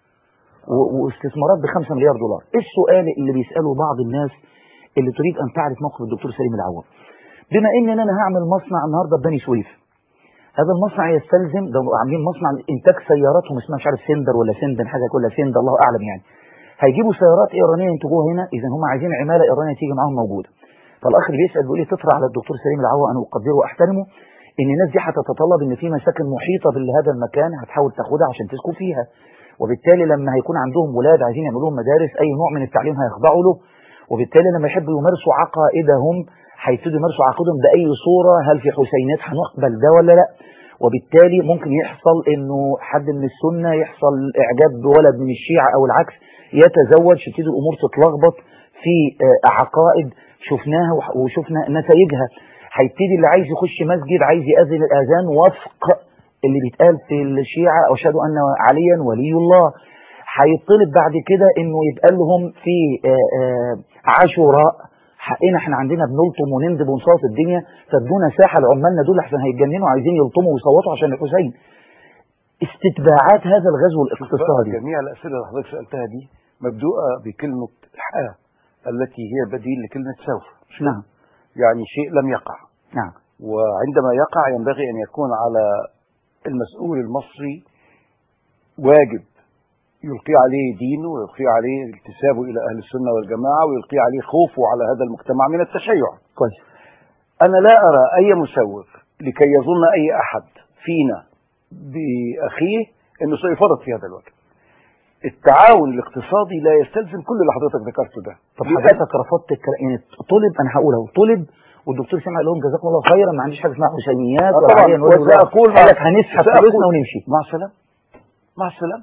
و- واستثمارات ب 5 مليار دولار ايه السؤال اللي بيسأله بعض الناس اللي تريد ان تعرف موقف الدكتور سليم العوض بما ان انا هعمل مصنع النهارده في بني سويف هذا المصنع يستلزم ده عاملين مصنع انتاج سياراتهم اسمها مش عارف سندر ولا سندن حاجه كلها سند الله اعلم يعني هيجيبوا سيارات ايرانيه ينتجوها هنا اذا هم عايزين عماله ايرانيه تيجي معاهم موجوده فالاخ اللي بيسال بيقول لي تطرح على الدكتور سليم العوا انا اقدره واحترمه ان الناس دي هتتطلب ان في مساكن محيطه بهذا المكان هتحاول تاخدها عشان تسكن فيها وبالتالي لما هيكون عندهم ولاد عايزين يعملوا لهم مدارس اي نوع من التعليم هيخضعوا له وبالتالي لما يحبوا يمارسوا عقائدهم هيبتدوا يمارسوا عقائدهم باي صوره هل في حسينات هنقبل ده ولا لا وبالتالي ممكن يحصل انه حد من السنه يحصل اعجاب بولد من الشيعه او العكس يتزوج تبتدي الامور تتلخبط في آه، عقائد شفناها وح- وشفنا نتائجها هيبتدي اللي عايز يخش مسجد عايز يأذن الأذان وفق اللي بيتقال في الشيعة أشهد أن عليا ولي الله هيطلب بعد كده انه يبقى لهم في آه، آه، عاشوراء حقنا احنا عندنا بنلطم ونندب ونصوت الدنيا فادونا ساحه لعمالنا دول احسن هيتجننوا عايزين يلطموا ويصوتوا عشان الحسين استتباعات هذا الغزو الاقتصادي جميع الاسئله اللي حضرتك سالتها دي مبدوءه بكلمه حا التي هي بديل لكلمه سوف نعم يعني شيء لم يقع نعم وعندما يقع ينبغي ان يكون على المسؤول المصري واجب يلقي عليه دينه ويلقي عليه اكتسابه الى اهل السنه والجماعه ويلقي عليه خوفه على هذا المجتمع من التشيع كويس أنا لا أرى أي مسوغ لكي يظن أي أحد فينا بأخيه أنه سيفرط في هذا الوجه التعاون الاقتصادي لا يستلزم كل اللي حضرتك ذكرته ده طب لأن- حضرتك رفضت الكلام يعني طلب انا هقول اهو طلب والدكتور سمع لهم جزاكم الله خيرا ما عنديش حاجه اسمها حسينيات آه ولا طبعاً، عليا نقول له وسأقول قال مع- لك هنسحب وسأقول- فلوسنا ونمشي مع السلامة مع السلامة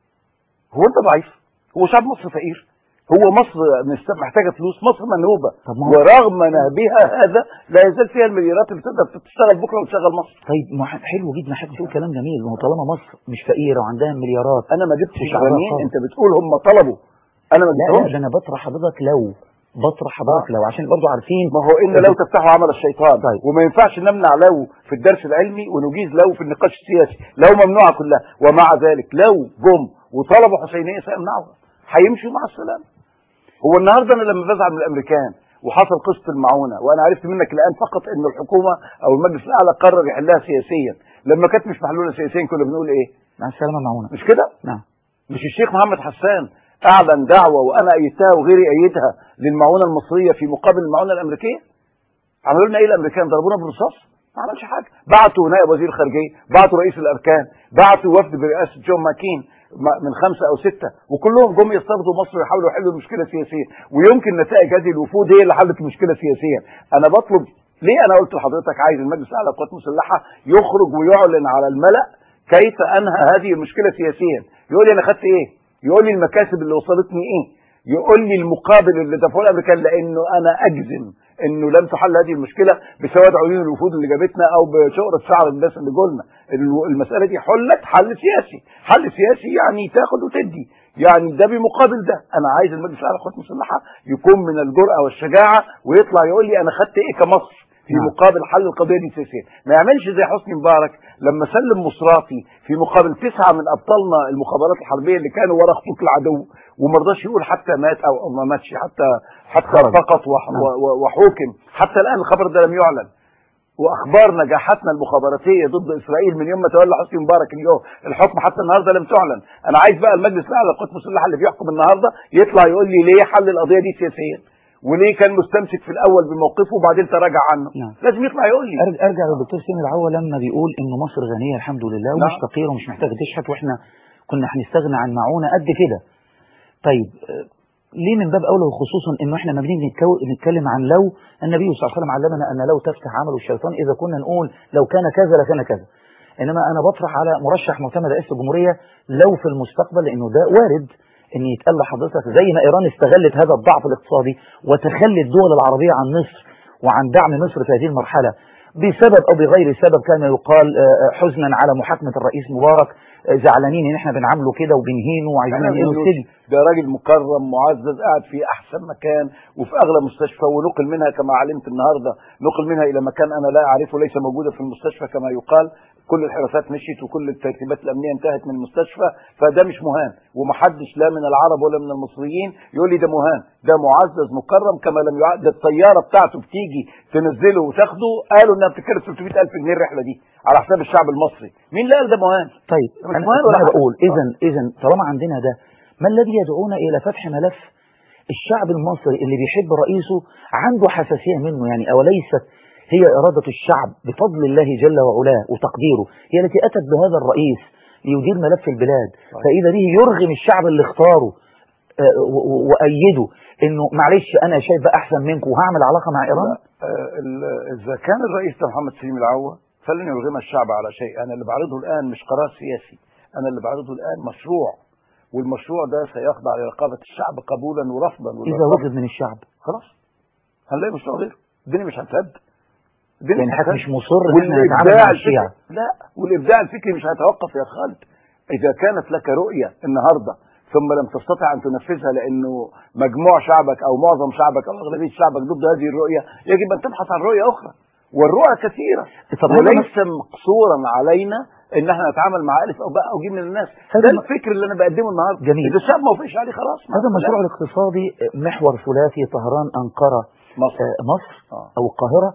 هو انت ضعيف هو شعب مصر فقير هو مصر مست- محتاجة فلوس مصر منهوبة طب ما هو- ورغم نهبها هذا لا يزال فيها المليارات اللي تقدر تشتغل بكرة وتشغل مصر طيب ما ح- حلو جدا حضرتك بتقول كلام جميل ما هو طالما مصر مش فقيره وعندها مليارات انا ما جبتش شعبها غنيين خالص. انت بتقول هم طلبوا انا ما لا لا جبتهمش ده انا بطرح حضرتك لو بطرح حضرتك لو عشان برضو عارفين ما هو ان لو تفتحوا عمل الشيطان طيب. وما ينفعش نمنع لو في الدرس العلمي ونجيز لو في النقاش السياسي لو ممنوعه كلها ومع ذلك لو جم وطلبوا حسينيه سيمنعها هيمشوا مع السلامه هو النهارده انا لما بزعل من الامريكان وحصل قصه المعونه وانا عرفت منك الان فقط ان الحكومه او المجلس الاعلى قرر يحلها سياسيا لما كانت مش محلوله سياسيا كنا بنقول ايه مع السلامه معونا مش كده نعم مش الشيخ محمد حسان اعلن دعوه وانا ايدتها وغيري ايدها للمعونه المصريه في مقابل المعونه الامريكيه عملوا لنا ايه الامريكان ضربونا بالرصاص ما عملش حاجه بعتوا نائب وزير الخارجيه بعتوا رئيس الاركان بعتوا وفد برئاسه جون ماكين م- من خمسه او سته وكلهم جم يستفضوا مصر ويحاولوا يحلوا المشكله سياسيا ويمكن نتائج هذه الوفود هي اللي حلت المشكله سياسيا انا بطلب ليه انا قلت لحضرتك عايز المجلس الاعلى للقوات المسلحه يخرج ويعلن على الملا كيف انهى هذه المشكله سياسيا يقول لي انا خدت ايه يقول لي المكاسب اللي وصلتني ايه يقول لي المقابل اللي دفعوه الامريكان لانه انا اجزم انه لم تحل هذه المشكله بسواد عيون الوفود اللي جابتنا او بشقره شعر الناس اللي جولنا الو- المساله دي حلت حل سياسي حل سياسي يعني تاخد وتدي يعني ده بمقابل ده انا عايز المجلس الاعلى للقوات المسلحه يكون من الجرأه والشجاعه ويطلع يقول لي انا خدت ايه كمصر في نعم. مقابل حل القضيه دي سياسيا ما يعملش زي حسني مبارك لما سلم مصراتي في مقابل تسعه من ابطالنا المخابرات الحربيه اللي كانوا ورا خطوط العدو وما رضاش يقول حتى مات او أو ما ماتش حتى حتى خرج. فقط وح- نعم. و- و- وحوكم حتى الان الخبر ده لم يعلن واخبار نجاحاتنا المخابراتيه ضد اسرائيل من يوم ما تولى حسني مبارك اليوم الحكم حتى النهارده لم تعلن انا عايز بقى المجلس الاعلى للقوات المسلحه اللي بيحكم النهارده يطلع يقول لي ليه حل القضيه دي سياسيا وليه كان مستمسك في الاول بموقفه وبعدين تراجع عنه نعم. لازم يطلع يقول لي أرجع, ارجع للدكتور سامي العوا لما بيقول انه مصر غنيه الحمد لله ومش نعم. فقيره ومش محتاجه تشحت واحنا كنا هنستغنى عن معونه قد كده. طيب آه، ليه من باب اولى وخصوصا انه احنا لما بنيجي نتكو- نتكلم عن لو النبي صلى الله عليه وسلم علمنا ان لو تفتح عمل الشيطان اذا كنا نقول لو كان كذا لكان كذا. انما انا بطرح على مرشح معتمد رئيس الجمهوريه لو في المستقبل لانه ده وارد ان يتقال لحضرتك زي ما ايران استغلت هذا الضعف الاقتصادي وتخلي الدول العربيه عن مصر وعن دعم مصر في هذه المرحله بسبب او بغير سبب كان يقال آه، حزنا على محاكمه الرئيس مبارك آه، زعلانين ان احنا بنعامله كده وبنهينه وعايزين أنا ننقله بقول السجن ده راجل مكرم معزز قاعد في احسن مكان وفي اغلى مستشفى ونقل منها كما علمت النهارده نقل منها الى مكان انا لا اعرفه ليس موجودا في المستشفى كما يقال كل الحراسات مشيت وكل الترتيبات الامنيه انتهت من المستشفى فده مش مهان ومحدش لا من العرب ولا من المصريين يقول لي ده مهان ده معزز مكرم كما لم يعد ده الطياره بتاعته بتيجي تنزله وتاخده قالوا انها بتتكلف 300000 جنيه الرحله دي على حساب الشعب المصري مين اللي قال ده مهان طيب مش انا, مهم ولا أنا حاجة. بقول اذا اذا طالما عندنا ده ما الذي يدعونا الى فتح ملف الشعب المصري اللي بيحب رئيسه عنده حساسيه منه يعني اوليست هي اراده الشعب بفضل الله جل وعلاه وتقديره هي التي اتت بهذا الرئيس ليدير ملف البلاد فاذا به يرغم الشعب اللي اختاره آه، و- و- وايده انه معلش انا شايف بقى احسن منكم وهعمل علاقه مع ايران آه، ال- إذا كان الرئيس ده محمد سليم العوة فلن يرغم الشعب على شيء أنا اللي بعرضه الآن مش قرار سياسي أنا اللي بعرضه الآن مشروع والمشروع ده سيخضع لرقابة الشعب قبولا ورفضا اذا والرقابة- وجد من الشعب خلاص هنلاقي مشروع غيره الدنيا مش هتهد الدنيا يعني مش حضرتك هتهد. مش مصر ان احنا نتعامل والإبداع مع الفكري الشيعة لا والإبداع الفكري مش هيتوقف يا خالد إذا كانت لك رؤية النهاردة ثم لم تستطع أن تنفذها لأنه مجموع شعبك أو معظم شعبك أو أغلبية شعبك ضد هذه الرؤية يجب أن تبحث عن رؤية أخرى والرؤى كثيرة طب هذا وليس مقصورا علينا ان احنا نتعامل مع الف او باء او جيم من الناس هذا ده م- الفكر اللي انا بقدمه النهارده جميل. اذا الشعب ما وافقش عليه خلاص ما- هذا المشروع لا. الاقتصادي محور ثلاثي طهران أنقرة مصر آه، مصر آه. أو القاهرة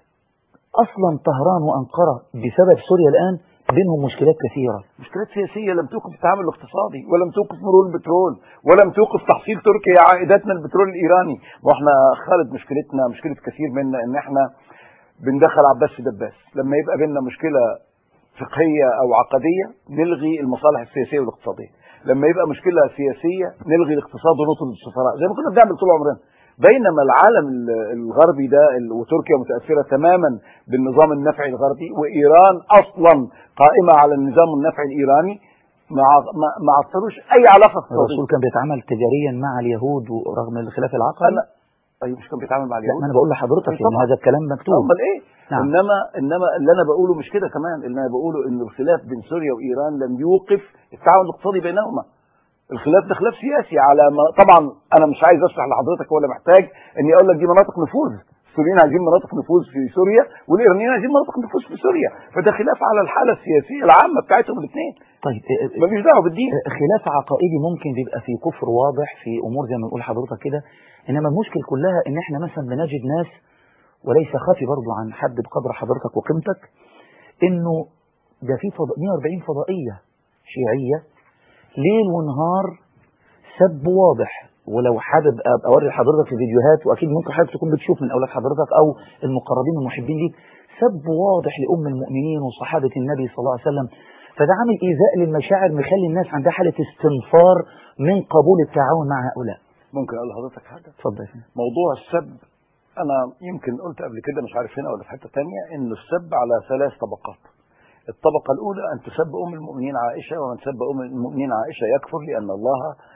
أصلا طهران وأنقرة بسبب سوريا الآن بينهم مشكلات كثيرة مشكلات سياسية لم توقف التعامل الاقتصادي ولم توقف مرور البترول ولم توقف تحصيل تركيا عائدات من البترول الإيراني واحنا خالد مشكلتنا مشكلة كثير منا ان احنا بندخل عباس في دباس لما يبقى بيننا مشكلة فقهية أو عقدية نلغي المصالح السياسية والاقتصادية لما يبقى مشكله سياسيه نلغي الاقتصاد ونطرد السفراء زي ما كنا بنعمل طول عمرنا بينما العالم ال- الغربي ده ال- وتركيا متاثره تماما بالنظام النفعي الغربي وايران اصلا قائمه على النظام النفعي الايراني ما ع- ما ما عطلوش اي علاقه الرسول اقتصاديه كان بيتعامل تجاريا مع اليهود ورغم الخلاف العقدي أنا- طيب مش كان بيتعامل مع لا اليهود ما انا بقول لحضرتك ان طبعا. هذا الكلام مكتوب امال ايه نعم. انما انما اللي انا بقوله مش كده كمان اللي انا بقوله ان الخلاف بين سوريا وايران لم يوقف التعاون الاقتصادي بينهما الخلاف ده خلاف سياسي على ما طبعا انا مش عايز اشرح لحضرتك ولا محتاج اني اقول لك دي مناطق نفوذ السوريين عايزين مناطق نفوذ في سوريا والايرانيين عايزين مناطق نفوذ في سوريا فده خلاف على الحاله السياسيه العامه بتاعتهم الاثنين طيب اه، اه، ملوش دعوه بالدين خلاف عقائدي ممكن بيبقى في كفر واضح في امور زي ما بنقول حضرتك كده انما المشكل كلها ان احنا مثلا بنجد ناس وليس خفي برضو عن حد بقدر حضرتك وقيمتك انه ده في فض... 140 فضائيه شيعيه ليل ونهار سب واضح ولو حابب أبقى اوري لحضرتك في فيديوهات واكيد ممكن حضرتك تكون بتشوف من اولاد حضرتك او المقربين المحبين ليك سب واضح لام المؤمنين وصحابه النبي صلى الله عليه وسلم فده عامل ايذاء للمشاعر مخلي الناس عندها حاله استنفار من قبول التعاون مع هؤلاء ممكن اقول لحضرتك حاجه اتفضل يا فندم. موضوع السب انا يمكن قلت قبل كده مش عارف هنا ولا في حته تانية انه السب على ثلاث طبقات الطبقة الأولى أن تسب أم المؤمنين عائشة ومن سب أم المؤمنين عائشة يكفر لأن الله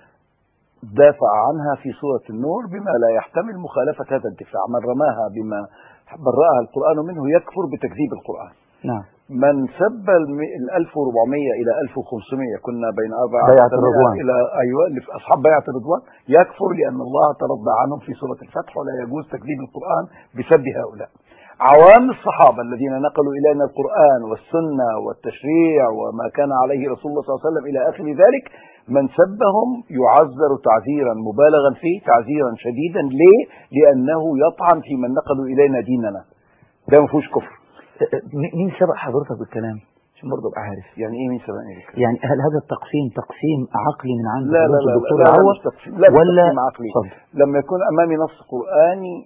دافع عنها في سورة النور بما لا يحتمل مخالفة هذا الدفاع من رماها بما برأها القرآن منه يكفر بتكذيب القرآن نعم من سب ال 1400 الى 1500 كنا بين اربع بيعة الرضوان. الى ايوه اللي في اصحاب بيعه الرضوان يكفر لان الله ترضى عنهم في سوره الفتح ولا يجوز تكذيب القران بسب هؤلاء. عوام الصحابه الذين نقلوا الينا القران والسنه والتشريع وما كان عليه رسول الله صلى الله عليه وسلم الى اخر ذلك من سبهم يعذر تعذيرا مبالغا فيه تعذيرا شديدا ليه؟ لانه يطعن في من نقلوا الينا ديننا. ده ما فيهوش كفر. م- مين سبق حضرتك بالكلام عشان برضه ابقى عارف يعني ايه مين سبقني بالكلام؟ يعني هل هذا التقسيم تقسيم عقلي من عند لا لا فضيلة لا الدكتور لا, لا, العوض مش تقسيم لا مش ولا تقسيم عقلي اتفضل. لما يكون امامي نص قراني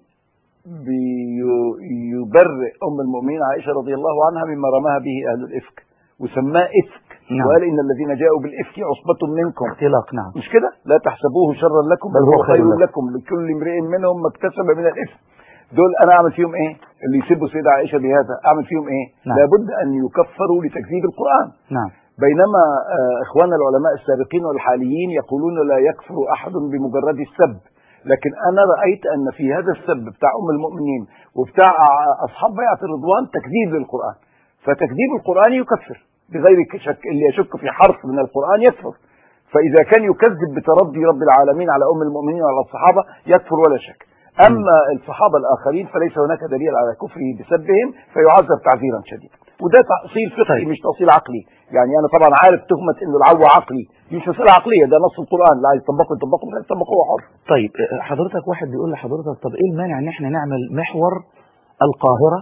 بيبرئ ام المؤمنين عائشه رضي الله عنها مما رماها به اهل الافك وسماه افك نعم. وقال ان الذين جاءوا بالافك عصبه منكم اختلاق نعم مش كده لا تحسبوه شرا لكم بل هو خير لكم. لكم لكل امرئ منهم ما اكتسب من الاثم دول انا اعمل فيهم ايه اللي يسبوا سيدة عائشه بهذا اعمل فيهم ايه نعم. لابد ان يكفروا لتكذيب القران نعم بينما آه، اخواننا العلماء السابقين والحاليين يقولون لا يكفر احد بمجرد السب لكن انا رايت ان في هذا السب بتاع ام المؤمنين وبتاع اصحاب بيعه الرضوان تكذيب للقران فتكذيب القران يكفر بغير شك اللي يشك في حرف من القران يكفر فاذا كان يكذب بترضي رب العالمين على ام المؤمنين وعلى الصحابه يكفر ولا شك اما الصحابه الاخرين فليس هناك دليل على كفره بسبهم فيعذب تعذيرا شديدا وده تأصيل فقهي طيب. مش تأصيل عقلي يعني انا طبعا عارف تهمه انه العو عقلي دي مش مساله عقليه ده نص القران لا عايز يطبقه يطبقه مش عايز يطبقه هو حر طيب اه، حضرتك واحد بيقول لحضرتك طب ايه المانع ان احنا نعمل محور القاهرة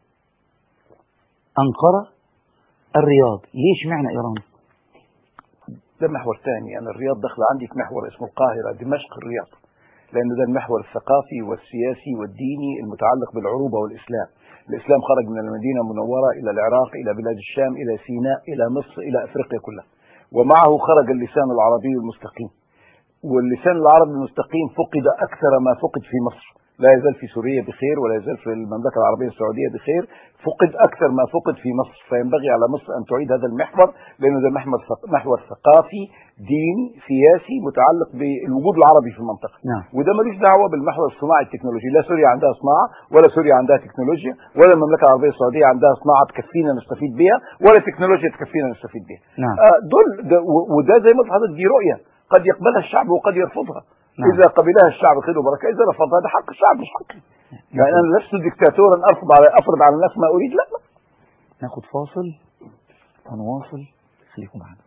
أنقرة الرياض ليش معنى إيران ده محور ثاني انا الرياض داخله عندي في محور اسمه القاهره دمشق الرياض لان ده المحور الثقافي والسياسي والديني المتعلق بالعروبه والاسلام الاسلام خرج من المدينه المنوره الى العراق الى بلاد الشام الى سيناء الى مصر الى افريقيا كلها ومعه خرج اللسان العربي المستقيم واللسان العربي المستقيم فقد اكثر ما فقد في مصر لا يزال في سوريا بخير ولا يزال في المملكه العربيه السعوديه بخير فقد اكثر ما فقد في مصر فينبغي على مصر ان تعيد هذا المحور لانه ده محور محور ثقافي ديني سياسي متعلق بالوجود العربي في المنطقه نعم وده ملوش دعوه بالمحور الصناعي التكنولوجي لا سوريا عندها صناعه ولا سوريا عندها تكنولوجيا ولا المملكه العربيه السعوديه عندها صناعه تكفينا نستفيد بها ولا تكنولوجيا تكفينا نستفيد بها نعم آه، دول ده و- وده زي ما قلت لحضرتك دي رؤيه قد يقبلها الشعب وقد يرفضها نعم. اذا قبلها الشعب خير وبركه اذا رفضها ده حق الشعب مش حقي يعني انا لست دكتاتورا ارفض على افرض على الناس ما اريد لا لا ناخد فاصل ونواصل خليكم معنا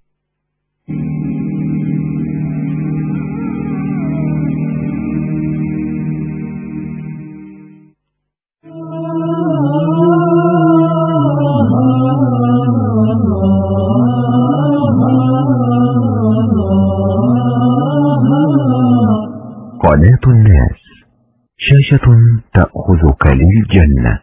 قناة الناس شاشة تأخذك للجنة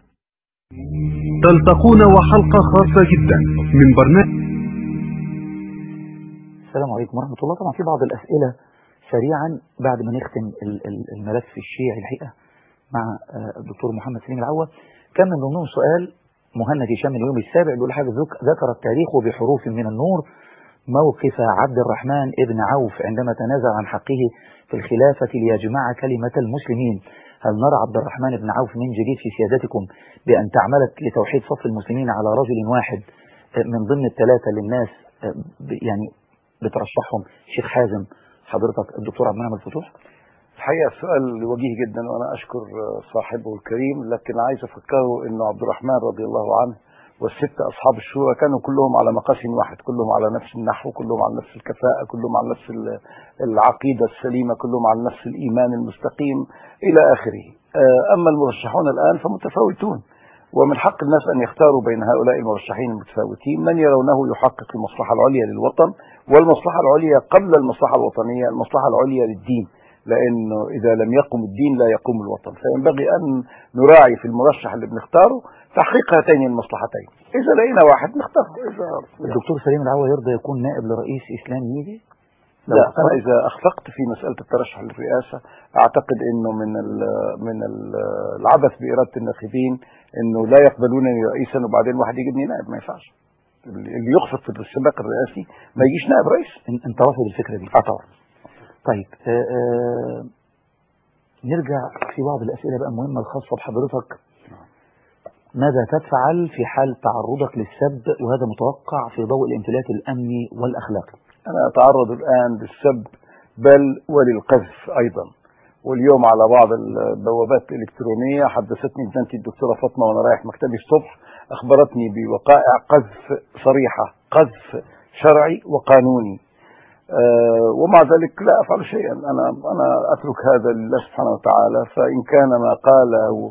تلتقون وحلقة خاصة جدا من برنامج السلام عليكم ورحمة الله طبعا في بعض الأسئلة سريعا بعد ما نختم ال- ال- الملف الشيعي الحقيقة مع آه، الدكتور محمد سليم العوة كان من ضمنهم سؤال مهند هشام من اليوم السابع بيقول حاجة ذك- ذكر التاريخ بحروف من النور موقف عبد الرحمن ابن عوف عندما تنازع عن حقه في الخلافة ليجمع كلمة المسلمين هل نرى عبد الرحمن بن عوف من جديد في سيادتكم بأن تعمل لتوحيد صف المسلمين على رجل واحد آه، من ضمن الثلاثة للناس آه، ب- يعني بترشحهم شيخ حازم حضرتك الدكتور عبد المنعم الفتوح الحقيقة السؤال وجيه جدا وأنا أشكر صاحبه الكريم لكن عايز أفكره أنه عبد الرحمن رضي الله عنه والستة أصحاب الشورى كانوا كلهم على مقاس واحد كلهم على نفس النحو كلهم على نفس الكفاءة كلهم على نفس ال- العقيدة السليمة كلهم على نفس الإيمان المستقيم إلى آخره آه، أما المرشحون الآن فمتفاوتون ومن حق الناس أن يختاروا بين هؤلاء المرشحين المتفاوتين من يرونه يحقق المصلحة العليا للوطن والمصلحة العليا قبل المصلحة الوطنية المصلحة العليا للدين لأنه إذا لم يقم الدين لا يقوم الوطن فينبغي أن نراعي في المرشح اللي بنختاره تحقيق هاتين المصلحتين إذا لقينا واحد نختاره إذا الدكتور سليم العوة يرضى يكون نائب لرئيس إسلام يجي لا أنا إذا أخفقت في مسألة الترشح للرئاسة أعتقد أنه من ال من ال العبث بإرادة الناخبين أنه لا يقبلونني رئيسا وبعدين واحد يجيبني نائب ما ينفعش اللي يخفق في السباق الرئاسي ما يجيش نائب رئيس إن- انت رافض الفكرة دي اه طبعا طيب آه، آه، نرجع في بعض الأسئلة بقى مهمة الخاصة بحضرتك ماذا تفعل في حال تعرضك للسب وهذا متوقع في ضوء الانفلات الأمني والأخلاقي أنا أتعرض الآن للسب بل وللقذف أيضا واليوم على بعض البوابات الإلكترونية حدثتني ابنتي الدكتورة فاطمة وأنا رايح مكتبي الصبح أخبرتني بوقائع قذف صريحة قذف شرعي وقانوني آه، ومع ذلك لا أفعل شيئا أنا أنا أترك هذا لله سبحانه وتعالى فإن كان ما قاله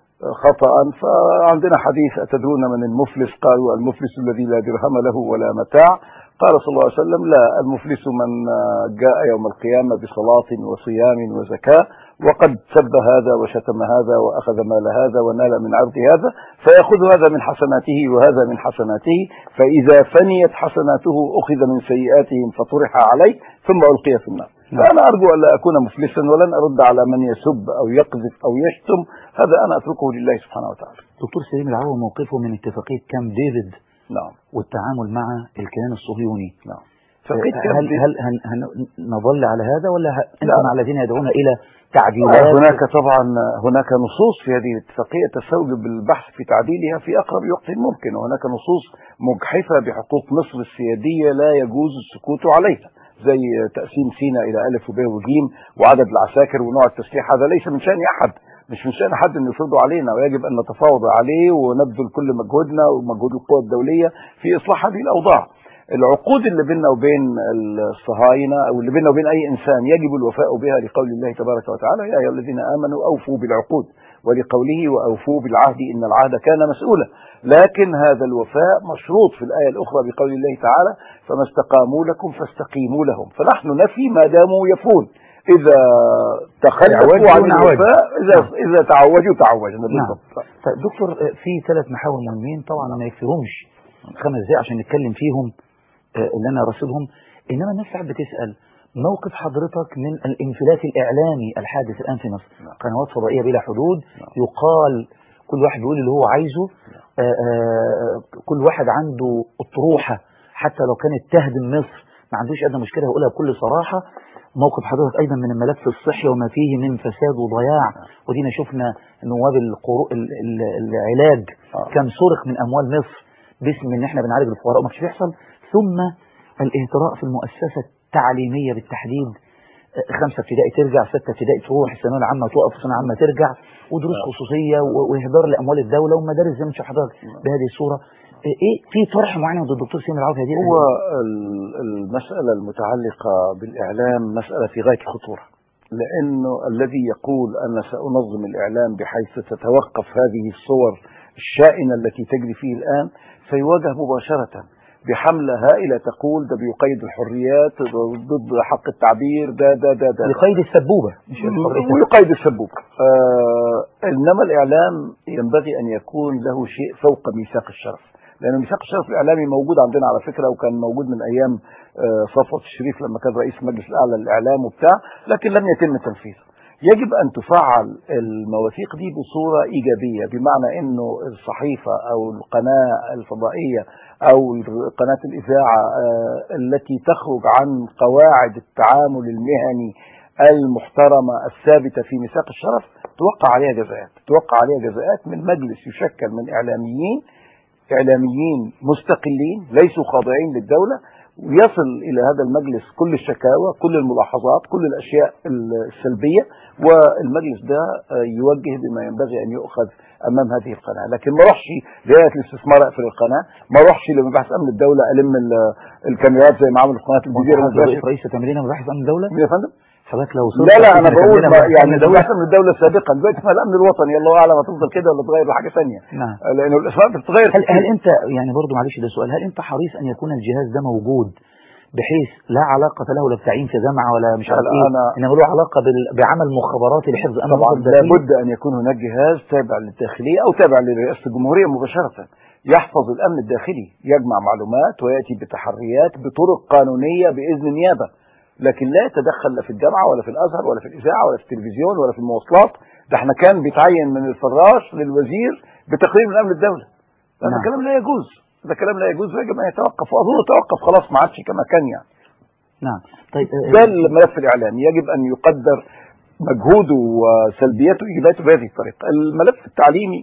خطأ فعندنا حديث أتدرون من المفلس قالوا المفلس الذي لا درهم له ولا متاع قال صلى الله عليه وسلم لا المفلس من جاء يوم القيامة بصلاة وصيام وزكاة وقد سب هذا وشتم هذا وأخذ مال هذا ونال من عرض هذا فيأخذ هذا من حسناته وهذا من حسناته فإذا فنيت حسناته أخذ من سيئاتهم فطرح عليه ثم ألقي في النار فأنا أرجو أن لا أكون مفلسا ولن أرد على من يسب أو يقذف أو يشتم هذا أنا أتركه لله سبحانه وتعالى دكتور سليم العوة موقفه من اتفاقية كامب ديفيد نعم والتعامل مع الكيان الصهيوني نعم فقيت هل هل هن هن نظل على هذا ولا ه- لا. انتم مع الذين يدعون الى تعديلات هناك طبعا هناك نصوص في هذه الاتفاقية تستوجب البحث في تعديلها في أقرب وقت ممكن وهناك نصوص مجحفة بحقوق مصر السيادية لا يجوز السكوت عليها زي تقسيم سيناء إلى ألف وب وجيم وعدد العساكر ونوع التسليح هذا ليس من شأن أحد مش من شأن حد أن يفرضه علينا ويجب أن نتفاوض عليه ونبذل كل مجهودنا ومجهود القوى الدولية في إصلاح هذه الأوضاع العقود اللي بيننا وبين الصهاينة أو اللي بيننا وبين أي إنسان يجب الوفاء بها لقول الله تبارك وتعالى يا أيها الذين آمنوا أوفوا بالعقود ولقوله وأوفوا بالعهد إن العهد كان مسؤولا لكن هذا الوفاء مشروط في الآية الأخرى بقول الله تعالى فما استقاموا لكم فاستقيموا لهم فنحن نفي ما داموا يفون إذا تخلفوا عن تعودوا نعود. الوفاء إذا إذا تعوجوا تعوجنا نعم. بالضبط طيب دكتور آه، في ثلاث محاور مهمين طبعا ما يكفيهمش خمس دقايق عشان نتكلم فيهم آه، اللي انا راسلهم انما الناس ساعات بتسال موقف حضرتك من الانفلات الاعلامي الحادث الان في مصر قنوات فضائيه بلا حدود يقال كل واحد يقول اللي هو عايزه آه، آه، كل واحد عنده اطروحه حتى لو كانت تهدم مصر ما عندوش ادنى مشكله يقولها بكل صراحه موقف حضرتك ايضا من الملف الصحي وما فيه من فساد وضياع ودينا شفنا نواب القرو... ال... ال... العلاج آه. كم سرق من اموال مصر باسم ان احنا بنعالج الفقراء وما كانش بيحصل ثم الاهتراء في المؤسسه التعليميه بالتحديد آه، خمسه ابتدائي ترجع سته ابتدائي تروح الثانويه العامه توقف الثانويه العامه ترجع ودروس خصوصيه و- واهدار لاموال الدوله ومدارس زي ما شاف حضرتك بهذه الصوره آه، ايه في طرح معين ضد الدكتور سيمي العوض هذه هو ال- المسألة المتعلقة بالإعلام مسألة في غاية الخطورة لأنه الذي يقول أنا سأنظم الإعلام بحيث تتوقف هذه الصور الشائنة التي تجري فيه الآن سيواجه مباشرة بحملة هائلة تقول ده بيقيد الحريات ضد حق التعبير ده ده ده ده لقيد السبوبه مش الحرية. ويقيد السبوب آه انما الاعلام ينبغي ان يكون له شيء فوق ميثاق الشرف لان ميثاق الشرف الاعلامي موجود عندنا على فكره وكان موجود من ايام آه، صفوت الشريف لما كان رئيس المجلس الاعلى للاعلام وبتاع لكن لم يتم تنفيذه يجب ان تفعل المواثيق دي بصوره ايجابيه بمعنى انه الصحيفه او القناه الفضائيه او قناه الاذاعه آه، التي تخرج عن قواعد التعامل المهني المحترمه الثابته في ميثاق الشرف توقع عليها جزاءات توقع عليها جزاءات من مجلس يشكل من اعلاميين اعلاميين مستقلين ليسوا خاضعين للدوله ويصل الى هذا المجلس كل الشكاوى كل الملاحظات كل الاشياء السلبيه والمجلس ده آه، يوجه بما ينبغي ان يؤخذ امام هذه القناه لكن ما اروحش جهه الاستثمار اقفل القناه ما اروحش لمباحث امن الدوله الم ال- الكاميرات زي ما عملوا في قناه الجزيره حضرتك المباشر رئيس تمرين مباحث امن الدوله يا فندم حضرتك لو لا لا انا رئيس بقول تمرين ما مباحث يعني أمن الدولة مباحث امن الدوله سابقا دلوقتي اسمها الامن الوطني الله اعلم هتفضل كده ولا تغير لحاجه ثانيه نعم لانه الاسماء بتتغير هل كتير. هل انت يعني برضو معلش ده سؤال هل انت حريص ان يكون الجهاز ده موجود بحيث لا علاقة له لا بتعيين في جامعة ولا مش عارف لا، ايه أنا- انما له علاقة بال- بعمل مخابراتي لحفظ امن طبعا الوطن الداخلي؟ لابد ان يكون هناك جهاز تابع للداخليه او تابع لرئاسه الجمهوريه مباشره يحفظ الامن الداخلي يجمع معلومات وياتي بتحريات بطرق قانونيه باذن نيابه لكن لا يتدخل لا في الجامعه ولا في الازهر ولا في الاذاعه ولا في التلفزيون ولا في المواصلات ده احنا كان بيتعين من الفراش للوزير بتقرير من امن الدوله هذا نعم. كلام لا يجوز هذا كلام لا يجوز ويجب ان يتوقف واظن توقف خلاص ما عادش كما كان يعني نعم طيب آه، ده الملف الاعلامي يجب ان يقدر مجهوده وسلبياته وايجاباته بهذه الطريقه الملف التعليمي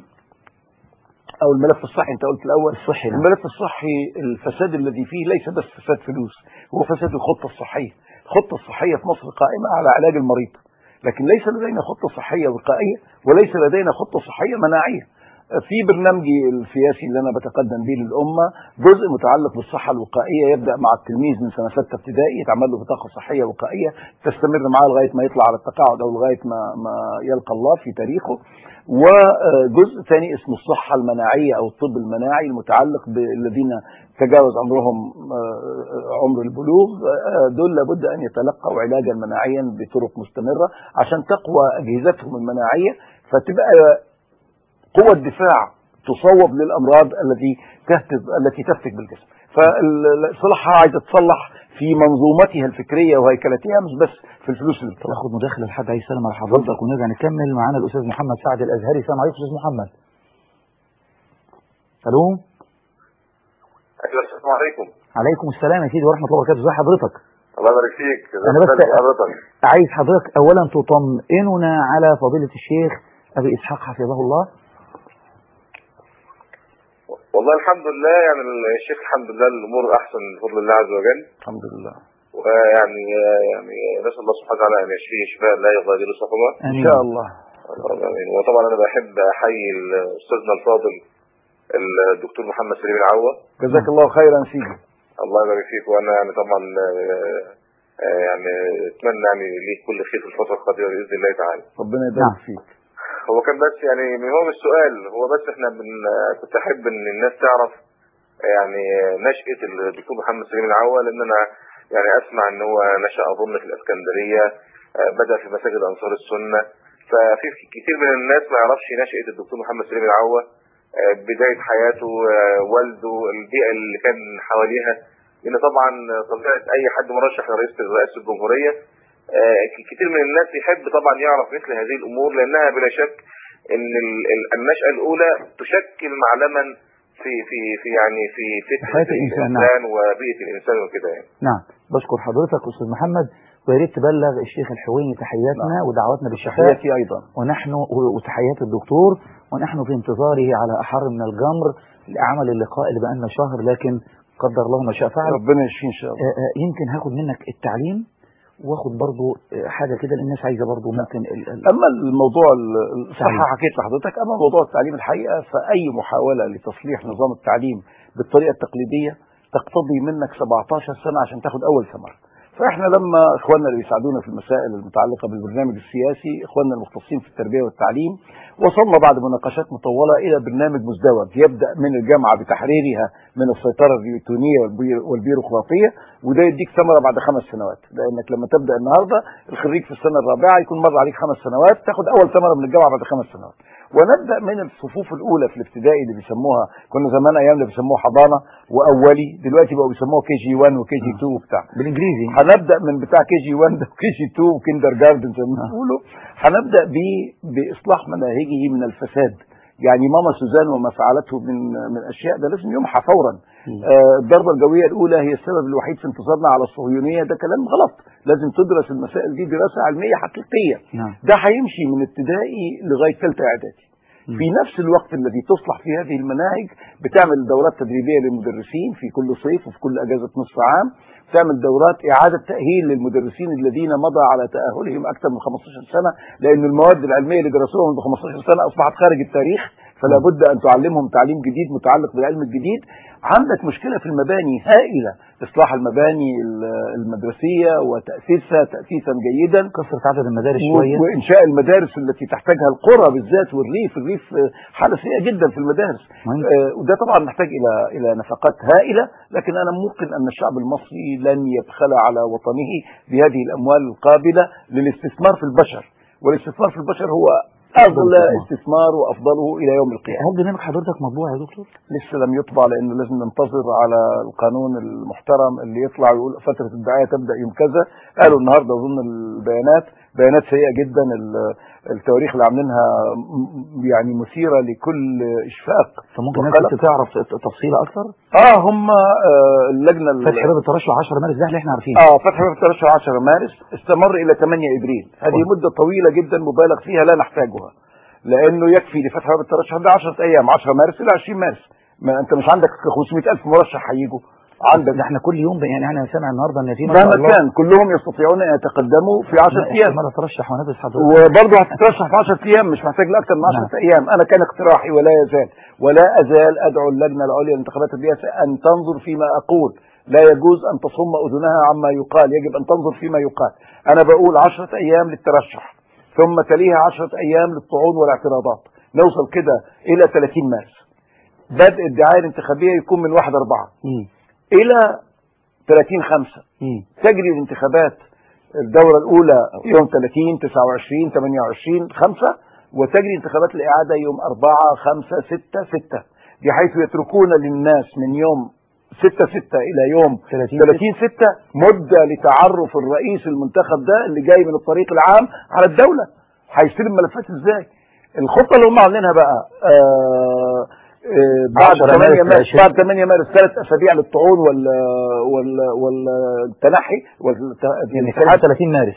او الملف الصحي انت قلت الاول الصحي نعم. الملف الصحي الفساد الذي فيه ليس بس فساد فلوس هو فساد الخطه الصحيه الخطه الصحيه في مصر قائمه على علاج المريض لكن ليس لدينا خطه صحيه وقائيه وليس لدينا خطه صحيه مناعيه في برنامجي السياسي اللي انا بتقدم به للامه جزء متعلق بالصحه الوقائيه يبدا مع التلميذ من سنه سته ابتدائي يتعمل له بطاقه صحيه وقائيه تستمر معاه لغايه ما يطلع على التقاعد او لغايه ما ما يلقى الله في تاريخه وجزء ثاني اسمه الصحه المناعيه او الطب المناعي المتعلق بالذين تجاوز عمرهم آه، عمر البلوغ آه، دول لابد ان يتلقوا علاجا مناعيا بطرق مستمره عشان تقوى اجهزتهم المناعيه فتبقى قوة دفاع تصوب للأمراض التي تهتف التي تفتك بالجسم فالصلاحها عايزة تصلح في منظومتها الفكرية وهيكلتها مش بس في الفلوس اللي بتطلع تاخد مداخلة لحد عايز يسلم على حضرتك ونرجع نكمل معانا الأستاذ محمد سعد الأزهري السلام عليكم أستاذ محمد ألو ايوه السلام عليكم عليكم السلام يا سيدي ورحمة الله وبركاته ازي حضرتك الله يبارك فيك أنا بس- ازي حضرتك عايز حضرتك أولا تطمئننا على فضيلة الشيخ أبي إسحاق حفظه الله والله الحمد لله يعني الشيخ الحمد لله الامور احسن بفضل الله عز وجل الحمد لله ويعني يعني نسال الله سبحانه وتعالى ان يشفيه شفاء لا يغادر سقما إن آمين شاء الله آمين. وطبعا انا بحب احيي استاذنا الفاضل الدكتور محمد سليم العوة جزاك الله خيرا سيدي الله يبارك فيك وانا يعني طبعا آه، آه، يعني اتمنى يعني ليك كل خير في الفتره القادمه باذن الله تعالى ربنا يبارك نعم. فيك هو كان بس يعني هو مش سؤال هو بس احنا بن كنت احب ان الناس تعرف يعني نشأة الدكتور محمد سليم العوا لان انا يعني اسمع ان هو نشأ اظن في الاسكندرية آه، بدأ في مساجد انصار السنة ففي كتير من الناس ما يعرفش نشأة الدكتور محمد سليم العوا آه، بداية حياته آه، والده البيئة اللي كان حواليها لان طبعا طبيعة اي حد مرشح لرئيس رئاسة الجمهورية آه، كتير من الناس يحب طبعا يعرف مثل هذه الامور لانها بلا شك ان ال- ال- النشأة الاولى تشكل معلما في في في يعني في فكرة حياة الإنسان، نعم. الانسان وبيئة الانسان وكده يعني نعم بشكر حضرتك أستاذ محمد ويا ريت تبلغ الشيخ الحويني تحياتنا ودعواتنا بالشفاء تحياتي ايضا ونحن وتحيات الدكتور ونحن في انتظاره على أحر من الجمر لعمل اللقاء اللي بقالنا شهر لكن قدر الله ما شاء فعل ربنا يشفيه ان شاء الله آه، آه، يمكن هاخد منك التعليم واخد برضو آه، حاجة كده الناس عايزة برضو ممكن ال- ال- اما الموضوع ال- الصحه التعليم. حكيت لحضرتك اما موضوع التعليم الحقيقه فاي محاوله لتصليح نظام التعليم بالطريقه التقليديه تقتضي منك 17 سنه عشان تاخد اول ثمره فاحنا لما اخواننا اللي بيساعدونا في المسائل المتعلقه بالبرنامج السياسي اخواننا المختصين في التربيه والتعليم وصلنا بعد مناقشات مطوله الى برنامج مزدوج يبدا من الجامعه بتحريرها من السيطره النيوتونيه والبي- والبيروقراطيه وده يديك ثمره بعد خمس سنوات لانك لما تبدا النهارده الخريج في السنه الرابعه يكون مر عليك خمس سنوات تاخد اول ثمره من الجامعه بعد خمس سنوات ونبدا من الصفوف الاولى في الابتدائي اللي بيسموها كنا زمان ايام اللي بيسموها حضانه واولي دلوقتي بقوا بيسموها كي جي 1 وكي جي 2 وبتاع بالانجليزي هنبدا من بتاع كي جي 1 ده وكي جي 2 وكيندر جاردن زي ما بيقولوا هنبدا ب باصلاح مناهجه من الفساد يعني ماما سوزان وما فعلته من من اشياء ده لازم يمحى فورا آه، الضربه الجويه الاولى هي السبب الوحيد في انتصارنا على الصهيونيه ده كلام غلط لازم تدرس المسائل دي دراسه علميه حقيقيه نعم ده هيمشي من ابتدائي لغايه ثالثه اعدادي في نفس الوقت الذي تصلح في هذه المناهج بتعمل دورات تدريبيه للمدرسين في كل صيف وفي كل اجازه نصف عام تعمل دورات اعاده تاهيل للمدرسين الذين مضى على تاهلهم اكثر من 15 سنه لان المواد العلميه اللي درسوها من 15 سنه اصبحت خارج التاريخ فلا بد ان تعلمهم تعليم جديد متعلق بالعلم الجديد عندك مشكله في المباني هائله اصلاح المباني ال- المدرسيه وتاسيسها تاسيسا جيدا كثره عدد المدارس و- شويه وانشاء المدارس التي تحتاجها القرى بالذات والريف الريف آه، حاله سيئه جدا في المدارس مهم. آه، وده طبعا محتاج الى الى نفقات هائله لكن انا موقن ان الشعب المصري لن يبخل على وطنه بهذه الاموال القابله للاستثمار في البشر والاستثمار في البشر هو اغلى استثمار. استثمار وافضله الى يوم القيامه هل برنامج حضرتك مطبوع يا دكتور؟ لسه لم يطبع لانه لازم ننتظر على القانون المحترم اللي يطلع ويقول فتره الدعايه تبدا يوم كذا قالوا النهارده اظن البيانات بيانات سيئه جدا ال- التواريخ اللي عاملينها م- يعني مثيره لكل اشفاق فممكن وقلق. الناس تعرف تفصيله اكثر؟ اه هم آه اللجنه ال- فتح باب الترشح 10 مارس ده اللي احنا عارفينه اه فتح باب الترشح 10 مارس استمر الى 8 ابريل هذه مده طويله جدا مبالغ فيها لا نحتاجها لانه يكفي لفتح باب الترشح ده 10 ايام 10 مارس الى 20 مارس ما انت مش عندك 500000 مرشح هيجوا عندك ده احنا كل يوم ب- يعني انا سامع النهارده ان في ما شاء مهما الله كان كلهم يستطيعون ان يتقدموا في 10 لا، ايام احتمال اترشح وانافس حضرتك وبرضه هتترشح في 10 ايام مش محتاج لاكثر من 10 ايام انا كان اقتراحي ولا يزال ولا ازال ادعو اللجنه العليا للانتخابات الرئاسه ان تنظر فيما اقول لا يجوز ان تصم اذنها عما يقال يجب ان تنظر فيما يقال انا بقول 10 ايام للترشح ثم تليها 10 ايام للطعون والاعتراضات نوصل كده الى 30 مارس بدء الدعايه الانتخابيه يكون من 1 4 مم. الى 30 5 مم. تجري الانتخابات الدورة الأولى يوم 30 29 28 5 وتجري انتخابات الإعادة يوم 4 5 6 6 بحيث يتركون للناس من يوم 6 6 إلى يوم 30 30 6 مدة لتعرف الرئيس المنتخب ده اللي جاي من الطريق العام على الدولة هيستلم ملفات ازاي الخطة اللي هم عاملينها بقى آه آه، بعد 10 مارس 8 مارس 20. بعد 8 مارس ثلاث اسابيع للطعون وال وال والتنحي والت- يعني الاتحاد 30 مارس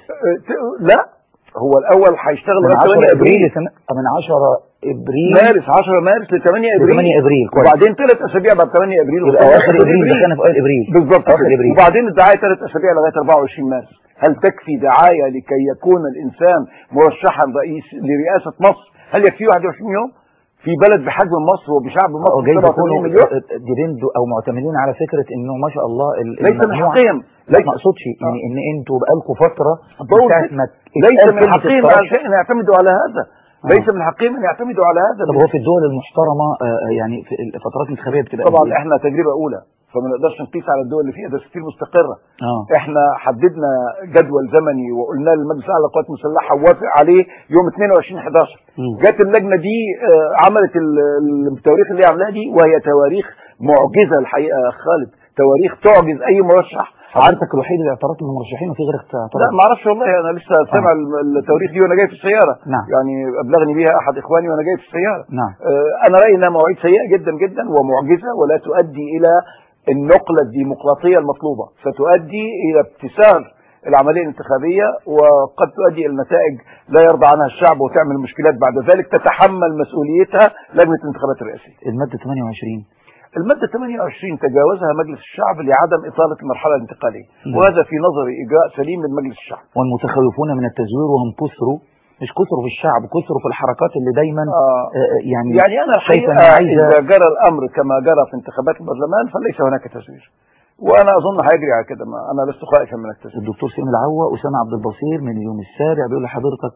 لا هو الاول هيشتغل من لغايه 8 10 ابريل ابريل لسنة- من 10 ابريل مارس 10 مارس ل 8 ل ابريل 8 ابريل كويس وبعدين ثلاث اسابيع بعد 8 ابريل يبقى وخلاص اواخر ابريل دخلنا في اوائل ابريل بالظبط اواخر كده. ابريل وبعدين الدعايه ثلاث اسابيع لغايه 24 مارس هل تكفي دعايه لكي يكون الانسان مرشحا رئيس لرئاسه مصر هل يكفي 21 يوم في بلد بحجم مصر وبشعب أو مصر جايز 87 يكونوا مليون ديبندوا او معتمدين على فكره انه ما شاء الله ال- ليس من المجموعة- حقهم لا ليس ما اقصدش يعني ان انتوا بقالكم فتره من بقول ساعه كده. ما ليس اتقال من كلمة حقهم الترشح. على شيء ان يعتمدوا على هذا ليس من حقهم ان يعتمدوا على هذا طب هو في الدول المحترمه آه، يعني في الفترات الانتخابيه بتبقى طبعا قد إيه؟ احنا تجربه اولى فما نقدرش نقيس على الدول اللي فيها دساتير مستقره اه احنا حددنا جدول زمني وقلنا للمجلس الاعلى للقوات المسلحه ووافق عليه يوم 22 11 مم. جت اللجنه دي آه، عملت ال- ال- التواريخ اللي هي عاملاها دي وهي تواريخ معجزه الحقيقه يا خالد تواريخ تعجز اي مرشح حضرتك الوحيد اللي اعترضت من المرشحين وفي غيرك اعترض لا ما اعرفش والله انا لسه سامع الم- التواريخ دي وانا جاي في السياره نعم. يعني ابلغني بيها احد اخواني وانا جاي في السياره نعم آه، انا رايي انها مواعيد سيئه جدا جدا ومعجزه ولا تؤدي الى النقله الديمقراطيه المطلوبه ستؤدي الى ابتسار العمليه الانتخابيه وقد تؤدي الى نتائج لا يرضى عنها الشعب وتعمل مشكلات بعد ذلك تتحمل مسؤوليتها لجنه الانتخابات الرئاسيه. الماده 28 الماده 28 تجاوزها مجلس الشعب لعدم اطاله المرحله الانتقاليه نعم. وهذا في نظري اجراء سليم من مجلس الشعب. والمتخوفون من التزوير وهم كثروا مش كثروا في الشعب كثروا في الحركات اللي دايما آه آه، يعني يعني انا شايف الحقيقه إنها عايزة- اذا جرى الامر كما جرى في انتخابات البرلمان فليس هناك تزوير. وانا اظن هيجري على كده ما انا لست خائفا من التزوير. الدكتور سليم العوا اسامه عبد البصير من اليوم السابع بيقول لحضرتك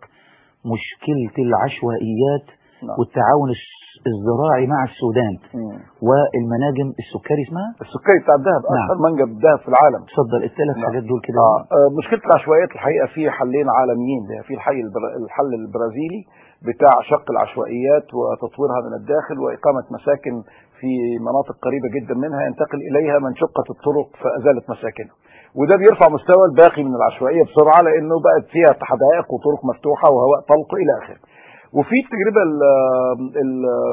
مشكله العشوائيات نعم. والتعاون الس- الزراعي مع السودان مم. والمناجم السكري اسمها السكري بتاع الذهب نعم. اكثر منجم ذهب في العالم اتفضل الثلاث نعم. حاجات دول كده آه. آه مشكله العشوائيات الحقيقه في حلين عالميين ده في الحي البر... الحل البرازيلي بتاع شق العشوائيات وتطويرها من الداخل واقامه مساكن في مناطق قريبه جدا منها ينتقل اليها من شقت الطرق فازالت مساكنها وده بيرفع مستوى الباقي من العشوائيه بسرعه لانه بقت فيها حدائق وطرق مفتوحه وهواء طلق الى اخره وفي التجربه ال ال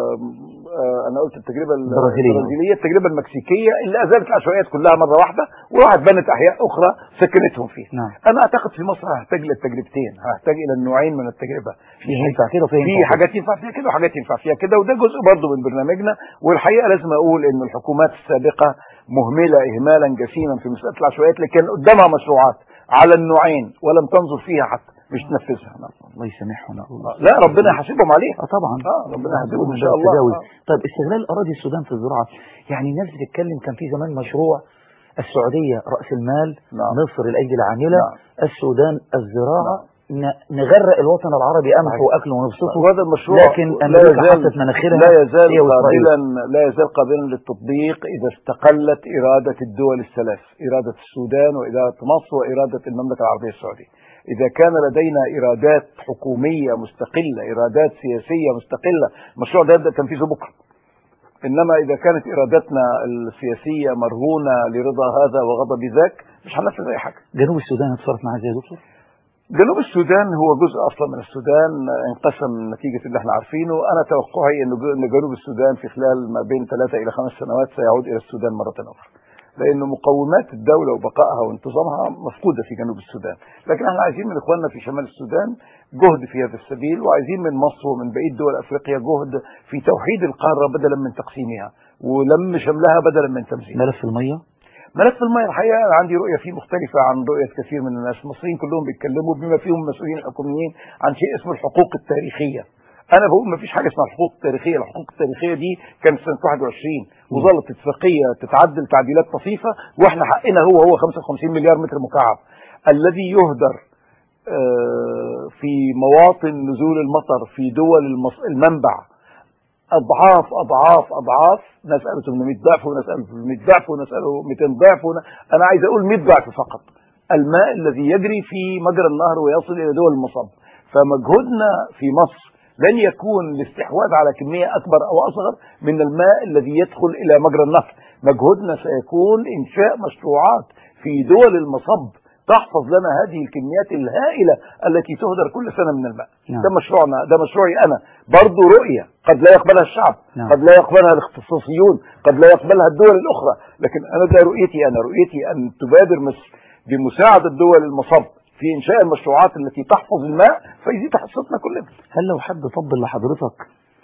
انا قلت التجربه ال- البرازيلية. البرازيليه التجربه المكسيكيه اللي ازالت العشوائيات كلها مره واحده وراحت بنت احياء اخرى سكنتهم فيها نعم انا اعتقد في مصر هحتاج للتجربتين هحتاج الى النوعين من التجربه في ينفع كده وفي في ينفع كده. حاجات ينفع فيها كده وحاجات ينفع فيها كده وده جزء برضه من برنامجنا والحقيقه لازم اقول ان الحكومات السابقه مهمله اهمالا جسيما في مساله العشوائيات اللي كان قدامها مشروعات على النوعين ولم تنظر فيها حتى مش تنفذها الله يسامحهم لا ربنا يحاسبهم عليها اه طبعا اه ربنا يحاسبهم ان ده شاء الله تجاوز. آه. طيب استغلال اراضي السودان في الزراعه يعني الناس بتتكلم كان في زمان مشروع السعوديه راس المال نعم. مصر الايدي العامله نعم. السودان الزراعه ن- نغرق الوطن العربي قمح صحيح. واكل ونبسطه وهذا المشروع لكن لا امريكا يزال حطت مناخيرها لا يزال هي وإسرائيل. قابلا لا يزال قابلا للتطبيق اذا استقلت اراده الدول الثلاث اراده السودان واراده مصر واراده المملكه العربيه السعوديه اذا كان لدينا ارادات حكوميه مستقله ارادات سياسيه مستقله المشروع ده يبدا تنفيذه بكره انما اذا كانت ارادتنا السياسيه مرهونه لرضا هذا وغضب ذاك مش هننفذ اي حاجه جنوب السودان اتصرف معاه ازاي يا دكتور؟ جنوب السودان هو جزء اصلا من السودان انقسم نتيجه اللي احنا عارفينه انا توقعي ان جو- ان جنوب السودان في خلال ما بين ثلاثه الى خمس سنوات سيعود الى السودان مره اخرى لان مقومات الدوله وبقائها وانتظامها مفقوده في جنوب السودان لكن احنا عايزين من اخواننا في شمال السودان جهد في هذا السبيل وعايزين من مصر ومن بقيه دول افريقيا جهد في توحيد القاره بدلا من تقسيمها ولم شملها بدلا من تمزيقها ملف الميه ملف المياه الحقيقه أنا عندي رؤيه فيه مختلفه عن رؤيه كثير من الناس المصريين كلهم بيتكلموا بما فيهم المسؤولين الحكوميين عن شيء اسمه الحقوق التاريخيه انا بقول ما فيش حاجه اسمها الحقوق التاريخيه الحقوق التاريخيه دي كانت سنه 21 وظلت اتفاقيه تتعدل تعديلات طفيفه واحنا حقنا هو هو 55 مليار متر مكعب الذي يهدر آه، في مواطن نزول المطر في دول المص- المنبع اضعاف اضعاف اضعاف ناس قالوا 800 ضعف وناس قالوا 800 ضعف وناس قالوا 200 ضعف ون... انا عايز اقول 100 ضعف فقط الماء الذي يجري في مجرى النهر ويصل الى دول المصب فمجهودنا في مصر لن يكون الاستحواذ على كميه اكبر او اصغر من الماء الذي يدخل الى مجرى النهر مجهودنا سيكون انشاء مشروعات في دول المصب تحفظ لنا هذه الكميات الهائله التي تهدر كل سنه من الماء نعم. ده مشروعنا ده مشروعي انا برضه رؤيه قد لا يقبلها الشعب نعم. قد لا يقبلها الاختصاصيون قد لا يقبلها الدول الاخرى لكن انا ده رؤيتي انا رؤيتي ان تبادر مصر بمساعده الدول المصب في انشاء المشروعات التي تحفظ الماء فيزيد حصتنا كلنا هل لو حد طبل لحضرتك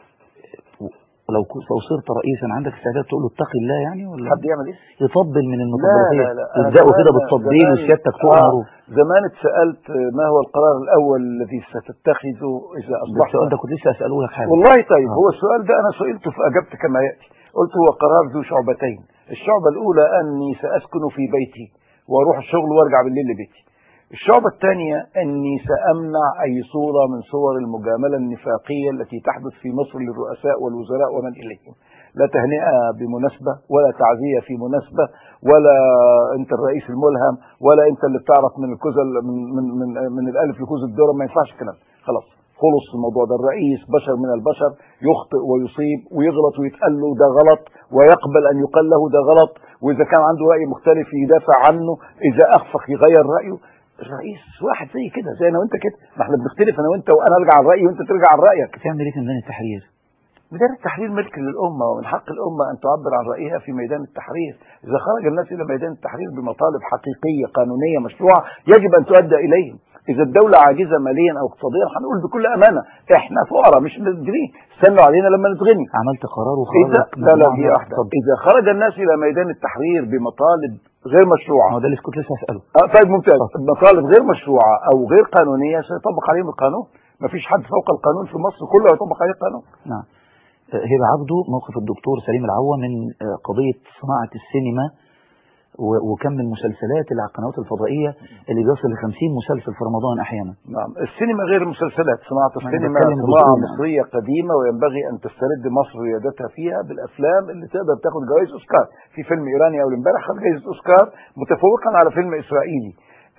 ولو كنت لو صرت رئيسا عندك استعداد تقول له اتقي الله يعني ولا حد يعمل ايه؟ يطبل من لا المطبلاتيه لا لا أنا يبداوا زمان- كده بالتطبيل زمان- وسيادتك آه تؤمر زمان اتسالت ما هو القرار الاول الذي ستتخذه اذا اصبحت السؤال ده كنت لسه اساله لك حاجه والله طيب آه. هو السؤال ده انا سئلته فاجبت كما ياتي قلت هو قرار ذو شعبتين الشعبه الاولى اني ساسكن في بيتي واروح الشغل وارجع بالليل لبيتي الشعبة الثانية أني سأمنع أي صورة من صور المجاملة النفاقية التي تحدث في مصر للرؤساء والوزراء ومن إليهم لا تهنئة بمناسبة ولا تعزية في مناسبة ولا أنت الرئيس الملهم ولا أنت اللي بتعرف من الكزل من, من, من, من الألف لكوز الدورة ما ينفعش الكلام خلاص خلص الموضوع ده الرئيس بشر من البشر يخطئ ويصيب ويغلط ويتقال له ده غلط ويقبل ان يقال له ده غلط واذا كان عنده راي مختلف يدافع عنه اذا اخفق يغير رايه الرئيس واحد زي كده زي انا وانت كده ما احنا بنختلف انا وانت وانا ارجع عن رايي وانت ترجع عن رايك تعمل ايه في ميدان التحرير؟ ميدان التحرير ملك للأمة ومن حق الأمة أن تعبر عن رأيها في ميدان التحرير إذا خرج الناس إلى ميدان التحرير بمطالب حقيقية قانونية مشروعة يجب أن تؤدى إليهم إذا الدولة عاجزة ماليا أو اقتصاديا هنقول بكل أمانة إحنا فقراء مش مدرين استنوا علينا لما نتغني عملت قرار إذا وخرجت لا لا مجموعة دي من- واحدة اتفضل. إذا خرج الناس إلى ميدان التحرير بمطالب غير ما هو مشروعة ده اللي كنت لسه اساله آه طيب ممتاز مطالب غير مشروعة أو غير قانونية سيطبق عليهم القانون مفيش حد فوق القانون في مصر كله يطبق عليه القانون نعم آه، هبه عبده موقف الدكتور سليم العوة من آه، قضيه صناعه السينما و- وكم من المسلسلات اللي على القنوات الفضائيه اللي بيصل ل 50 مسلسل في رمضان احيانا نعم السينما غير المسلسلات صناعة أنا السينما بتكلم صناعة بجدول. مصرية قديمة وينبغي أن تسترد مصر ريادتها فيها بالأفلام اللي تقدر تاخد جوائز أوسكار في فيلم إيراني أول امبارح خد جائزة أوسكار متفوقا على فيلم إسرائيلي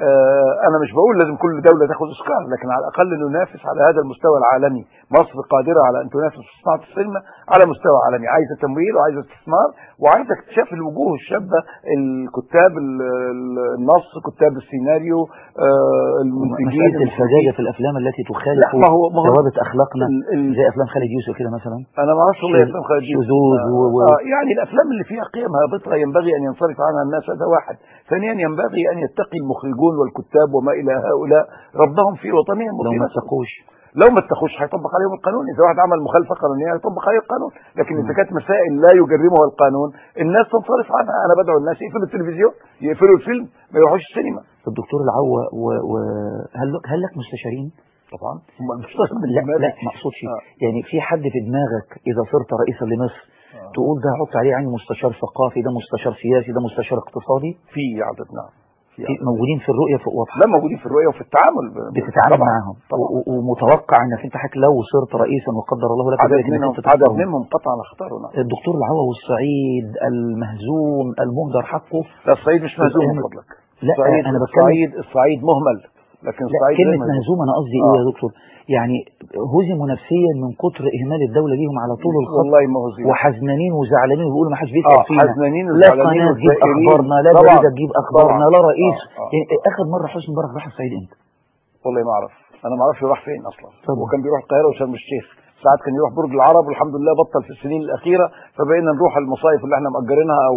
آه، انا مش بقول لازم كل دوله تاخذ اوسكار لكن على الاقل ننافس على هذا المستوى العالمي مصر قادره على ان تنافس في صناعه السينما على مستوى عالمي عايزه تمويل وعايزه استثمار وعايزه اكتشاف الوجوه الشابه الكتاب ال- ال- النص كتاب السيناريو آه، المنتجين مسألة الفجاجة في الأفلام التي تخالف لا ما هو ما هو ثوابت أخلاقنا ال- ال- زي أفلام خالد يوسف كده مثلا انا ما اعرفش والله شذ- افلام خارجيه شذوذ و- و- آه يعني الافلام اللي فيها قيم هابطه ينبغي ان ينصرف عنها الناس هذا واحد ثانيا ينبغي ان يتقي المخرجون والكتاب وما الى هؤلاء ربهم في وطنهم لو وفي ما نفسهم. اتقوش لو ما اتقوش هيطبق عليهم القانون اذا واحد عمل مخالفه قانونيه هيطبق عليه القانون لكن اذا كانت مسائل لا يجرمها القانون الناس تنصرف عنها انا بدعو الناس يقفلوا التلفزيون يقفلوا الفيلم ما يروحوش السينما الدكتور العوة و... و... هل لك هل لك مستشارين؟ طبعا هم لا لا ما اقصدش آه. يعني في حد في دماغك اذا صرت رئيسا لمصر تقول ده احط عليه عيني مستشار ثقافي ده مستشار سياسي ده مستشار اقتصادي في عدد نعم في في عدد. موجودين في الرؤيه في واضحه لا موجودين في الرؤيه وفي التعامل ب- بتتعامل طبعاً. معاهم طبعا و- و- ومتوقع انك انت حضرتك لو صرت رئيسا وقدر الله لك عدد ذلك انك منهم انت عدد تختارهم. منهم قطعا اختاروا نعم الدكتور العوا والصعيد المهزوم المهدر حقه لا الصعيد مش مهزوم من الصعيد- فضلك لا الصعيد انا بتكلم الصعيد الصعيد مهمل لكن لا الصعيد غير كلمة مهزوم. مهزوم أنا قصدي آه. إيه يا دكتور؟ يعني هزموا نفسيا من كتر إهمال الدولة ليهم على طول الخط والله ما هو زين وحزنانين وزعلانين وبيقولوا ما حدش بيسأل اه فينا حزنانين لا وزعلانين قناة تجيب وزائرين. أخبارنا لا طبعاً. جريدة تجيب أخبارنا طبعاً. لا رئيس آه، آه. يعني آخر مرة حسني مبارك راح الصعيد إمتى؟ والله ما اعرف انا ما اعرفش يروح فين اصلا طبعا. وكان بيروح القاهره وشرم الشيخ ساعات كان يروح برج العرب والحمد لله بطل في السنين الاخيره فبقينا نروح المصايف اللي احنا مأجرينها او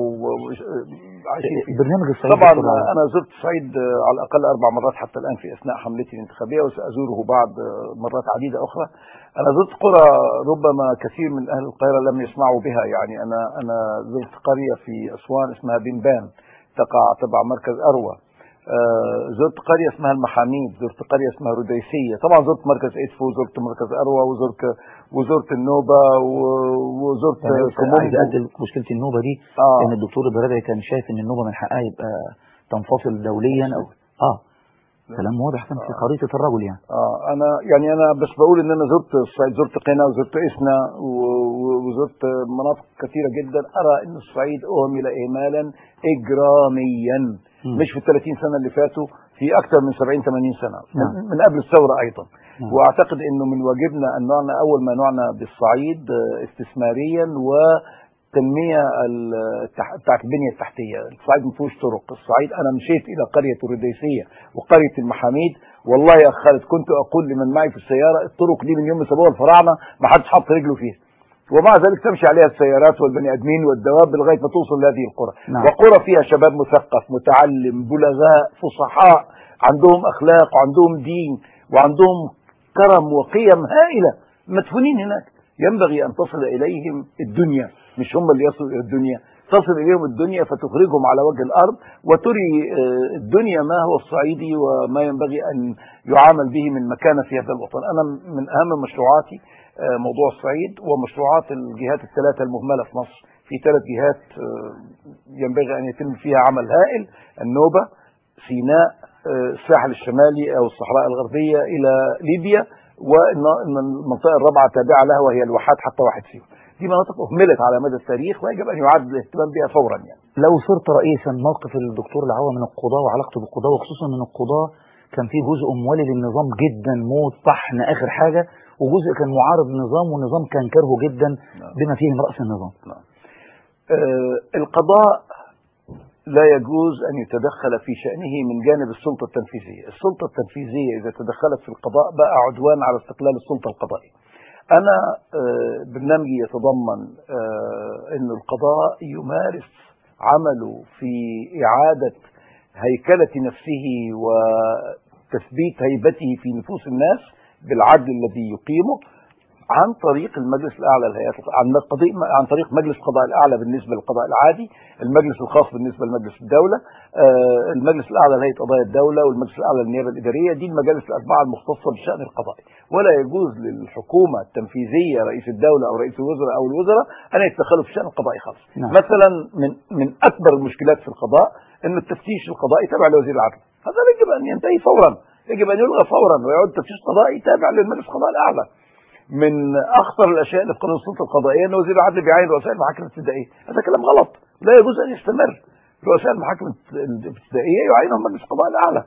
عايشين فيها برنامج الصعيد طبعا دكتور عوض. انا زرت الصعيد آه، على الاقل اربع مرات حتى الان في اثناء حملتي الانتخابيه وسازوره بعد آه، مرات عديده اخرى انا زرت قرى ربما كثير من اهل القاهره لم يسمعوا بها يعني انا انا زرت قريه في اسوان اسمها بنبان تقع تبع مركز اروى آه، زرت قريه اسمها المحاميد زرت قريه اسمها رديسيه طبعا زرت مركز ادفو زرت مركز اروى وزرت وزرت النوبه و- وزرت يعني آه، بس عايز كومومبو أقدم مشكلة النوبة دي اه لأن الدكتور البرادعي كان شايف إن النوبة من حقها يبقى تنفصل دوليا أو آه كلام واضح كان في خريطة الرجل يعني اه انا يعني انا بس بقول ان انا زرت الصعيد زرت قنا وزرت اسنا و- و- وزرت مناطق كثيره جدا ارى ان الصعيد اهمل اهمالا اجراميا مم. مش في ال 30 سنه اللي فاتوا في اكثر من 70 80 سنة نعم. من- من قبل الثوره ايضا نعم. واعتقد انه من واجبنا ان نعنى اول ما نعنى بالصعيد آه، استثماريا وتنميه ال- التح- بتاعت البنيه التحتيه، الصعيد ما فيهوش طرق، الصعيد انا مشيت الى قريه الرديسيه وقريه المحاميد والله يا خالد كنت اقول لمن معي في السياره الطرق دي من يوم ما سابوها الفراعنه ما حدش حط رجله فيها. ومع ذلك تمشي عليها السيارات والبني ادمين والدواب لغايه ما توصل لهذه القرى نعم. وقرى فيها شباب مثقف متعلم بلغاء فصحاء عندهم اخلاق وعندهم دين وعندهم كرم وقيم هائله مدفونين هناك ينبغي ان تصل اليهم الدنيا مش هم اللي يصلوا الى الدنيا تصل اليهم الدنيا فتخرجهم على وجه الارض وتري آه، الدنيا ما هو الصعيدي وما ينبغي ان يعامل به من مكانه في هذا الوطن انا من اهم مشروعاتي آه، موضوع الصعيد ومشروعات الجهات الثلاثه المهمله في مصر في ثلاث جهات آه، ينبغي ان يتم فيها عمل هائل النوبه سيناء آه، الساحل الشمالي او الصحراء الغربيه الى ليبيا والمنطقه الرابعه تابعه لها وهي الواحات حتى واحد فيهم دي مناطق اهملت على مدى التاريخ ويجب ان يعاد الاهتمام بها فورا يعني لو صرت رئيسا موقف الدكتور العوا من القضاء وعلاقته بالقضاء وخصوصا من القضاء كان في جزء موالي للنظام جدا موت طحن اخر حاجه وجزء كان معارض للنظام والنظام كان كرهه جدا بما فيهم راس النظام آه، القضاء لا يجوز أن يتدخل في شأنه من جانب السلطة التنفيذية السلطة التنفيذية إذا تدخلت في القضاء بقى عدوان على استقلال السلطة القضائية أنا آه، برنامجي يتضمن آه، أن القضاء يمارس عمله في إعادة هيكلة نفسه وتثبيت هيبته في نفوس الناس بالعدل الذي يقيمه عن طريق المجلس الاعلى للهيئات عن قضية عن طريق مجلس القضاء الاعلى بالنسبه للقضاء العادي، المجلس الخاص بالنسبه لمجلس الدوله، آه، المجلس الاعلى لهيئه قضايا الدوله والمجلس الاعلى للنيابه الاداريه دي المجالس الاربعه المختصه بالشان القضائي، ولا يجوز للحكومه التنفيذيه رئيس الدوله او رئيس الوزراء او الوزراء ان يتدخلوا في الشان القضائي خالص. نعم. مثلا من من اكبر المشكلات في القضاء ان التفتيش القضائي تابع لوزير العدل، هذا يجب ان ينتهي فورا، يجب ان يلغى فورا ويعود التفتيش القضائي تابع للمجلس القضاء الاعلى. من اخطر الاشياء اللي في قانون السلطه القضائيه ان وزير العدل بيعين رؤساء المحاكم الابتدائيه، هذا كلام غلط، لا يجوز ان يستمر. رؤساء المحاكم الابتدائيه يعينهم مجلس القضاء الاعلى.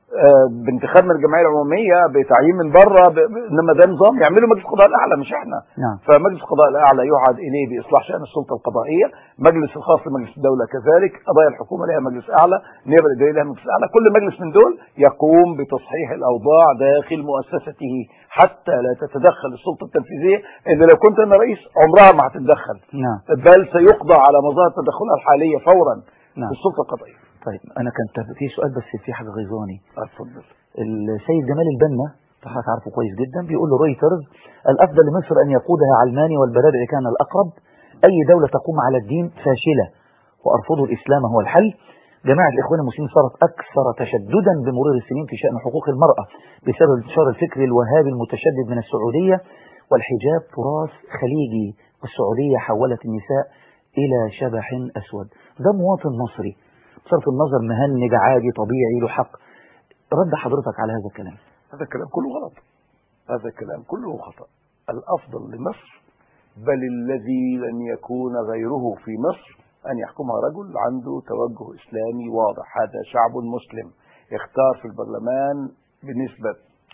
آه، بانتخاب من الجمعيه العموميه بتعيين من بره ب... ب- انما ده نظام يعمله مجلس القضاء الاعلى مش احنا نعم فمجلس القضاء الاعلى يعاد اليه باصلاح شان السلطه القضائيه مجلس الخاص لمجلس الدوله كذلك قضايا الحكومه لها مجلس اعلى النيابه الاداريه لها مجلس اعلى كل مجلس من دول يقوم بتصحيح الاوضاع داخل مؤسسته حتى لا تتدخل السلطه التنفيذيه ان لو كنت انا رئيس عمرها ما هتتدخل نعم بل سيقضى على مظاهر تدخلها الحاليه فورا نعم في السلطه القضائيه طيب انا كان في سؤال بس في حاجه غيظاني اتفضل السيد جمال البنا حضرتك عارفه كويس جدا بيقول لرويترز الافضل لمصر ان يقودها علماني والبرادع كان الاقرب اي دوله تقوم على الدين فاشله وارفض الاسلام هو الحل جماعة الإخوان المسلمين صارت أكثر تشددا بمرور السنين في شأن حقوق المرأة بسبب انتشار الفكر الوهابي المتشدد من السعودية والحجاب تراث خليجي والسعودية حولت النساء إلى شبح أسود ده مواطن مصري بصرف النظر مهنج عادي طبيعي له حق رد حضرتك على هذا الكلام هذا الكلام كله غلط هذا الكلام كله خطأ الأفضل لمصر بل الذي لن يكون غيره في مصر أن يحكمها رجل عنده توجه إسلامي واضح هذا شعب مسلم اختار في البرلمان بنسبة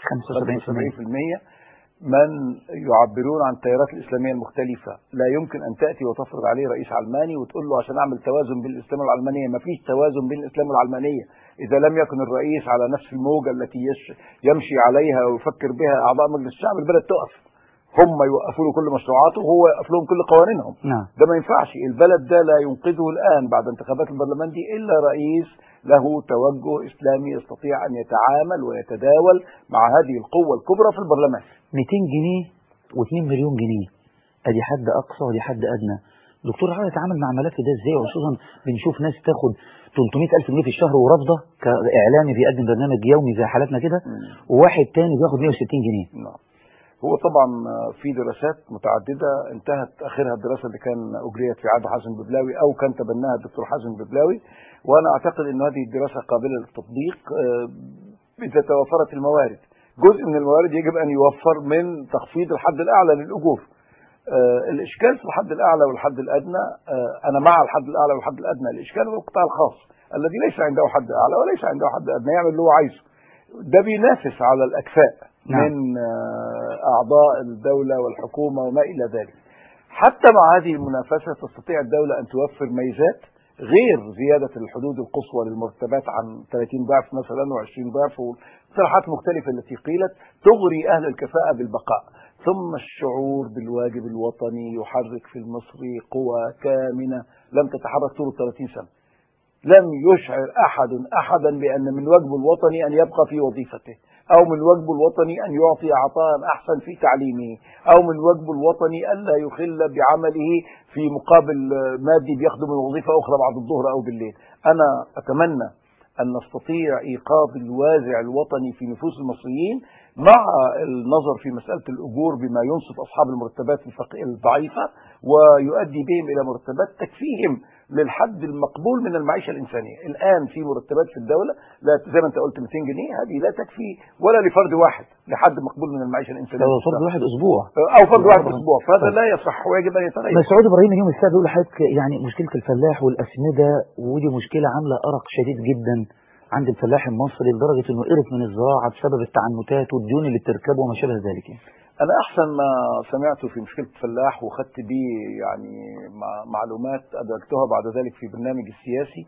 75% 75% من يعبرون عن التيارات الإسلامية المختلفة لا يمكن أن تأتي وتفرض عليه رئيس علماني وتقول له عشان أعمل توازن بين الإسلام والعلمانية ما فيش توازن بين الإسلام والعلمانية إذا لم يكن الرئيس على نفس الموجة التي يش- يمشي عليها ويفكر بها أعضاء مجلس الشعب البلد تقف هم يوقفوا له كل مشروعاته وهو يوقف لهم كل قوانينهم نعم ده ما ينفعش البلد ده لا ينقذه الآن بعد انتخابات البرلمان دي إلا رئيس له توجه إسلامي يستطيع أن يتعامل ويتداول مع هذه القوة الكبرى في البرلمان 200 جنيه و2 مليون جنيه ادي حد اقصى ودي حد ادنى دكتور عايز يتعامل مع الملف ده ازاي وخصوصا بنشوف ناس تاخد 300 الف جنيه في الشهر ورافضه كاعلامي بيقدم برنامج يومي زي حالاتنا كده وواحد تاني بياخد 160 جنيه نعم هو طبعا في دراسات متعددة انتهت آخرها الدراسة اللي كان أجريت في عهد حازم ببلاوي أو كان تبناها الدكتور حازم ببلاوي وأنا أعتقد أن هذه الدراسة قابلة للتطبيق آه، إذا توفرت الموارد جزء من الموارد يجب أن يوفر من تخفيض الحد الأعلى للأجور آه، الإشكال في الحد الأعلى والحد الأدنى آه، أنا مع الحد الأعلى والحد الأدنى الإشكال هو القطاع الخاص الذي ليس عنده حد أعلى وليس عنده حد أدنى يعمل اللي هو عايزه ده بينافس على الأكفاء نعم. من آه، أعضاء الدولة والحكومة وما إلى ذلك حتى مع هذه المنافسة تستطيع الدولة أن توفر ميزات غير زيادة الحدود القصوى للمرتبات عن 30 ضعف مثلا و20 ضعف واقتراحات مختلفة التي قيلت تغري أهل الكفاءة بالبقاء ثم الشعور بالواجب الوطني يحرك في المصري قوى كامنة لم تتحرك طول 30 سنة لم يشعر أحد أحدا بأن من واجبه الوطني أن يبقى في وظيفته أو من واجبه الوطني أن يعطي عطاء أحسن في تعليمه أو من واجبه الوطني ألا يخل بعمله في مقابل آه، مادي بياخده من وظيفة أخرى بعد الظهر أو بالليل أنا أتمنى أن نستطيع إيقاظ الوازع الوطني في نفوس المصريين مع النظر في مسألة الأجور بما ينصف أصحاب المرتبات الفق- الضعيفة ويؤدي بهم إلى مرتبات تكفيهم للحد المقبول من المعيشة الإنسانية الآن في مرتبات في الدولة لا زي ما أنت قلت 200 جنيه هذه لا تكفي ولا لفرد واحد لحد مقبول من المعيشة الإنسانية لو فرد واحد اسبوع أو فرد واحد في الأسبوع فهذا لا يصح ويجب أن يتغير مسعود ابراهيم اليوم السابق بيقول لحضرتك يعني مشكله الفلاح والاسمده ودي مشكله عامله ارق شديد جدا عند الفلاح المصري لدرجه انه قرف من الزراعه بسبب التعنتات والديون اللي بتركبه وما شابه ذلك يعني. أنا أحسن ما سمعته في مشكلة الفلاح وخدت بيه يعني مع- معلومات أدركتها بعد ذلك في برنامج السياسي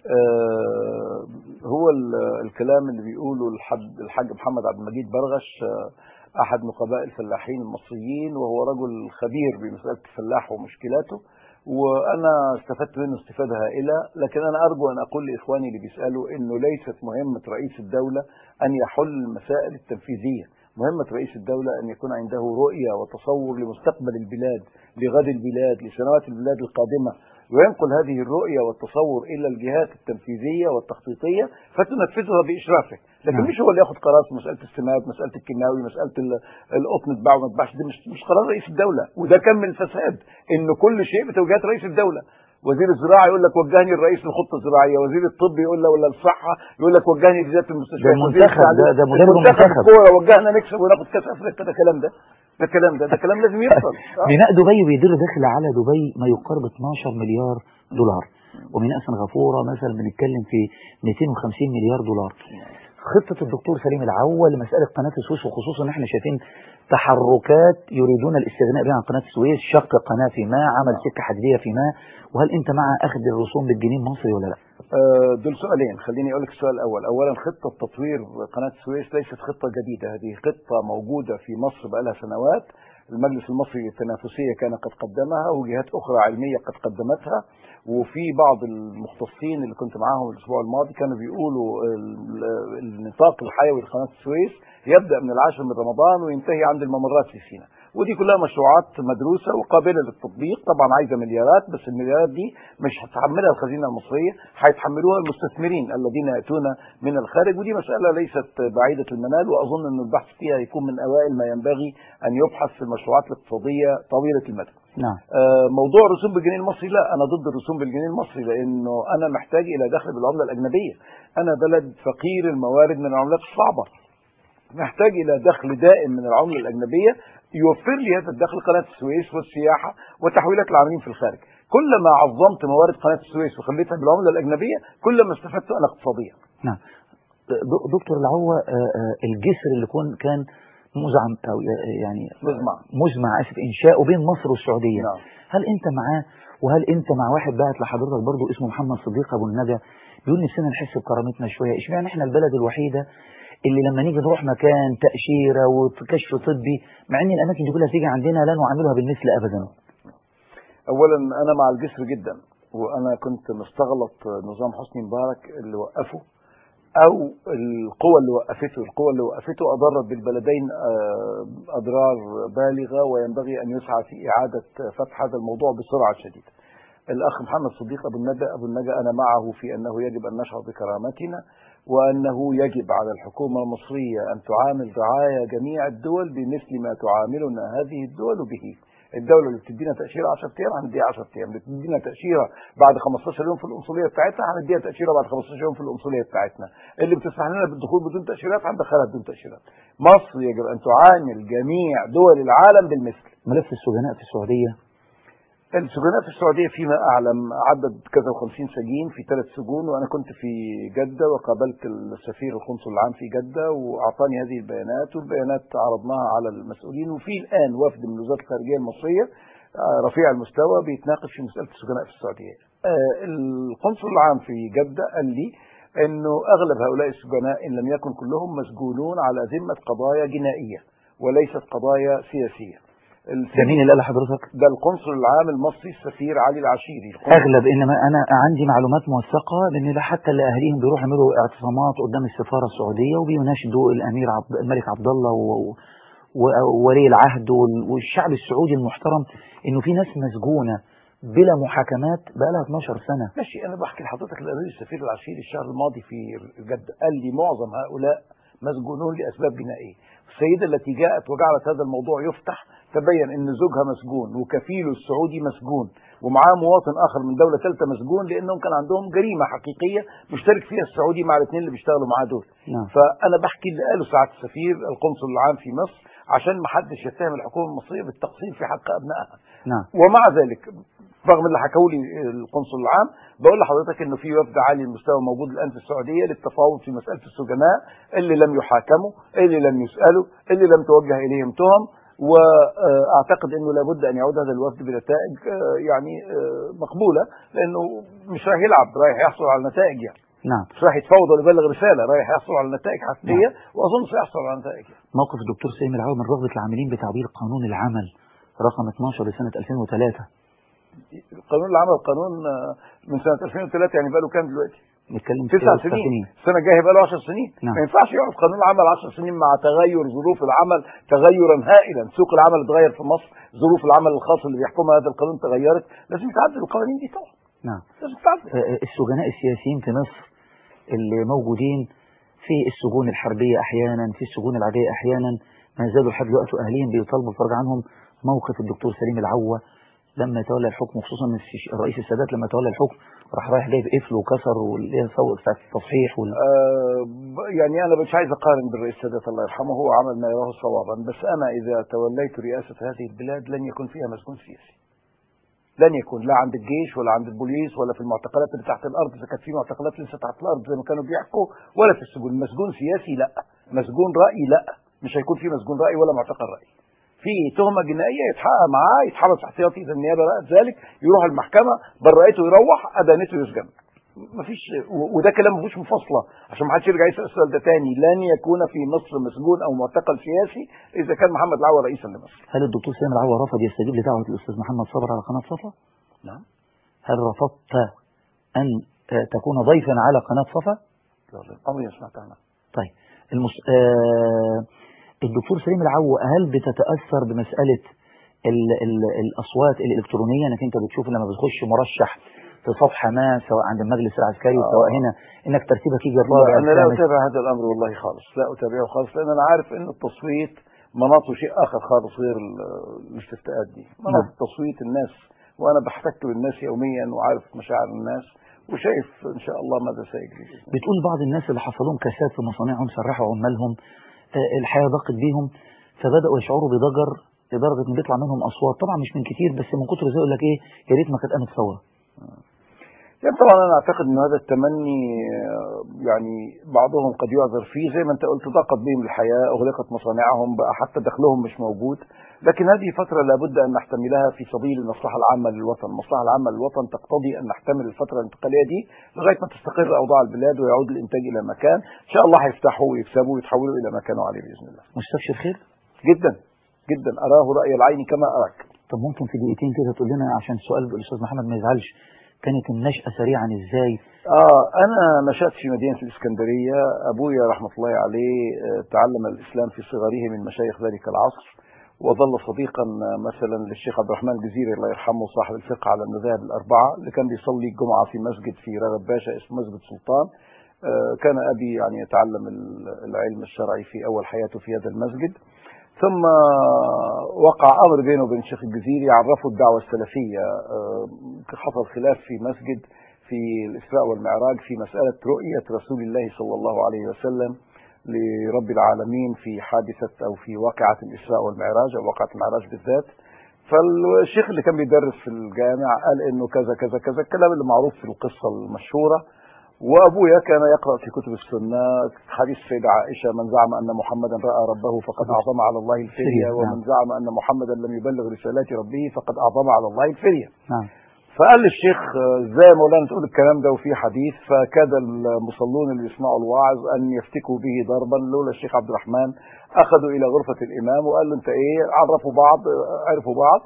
آه، هو ال- الكلام اللي بيقوله الحاج الحاج محمد عبد المجيد برغش آه، أحد نقباء الفلاحين المصريين وهو رجل خبير بمسألة الفلاح ومشكلاته وأنا استفدت منه استفادة هائلة لكن أنا أرجو أن أقول لإخواني اللي بيسألوا إنه ليست مهمة رئيس الدولة أن يحل المسائل التنفيذية مهمة رئيس الدولة أن يكون عنده رؤية وتصور لمستقبل البلاد لغد البلاد لسنوات البلاد القادمة وينقل هذه الرؤية والتصور إلى الجهات التنفيذية والتخطيطية فتنفذها بإشرافه لكن نعم. مش هو اللي ياخد قرار في مسألة السماد مسألة الكيماوي مسألة ال- القطن تباع وما تباعش دي مش, مش قرار رئيس الدولة وده كان من الفساد إن كل شيء بتوجيهات رئيس الدولة وزير الزراعه يقول لك وجهني الرئيس للخطه الزراعيه، وزير الطب يقول له ولا الصحه يقول لك وجهني لزياده المستشفيات، ده وزير منتخب، التعليم- ده- ده مدرب المنتخب منتخب. الكوره وجهنا نكسب وناخد كاس افريقيا ده كلام ده ده كلام ده ده كلام لازم يحصل آه. ميناء دبي بيدر داخل على دبي ما يقارب 12 مليار دولار وميناء سنغافورة مثلا بنتكلم في 250 مليار دولار خطة الدكتور سليم العوة لمسألة قناة السويس وخصوصا ان احنا شايفين تحركات يريدون الاستغناء بها عن قناة السويس شق قناة في ما عمل سكة حديدية في ما وهل انت مع اخذ الرسوم بالجنيه المصري ولا لا آه، دول سؤالين خليني اقول لك السؤال الاول اولا خطه تطوير قناه السويس ليست خطه جديده هذه خطه موجوده في مصر بقالها سنوات المجلس المصري للتنافسيه كان قد قدمها وجهات اخرى علميه قد قدمتها وفي بعض المختصين اللي كنت معاهم الاسبوع الماضي كانوا بيقولوا ال- النطاق الحيوي لقناه السويس يبدا من العاشر من رمضان وينتهي عند الممرات في سيناء ودي كلها مشروعات مدروسه وقابله للتطبيق طبعا عايزه مليارات بس المليارات دي مش هتحملها الخزينه المصريه هيتحملوها المستثمرين الذين ياتون من الخارج ودي مساله ليست بعيده المنال واظن ان البحث فيها يكون من اوائل ما ينبغي ان يبحث في المشروعات الاقتصاديه طويله المدى. نعم آه، موضوع الرسوم بالجنيه المصري لا انا ضد الرسوم بالجنيه المصري لانه انا محتاج الى دخل بالعمله الاجنبيه انا بلد فقير الموارد من العملات الصعبه محتاج الى دخل دائم من العمله الاجنبيه يوفر لي هذا الدخل قناه السويس والسياحه وتحويلات العاملين في الخارج كلما عظمت موارد قناه السويس وخليتها بالعمله الاجنبيه كلما استفدت انا اقتصاديا نعم د- دكتور العوة آه، آه، الجسر اللي كون كان مزعم او يعني مزمع. مزمع اسف انشاؤه بين مصر والسعوديه نعم. هل انت معاه وهل انت مع واحد بعت لحضرتك برضو اسمه محمد صديق ابو النجا بيقول نفسنا نحس بكرامتنا شويه اشمعنى احنا البلد الوحيده اللي لما نيجي نروح مكان تاشيره وكشف طبي مع ان الاماكن دي كلها تيجي عندنا لا نعاملها بالمثل ابدا اولا انا مع الجسر جدا وانا كنت مستغلط نظام حسني مبارك اللي وقفه او القوى اللي وقفته القوى اللي وقفته اضرت بالبلدين آه، اضرار بالغه وينبغي ان يسعى في اعاده فتح هذا الموضوع بسرعه شديده الاخ محمد صديق ابو النجا ابو النجا انا معه في انه يجب ان نشعر بكرامتنا وانه يجب على الحكومه المصريه ان تعامل رعايا جميع الدول بمثل ما تعاملنا هذه الدول به الدولة اللي بتدينا تأشيرة 10 أيام هنديها 10 أيام، اللي بتدينا تأشيرة بعد 15 يوم في القنصلية بتاعتها هنديها تأشيرة بعد 15 يوم في القنصلية بتاعتنا، اللي بتسمح لنا بالدخول بدون تأشيرات هندخلها بدون تأشيرات. مصر يجب أن تعامل جميع دول العالم بالمثل. ملف السجناء في السعوديه السجناء في السعودية فيما أعلم عدد كذا وخمسين سجين في ثلاث سجون وأنا كنت في جدة وقابلت السفير القنصل العام في جدة وأعطاني هذه البيانات والبيانات عرضناها على المسؤولين وفي الآن وفد من وزارة الخارجية المصرية آه، رفيع المستوى بيتناقش في مسألة السجناء في السعودية آه، القنصل العام في جدة قال لي أنه أغلب هؤلاء السجناء إن لم يكن كلهم مسجونون على ذمة قضايا جنائية وليست قضايا سياسية ده مين اللي قال لحضرتك ده القنصل العام المصري السفير علي العشيري اغلب انما انا عندي معلومات موثقه لان ده حتى اللي اهاليهم بيروحوا يعملوا اعتصامات قدام السفاره السعوديه وبيناشدوا الامير عبد الملك عبد الله و- و- وولي العهد وال- والشعب السعودي المحترم انه في ناس مسجونه بلا محاكمات بقى لها 12 سنه ماشي انا بحكي لحضرتك الامير السفير العشيري الشهر الماضي في جدة قال لي معظم هؤلاء مسجونون لاسباب جنائيه السيده التي جاءت وجعلت هذا الموضوع يفتح تبين ان زوجها مسجون وكفيله السعودي مسجون ومعاه مواطن اخر من دوله ثالثه مسجون لانهم كان عندهم جريمه حقيقيه مشترك فيها السعودي مع الاثنين اللي بيشتغلوا معاه دول نعم. فانا بحكي اللي قاله سعاده السفير القنصل العام في مصر عشان ما حدش يتهم الحكومه المصريه بالتقصير في حق ابنائها نعم ومع ذلك رغم اللي حكوا لي القنصل العام بقول لحضرتك انه في وفد عالي المستوى موجود الان في السعوديه للتفاوض في مساله السجناء اللي لم يحاكموا اللي لم يسالوا اللي لم توجه اليهم تهم واعتقد انه لابد ان يعود هذا الوفد بنتائج آه، يعني آه، مقبوله لانه مش رايح يلعب رايح يحصل على نتائج يعني نعم مش رايح يتفاوض ولا يبلغ رساله رايح يحصل على نتائج حقيقيه واظن سيحصل على نتائج يعني. موقف الدكتور سليم العوض من رغبه العاملين بتعديل قانون العمل رقم 12 لسنه 2003 قانون العمل قانون آه، من سنه 2003 يعني بقى له كام دلوقتي؟ نتكلم في تسع تسع سنين السنه الجايه بقى له 10 سنين نعم. ما ينفعش يقعد قانون العمل 10 سنين مع تغير ظروف العمل تغيرا هائلا سوق العمل اتغير في مصر ظروف العمل الخاص اللي بيحكمها هذا القانون تغيرت لازم يتعدل القوانين دي طبعا نعم لازم تتعدل آه، السجناء السياسيين في مصر اللي موجودين في السجون الحربية أحيانا في السجون العادية أحيانا ما زالوا لحد دلوقتي أهاليهم بيطالبوا بالفرج عنهم موقف الدكتور سليم العوة لما تولى الحكم خصوصا الش- الرئيس السادات لما تولى الحكم راح رايح جايب قفل وكسر واللي هي صوت بتاعت التصحيح وال... آه ب- يعني انا مش عايز اقارن بالرئيس السادات الله يرحمه هو عمل ما يراه صوابا بس انا اذا توليت رئاسه هذه البلاد لن يكون فيها مسجون سياسي لن يكون لا عند الجيش ولا عند البوليس ولا في المعتقلات اللي تحت الارض اذا كانت في معتقلات لسه تحت الارض زي ما كانوا بيحكوا ولا في السجون مسجون سياسي لا مسجون راي لا مش هيكون في مسجون راي ولا معتقل راي في تهمه جنائيه يتحقق معاه يتحبس احتياطي اذا النيابه رأت ذلك يروح المحكمه برأته يروح ادانته يسجن مفيش و- وده كلام مفيش مفاصله عشان ما حدش يرجع يسال السؤال ده تاني لن يكون في مصر مسجون او معتقل سياسي اذا كان محمد العوا رئيسا لمصر هل الدكتور سامي العوا رفض يستجيب لدعوة الأستاذ محمد صبر على قناة صفا؟ نعم هل رفضت أن آه، تكون ضيفا على قناة صفا؟ عمري ما سمعت عنها طيب المس... آه الدكتور سليم العو هل بتتأثر بمسألة ال... ال... الأصوات الإلكترونية أنك أنت بتشوف لما بتخش مرشح في صفحة ما سواء عند المجلس العسكري آه. سواء هنا أنك ترتيبك يجي الرابع لا انا لا الخامس. اتابع هذا الامر والله خالص لا اتابعه خالص لان انا عارف ان التصويت مناطه شيء اخر خالص غير ال- الاستفتاءات دي مناط نعم. تصويت الناس وانا بحتك بالناس يوميا وعارف مشاعر الناس وشايف ان شاء الله ماذا سيجري بتقول بعض الناس اللي حصل لهم كساد في مصانعهم سرحوا عمالهم آه، الحياة ضاقت بيهم فبدأوا يشعروا بضجر لدرجة ان بيطلع منهم أصوات طبعا مش من كتير بس من كتر زي يقول لك إيه يا ريت ما كانت قامت ثورة يعني طبعا انا اعتقد ان هذا التمني آه، يعني بعضهم قد يعذر فيه زي ما انت قلت ضاقت بهم الحياه اغلقت مصانعهم بقى حتى دخلهم مش موجود لكن هذه فتره لابد ان نحتملها في سبيل المصلحه العامه للوطن، المصلحه العامه للوطن تقتضي ان نحتمل الفتره الانتقاليه دي لغايه ما تستقر اوضاع البلاد ويعود الانتاج الى مكان، ان شاء الله هيفتحوا ويكسبوا ويتحولوا الى ما كانوا عليه باذن الله. مستبشر خير جدا جدا اراه راي العين كما اراك. طب ممكن في دقيقتين كده تقول لنا عشان السؤال الأستاذ محمد ما يزعلش كانت النشأة سريعا إزاي اه انا نشأت في مدينة الاسكندرية ابويا رحمة الله عليه آه، تعلم الاسلام في صغره من مشايخ ذلك العصر وظل صديقا آه، مثلا للشيخ عبد الرحمن الجزيري الله يرحمه صاحب الفقه على المذاهب الاربعة اللي كان بيصلي الجمعة في مسجد في رغب باشا اسمه مسجد سلطان آه، كان ابي يعني يتعلم ال- العلم الشرعي في اول حياته في هذا المسجد ثم وقع امر بينه وبين الشيخ الجزيري عرفوا الدعوه السلفيه آه، حصل خلاف في مسجد في الاسراء والمعراج في مساله رؤيه رسول الله صلى الله عليه وسلم لرب العالمين في حادثه او في واقعه الاسراء والمعراج او واقعه المعراج بالذات فالشيخ اللي كان بيدرس في الجامع قال انه كذا كذا كذا الكلام اللي معروف في القصه المشهوره وابويا كان يقرا في كتب السنه حديث السيده عائشه من زعم ان محمدا راى ربه فقد اعظم على الله الفريه نعم. ومن زعم ان محمدا لم يبلغ رسالات ربه فقد اعظم على الله الفريه نعم فقال للشيخ آه، ازاي يا مولانا تقول الكلام ده وفي حديث فكاد المصلون اللي يسمعوا الواعظ ان يفتكوا به ضربا لولا الشيخ عبد الرحمن اخذوا الى غرفه الامام وقال له انت ايه عرفوا بعض آه، عرفوا بعض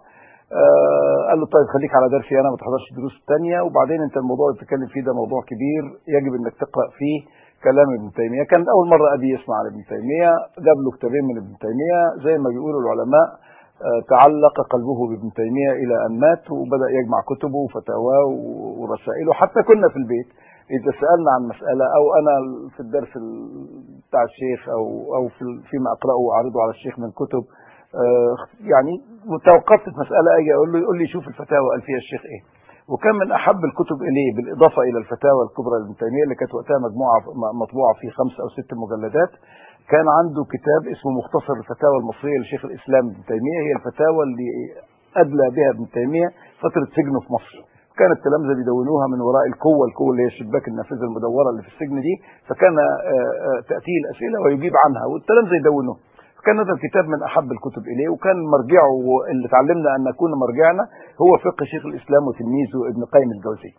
آه قال له طيب خليك على درسي انا ما تحضرش الدروس الثانيه وبعدين انت الموضوع اللي بتتكلم فيه ده موضوع كبير يجب انك تقرا فيه كلام ابن تيميه كانت اول مره ابي يسمع عن ابن تيميه جاب له كتابين من ابن تيميه زي ما بيقولوا العلماء آه، تعلق قلبه بابن تيميه الى ان مات وبدا يجمع كتبه وفتاواه و- ورسائله حتى كنا في البيت اذا سالنا عن مساله او انا في الدرس ال- بتاع الشيخ او او في فيما اقراه واعرضه على الشيخ من كتب آه، يعني توقفت في مساله اجي اقول له يقول لي شوف الفتاوى قال فيها الشيخ ايه وكان من احب الكتب اليه بالاضافه الى الفتاوى الكبرى لابن تيميه اللي كانت وقتها مجموعه م- مطبوعه في خمس او ست مجلدات كان عنده كتاب اسمه مختصر الفتاوى المصريه لشيخ الاسلام ابن تيميه هي الفتاوى اللي ادلى بها ابن تيميه فتره سجنه في مصر كان التلامذه بيدونوها من وراء القوه القوه اللي هي الشباك النافذه المدوره اللي في السجن دي فكان آه، آه، تاتيه الاسئله ويجيب عنها والتلامذه يدونوها كان هذا الكتاب من احب الكتب اليه وكان مرجعه اللي تعلمنا ان نكون مرجعنا هو فقه شيخ الاسلام وتلميذه ابن قيم الجوزي.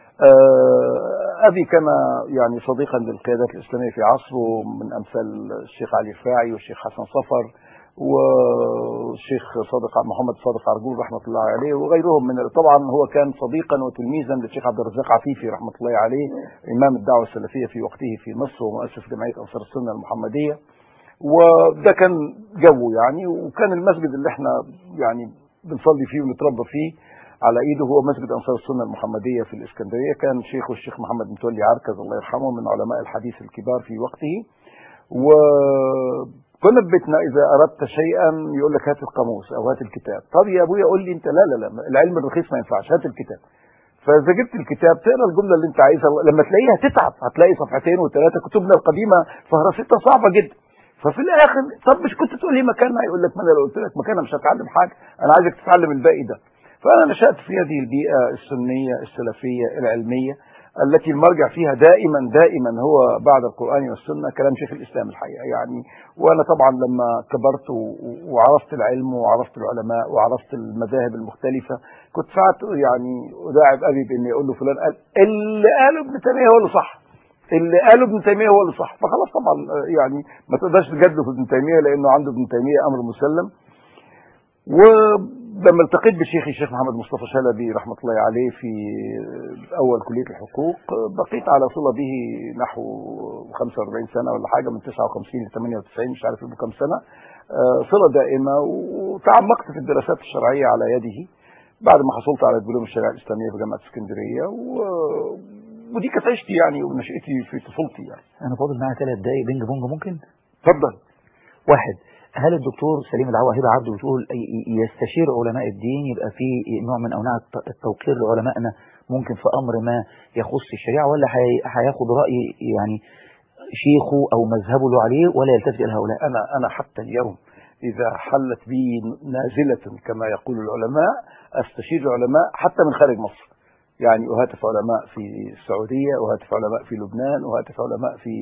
آه، ابي كان يعني صديقا للقيادات الاسلاميه في عصره من امثال الشيخ علي الفاعي والشيخ حسن صفر والشيخ صادق محمد صادق عرجول رحمه الله عليه وغيرهم من طبعا هو كان صديقا وتلميذا للشيخ عبد الرزاق عفيفي رحمه الله عليه امام الدعوه السلفيه في وقته في مصر ومؤسس جمعيه انصار السنه المحمديه وده كان جو يعني وكان المسجد اللي احنا يعني بنصلي فيه ونتربى فيه على ايده هو مسجد انصار السنه المحمديه في الاسكندريه كان شيخه الشيخ محمد متولي عركز الله يرحمه من علماء الحديث الكبار في وقته وكنا في بيتنا اذا اردت شيئا يقول لك هات القاموس او هات الكتاب طب يا ابويا قول لي انت لا لا لا العلم الرخيص ما ينفعش هات الكتاب فاذا جبت الكتاب تقرا الجمله اللي انت عايزها لما تلاقيها تتعب هتلاقي صفحتين وثلاثه كتبنا القديمه فهرستها صعبه جدا ففي الاخر طب مش كنت تقول لي مكانها يقول لك ما انا لو قلت لك مكانها مش هتعلم حاجه انا عايزك تتعلم الباقي ده فأنا نشأت في هذه البيئة السنية السلفية العلمية التي المرجع فيها دائما دائما هو بعد القرآن والسنة كلام شيخ الإسلام الحقيقة يعني وأنا طبعا لما كبرت و- وعرفت العلم وعرفت العلماء وعرفت المذاهب المختلفة كنت ساعات يعني أداعب أبي بإني أقول له فلان قال اللي قاله ابن تيمية هو اللي صح اللي قاله ابن تيمية هو اللي صح فخلاص طبعا آه، يعني ما تقدرش تجادله في ابن تيمية لأنه عنده ابن تيمية أمر مسلم ولما التقيت بشيخي الشيخ محمد مصطفى شلبي رحمة الله عليه في أول كلية الحقوق بقيت على صلة به نحو 45 سنة ولا حاجة من 59 ل 98 مش عارف له كام سنة آه، صلة دائمة وتعمقت في الدراسات الشرعية على يده بعد ما حصلت على دبلوم الشريعة الإسلامية في جامعة اسكندرية و... ودي كانت عيشتي يعني ونشأتي في طفولتي يعني انا فاضل معايا ثلاث دقايق بينج بونج ممكن اتفضل واحد هل الدكتور سليم العوا هبه عبده بتقول ي- ي- يستشير علماء الدين يبقى في نوع من انواع الت- التوقير لعلمائنا ممكن في امر ما يخص الشريعه ولا هي- هياخد راي يعني شيخه او مذهبه له عليه ولا يلتفت الى هؤلاء أنا أنا حتى اليوم إذا حلت بي نازلة كما يقول العلماء أستشير العلماء حتى من خارج مصر يعني أهاتف علماء في السعودية أهاتف علماء في لبنان أهاتف علماء في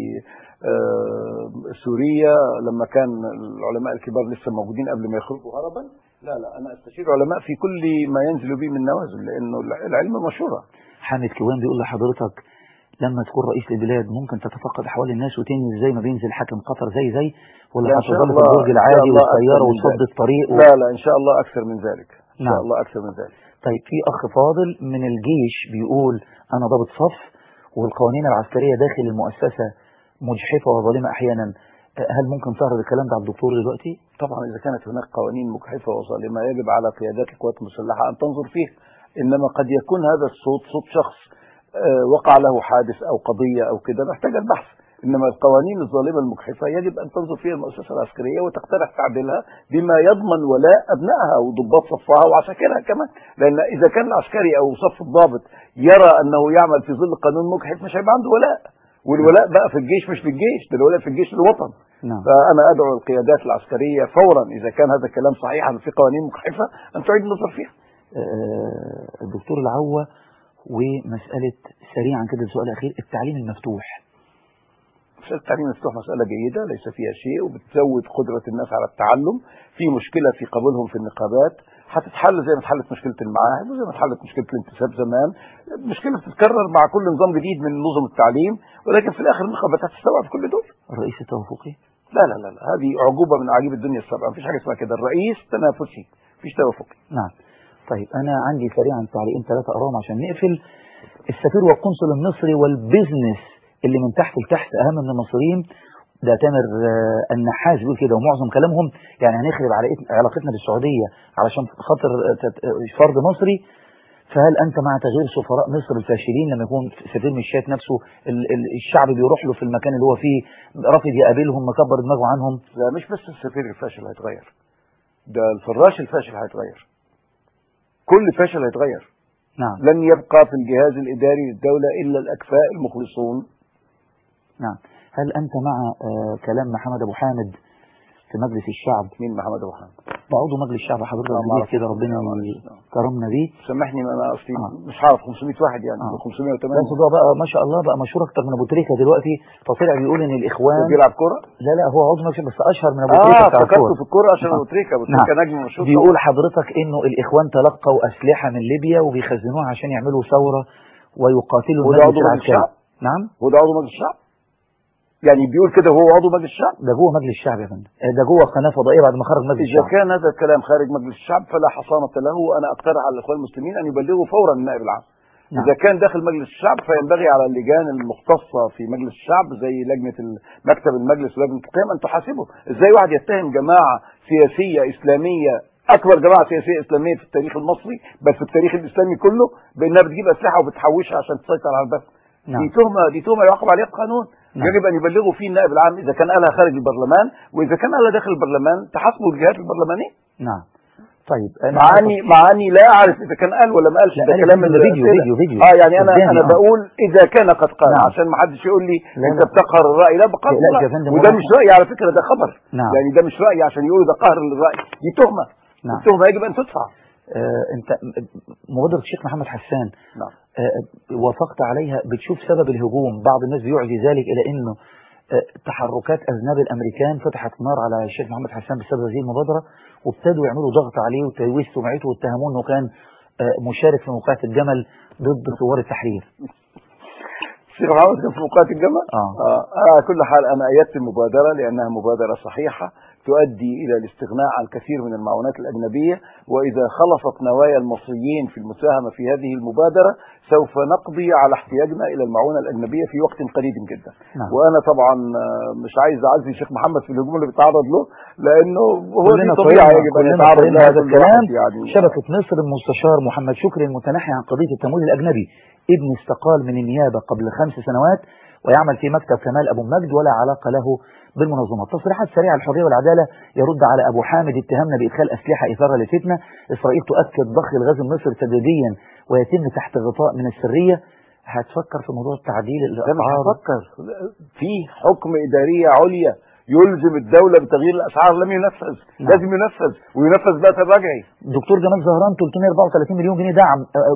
آه، سوريا لما كان العلماء الكبار لسه موجودين قبل ما يخرجوا هربا لا لا أنا أستشير علماء في كل ما ينزل بي من نوازل لأنه العلم مشورة حامد كوان بيقول لحضرتك لما تكون رئيس للبلاد ممكن تتفقد احوال الناس وتنزل زي ما بينزل حاكم قطر زي زي ولا لا، إن شاء هتظل في الله- البرج إن شاء العادي الله والسياره أكثر من وتصد ذلك. الطريق و... لا لا إن شاء الله أكثر من ذلك إن نعم. شاء الله أكثر من ذلك طيب في اخ فاضل من الجيش بيقول انا ضابط صف والقوانين العسكريه داخل المؤسسه مجحفه وظالمه احيانا هل ممكن تعرض الكلام ده على الدكتور دلوقتي؟ طبعا إذا كانت هناك قوانين مجحفة وظالمة يجب على قيادات القوات المسلحة أن تنظر فيها إنما قد يكون هذا الصوت صوت شخص آه، وقع له حادث أو قضية أو كده محتاج البحث إنما القوانين الظالمة المجحفة يجب أن تنظر فيها المؤسسة العسكرية وتقترح تعديلها بما يضمن ولاء أبنائها وضباط صفها وعساكرها كمان لأن إذا كان العسكري أو صف الضابط يرى أنه يعمل في ظل قانون مجحف مش هيبقى عنده ولاء والولاء بقى في الجيش مش للجيش ده الولاء في الجيش للوطن نعم فأنا أدعو القيادات العسكرية فورا إذا كان هذا الكلام صحيحا في قوانين مجحفة أن تعيد النظر فيها آه، الدكتور العوة ومسألة سريعا كده السؤال الأخير التعليم المفتوح مسألة التعليم المفتوح مسألة جيدة ليس فيها شيء وبتزود قدرة الناس على التعلم في مشكلة في قبولهم في النقابات هتتحل زي ما اتحلت مشكلة المعاهد وزي ما اتحلت مشكلة الانتساب زمان المشكلة بتتكرر مع كل نظام جديد من نظم التعليم ولكن في الآخر النقابات هتستوعب كل دول الرئيس التوافقي لا لا لا, لا. هذه عجوبة من عجيب الدنيا السبعة مفيش حاجة اسمها كده الرئيس تنافسي مفيش توافقي نعم طيب أنا عندي سريعا تعليقين ثلاثة أقراهم عشان نقفل السفير والقنصل المصري والبيزنس اللي من تحت لتحت أهم من المصريين ده تامر آه، النحاس بيقول كده ومعظم كلامهم يعني هنخرب على إيه- علاقتنا بالسعودية علشان خاطر آه، تت- آه، فرد مصري فهل أنت مع تغيير سفراء مصر الفاشلين لما يكون سفير مش شايف نفسه ال- ال- الشعب بيروح له في المكان اللي هو فيه رافض يقابلهم مكبر دماغه عنهم لا مش بس السفير الفاشل هيتغير ده الفراش الفاشل هيتغير كل فاشل هيتغير نعم لن يبقى في الجهاز الإداري للدولة إلا الأكفاء المخلصون نعم هل أنت مع آه، كلام محمد أبو حامد في مجلس الشعب مين محمد أبو حامد ده عضو مجلس الشعب حضرتك آه، جديد معرفش. كده ربنا آه، معرفش. كرمنا بيه سامحني ما أنا أصلي آه. مش عارف 500 واحد يعني آه. 508 بس ده بقى ما شاء الله بقى مشهور اكتر من ابو تريكه دلوقتي فطلع بيقول ان الاخوان بيلعب كرة لا لا هو عضو مجلس بس اشهر من ابو تريكه اه بتاع فكرته الكورة. في الكرة عشان آه. أبو تريكة أبو نعم. تريكة نجم مشهور بيقول حضرتك انه الاخوان تلقوا اسلحه من ليبيا وبيخزنوها عشان يعملوا ثوره ويقاتلوا وده المجلس عضو مجلس العسكري الشعب؟ نعم هو ده عضو مجلس الشعب يعني بيقول كده وهو عضو مجلس الشعب ده جوه مجلس الشعب يا فندم آه، ده جوه قناه فضائيه بعد ما خرج مجلس إذا الشعب كان هذا الكلام خارج مجلس الشعب فلا حصانة له وأنا أقترح على الإخوان المسلمين أن يبلغوا فورا النائب العام نعم. إذا كان داخل مجلس الشعب فينبغي على اللجان المختصة في مجلس الشعب زي لجنة ال- مكتب المجلس ولجنة القيم أن تحاسبه إزاي واحد يتهم جماعة سياسية إسلامية أكبر جماعة سياسية إسلامية في التاريخ المصري بل في التاريخ الإسلامي كله بأنها بتجيب أسلحة وبتحوشها عشان تسيطر على البلد نعم. دي تهمة دي تهمة يعاقب عليها القانون نعم. يجب أن يبلغوا فيه النائب العام إذا كان قالها خارج البرلمان وإذا كان قالها داخل البرلمان تحاسبوا الجهات البرلمانية نعم طيب انا مع اني مع اني لا اعرف اذا كان قال ولا ما قالش لا، ده قال كلام ده فيديو- الأسئلة. فيديو- فيديو. اه يعني انا قدامي، انا آه. بقول اذا كان قد قال نعم. عشان ما حدش يقول لي لا، انت لا. بتقهر الراي لا بقهر لا، الراي يا فندم، وده والله. مش رايي على فكره ده خبر نعم. يعني ده مش رايي عشان يقولوا ده قهر للراي دي تهمه نعم. التهمه يجب ان تدفع آه انت مبادره الشيخ محمد حسان نعم آه وافقت عليها بتشوف سبب الهجوم بعض الناس بيعزي ذلك الى انه آه تحركات اذناب الامريكان فتحت نار على الشيخ محمد حسان بسبب هذه المبادره وابتدوا يعملوا ضغط عليه وتلويث سمعته واتهموه انه كان آه مشارك في موقعة الجمل ضد ثوار التحرير الشيخ محمد كان في موقعة الجمل اه آه. على كل حال أنا أيدت المبادرة لأنها مبادرة صحيحة تؤدي إلى الاستغناء عن كثير من المعونات الأجنبية وإذا خلصت نوايا المصريين في المساهمة في هذه المبادرة سوف نقضي على احتياجنا إلى المعونة الأجنبية في وقت قريب جدا نعم. وأنا طبعا آه، مش عايز أعزي الشيخ محمد في الهجوم اللي بيتعرض له لأنه هو دي كلنا طبيعة طيبنا- يجب أن كلنا يتعرض طيبنا لها هذا كل الكلام واحد يعني شبكة مصر المستشار محمد شكري المتنحي عن قضية التمويل الأجنبي ابن استقال من النيابة قبل خمس سنوات ويعمل في مكتب كمال أبو مجد ولا علاقة له بالمنظمات تصريحات سريعة الحرية والعدالة يرد على أبو حامد اتهامنا بإدخال أسلحة إثارة لفتنة إسرائيل تؤكد ضخ الغاز المصري تدريجيا ويتم تحت غطاء من السرية هتفكر في موضوع تعديل ده مش الأسعار هفكر في حكم إدارية عليا يلزم الدولة بتغيير الأسعار لم ينفذ نعم. لازم ينفذ وينفذ بقى تراجعي دكتور جمال زهران 334 مليون جنيه دعم آه،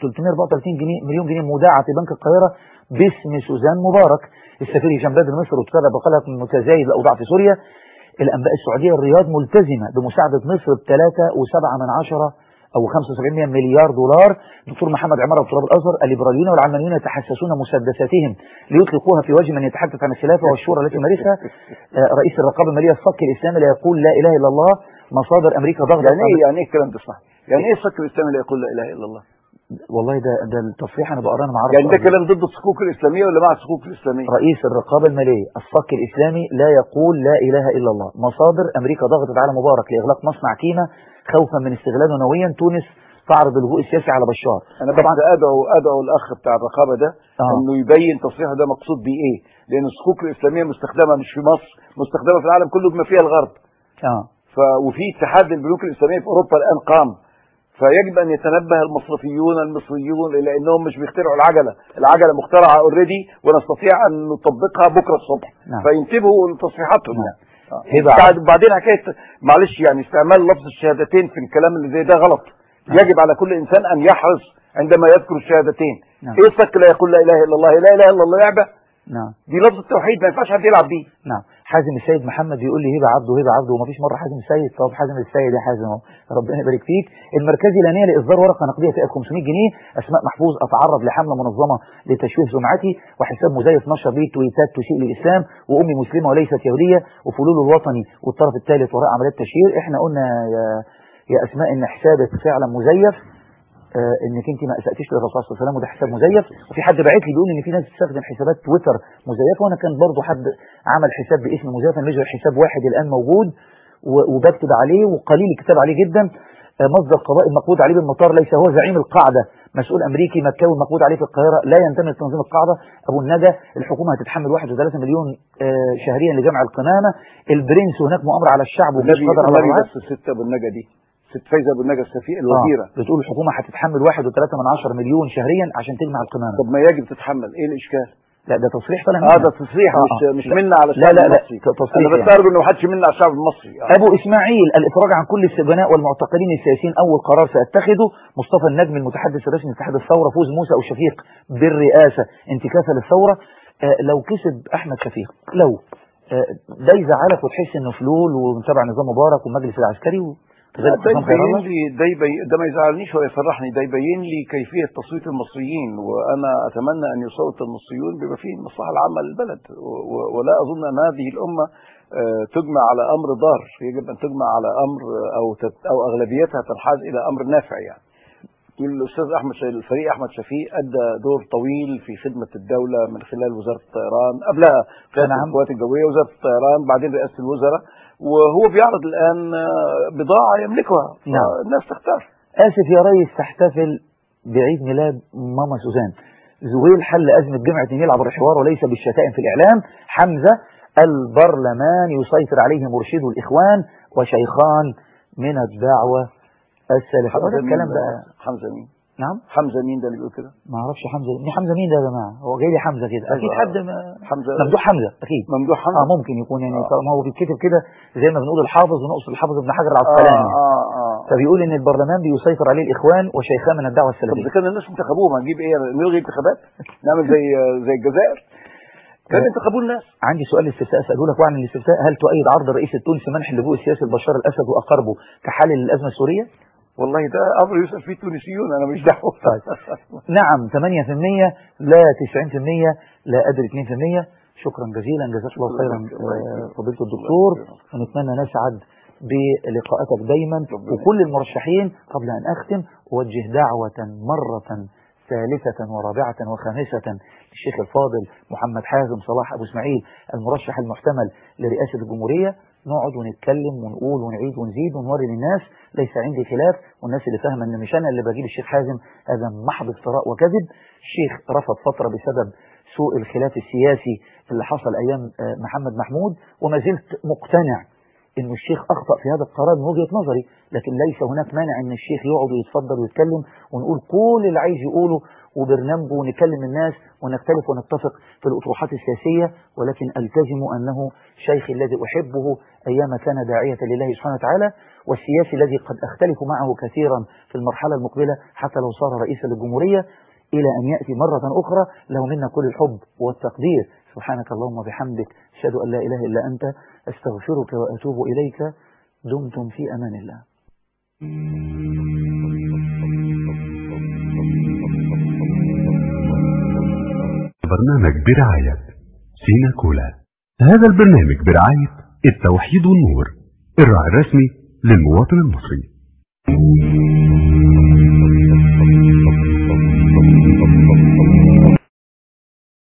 334 جنيه مليون جنيه مودعة في بنك القاهرة باسم سوزان مبارك السفير هشام بدر مصر وتتابع بقلق متزايد الأوضاع في سوريا الأنباء السعودية الرياض ملتزمة بمساعدة مصر بثلاثة وسبعة من عشرة أو 75 مليار دولار دكتور محمد عمر وتراب الأزهر الليبراليون والعلمانيون يتحسسون مسدساتهم ليطلقوها في وجه من يتحدث عن الخلافة والشورى التي يمارسها آه، رئيس الرقابة المالية الصك الإسلامي لا يقول لا إله إلا الله مصادر أمريكا ضغط يعني ايه يعني ايه الكلام ده صح يعني ايه الفكر الاسلامي لا يقول لا اله الا الله والله ده ده التصريح انا بقراه انا ما اعرفش يعني ده أقراه. كلام ضد الصكوك الاسلاميه ولا مع الصكوك الاسلاميه رئيس الرقابة المالية الصك الإسلامي لا يقول لا إله إلا الله مصادر أمريكا ضغطت على مبارك لإغلاق مصنع كيما خوفا من استغلاله نوويا تونس تعرض اللجوء السياسي على بشار انا طبعا ادعو ادعو الاخ بتاع الرقابه ده آه. انه يبين تصريحه ده مقصود بيه ايه لان الصكوك الاسلاميه مستخدمه مش في مصر مستخدمه في العالم كله بما فيها الغرب آه. ف... وفي اتحاد للبنوك الاسلاميه في اوروبا الان قام فيجب ان يتنبه المصرفيون المصريون الى انهم مش بيخترعوا العجله، العجله مخترعه اوريدي ونستطيع ان نطبقها بكره الصبح نعم. فينتبهوا لتصريحاتهم نعم. يعني. آه. هبة بعد- بعدين حكايه معلش يعني استعمال لفظ الشهادتين في الكلام اللي زي ده غلط نعم. يجب على كل انسان ان يحرص عندما يذكر الشهادتين نعم. ايه الصك لا يقول لا اله الا الله لا اله الا الله لعبه نعم دي لفظ التوحيد ما ينفعش حد يلعب بيه نعم حازم السيد محمد بيقول لي هبه عبده هبه عبده ومفيش مره حازم السيد طب حازم السيد يا حازم أهو. ربنا يبارك فيك المركزي لا نيه لاصدار ورقه نقديه فئه 500 جنيه اسماء محفوظ اتعرض لحمله منظمه لتشويه سمعتي وحساب مزيف نشر به تويتات تسيء للاسلام وامي مسلمه وليست يهوديه وفلول الوطني والطرف الثالث وراء عمليات تشهير احنا قلنا يا يا اسماء ان حسابك فعلا مزيف آه، انك انت ما اساتيش للرسول صلى الله عليه وسلم وده حساب مزيف وفي حد باعت لي بيقول ان في ناس بتستخدم حسابات تويتر مزيفه وانا كان برضو حد عمل حساب باسم مزيف انا مش حساب واحد الان موجود و- وبكتب عليه وقليل الكتاب عليه جدا آه، مصدر قضائي مقبوض عليه بالمطار ليس هو زعيم القاعده مسؤول امريكي مكاوي مقبوض عليه في القاهره لا ينتمي لتنظيم القاعده ابو النجا الحكومه هتتحمل 1.3 مليون آه، شهريا لجمع القمامه البرنس هناك مؤامره على الشعب ومفيش النبي قدر على النبي الرعاة. بس الست ابو النجا دي ست فايزه ابو النجا السفير الوزيره آه. بتقول الحكومة هتتحمل واحد وثلاثة من عشر مليون شهريا عشان تجمع القمامة طب ما يجب تتحمل ايه الاشكال لا ده تصريح طالع اه منها. ده تصريح آه، مش آه. مش لا. منا على لا الشعب لا لا المصري تصريح انا بس يعني. ارجو انه ما حدش منا على الشعب المصري آه. أبو إسماعيل الإفراج عن كل السجناء والمعتقلين السياسيين أول قرار سأتخذه مصطفى النجم المتحدث الرسمي لاتحاد الثورة فوز موسى أو شفيق بالرئاسة انتكاسة للثورة آه لو كسب أحمد شفيق لو آه ده يزعلك وتحس إنه فلول ومتابع نظام مبارك والمجلس العسكري وكذلك ده حسام خير يبين الله لي ده يبين ده ما يزعلنيش ولا يفرحني ده يبين لي كيفيه تصويت المصريين وانا اتمنى ان يصوت المصريون بما فيه المصلحه العامه للبلد و- و- ولا اظن ان هذه الامه آه، تجمع على امر ضار يجب ان تجمع على امر آه، او تت او اغلبيتها تنحاز الى امر نافع يعني الاستاذ احمد شفيق الفريق احمد شفيق ادى دور طويل في خدمه الدوله من خلال وزاره الطيران قبلها قياده نعم. القوات الجويه وزاره الطيران بعدين رئاسه الوزراء وهو بيعرض الان آه، بضاعه يملكها نعم. الناس تختار آسف يا ريس تحتفل بعيد ميلاد ماما سوزان زويل حل أزمة جمعة النيل عبر الحوار وليس بالشتائم في الإعلام حمزة البرلمان يسيطر عليه مرشد الإخوان وشيخان من الدعوة السلفية هو ده الكلام ده حمزه مين؟ نعم حمزه مين ده اللي بيقول كده؟ ما اعرفش حمزة مين حمزة مين ده يا جماعة هو جاي لي حمزة كده أكيد أيوة. حد ما حمزه ممدوح حمزة أكيد ممدوح حمزه اه ممكن يكون يعني آه. طالما هو بيتكتب كده زي ما بنقول الحافظ ونقصد الحافظ ابن حجر اه العسقلاني اه اه فبيقول ان البرلمان بيسيطر عليه الاخوان وشيخان من الدعوه طب السلفيه اذا كان الناس انتخبوهم هنجيب ايه نلغي انتخابات نعمل زي زي الجزائر كان انتخبوا الناس عندي سؤال استفتاء اساله لك واعلن الاستفتاء هل تؤيد عرض الرئيس التونسي منح اللجوء السياسي لبشار الاسد واقاربه كحل للازمه السوريه؟ والله ده امر يسال فيه التونسيون انا مش دعوه طيب. نعم 8% لا 90% لا ادري 2% شكرا جزيلا جزاك الله خيرا آه، فضيله الدكتور ونتمنى نسعد بلقاءاتك دايما وكل المرشحين قبل ان اختم اوجه دعوه مره ثالثة ورابعة وخامسة للشيخ الفاضل محمد حازم صلاح أبو إسماعيل المرشح المحتمل لرئاسة الجمهورية نقعد ونتكلم ونقول ونعيد ونزيد ونوري للناس ليس عندي خلاف والناس اللي فاهمة ان مش انا اللي بجيب الشيخ حازم هذا محض افتراء وكذب الشيخ رفض فترة بسبب سوء الخلاف السياسي اللي حصل ايام آه، محمد محمود وما زلت مقتنع ان الشيخ اخطا في هذا القرار من وجهه نظري لكن ليس هناك مانع ان الشيخ يقعد ويتفضل ويتكلم ونقول كل اللي عايز يقوله وبرنامجه ونكلم الناس ونختلف ونتفق في الاطروحات السياسيه ولكن التزم انه شيخي الذي احبه ايام كان داعيه لله سبحانه وتعالى والسياسي الذي قد اختلف معه كثيرا في المرحله المقبله حتى لو صار رئيسا للجمهوريه الى ان ياتي مره اخرى له منا كل الحب والتقدير سبحانك اللهم وبحمدك اشهد ان لا اله الا انت استغفرك واتوب اليك دمتم في امان الله برنامج برعاية سينا كولا هذا البرنامج برعاية التوحيد والنور الراعي الرسمي للمواطن المصري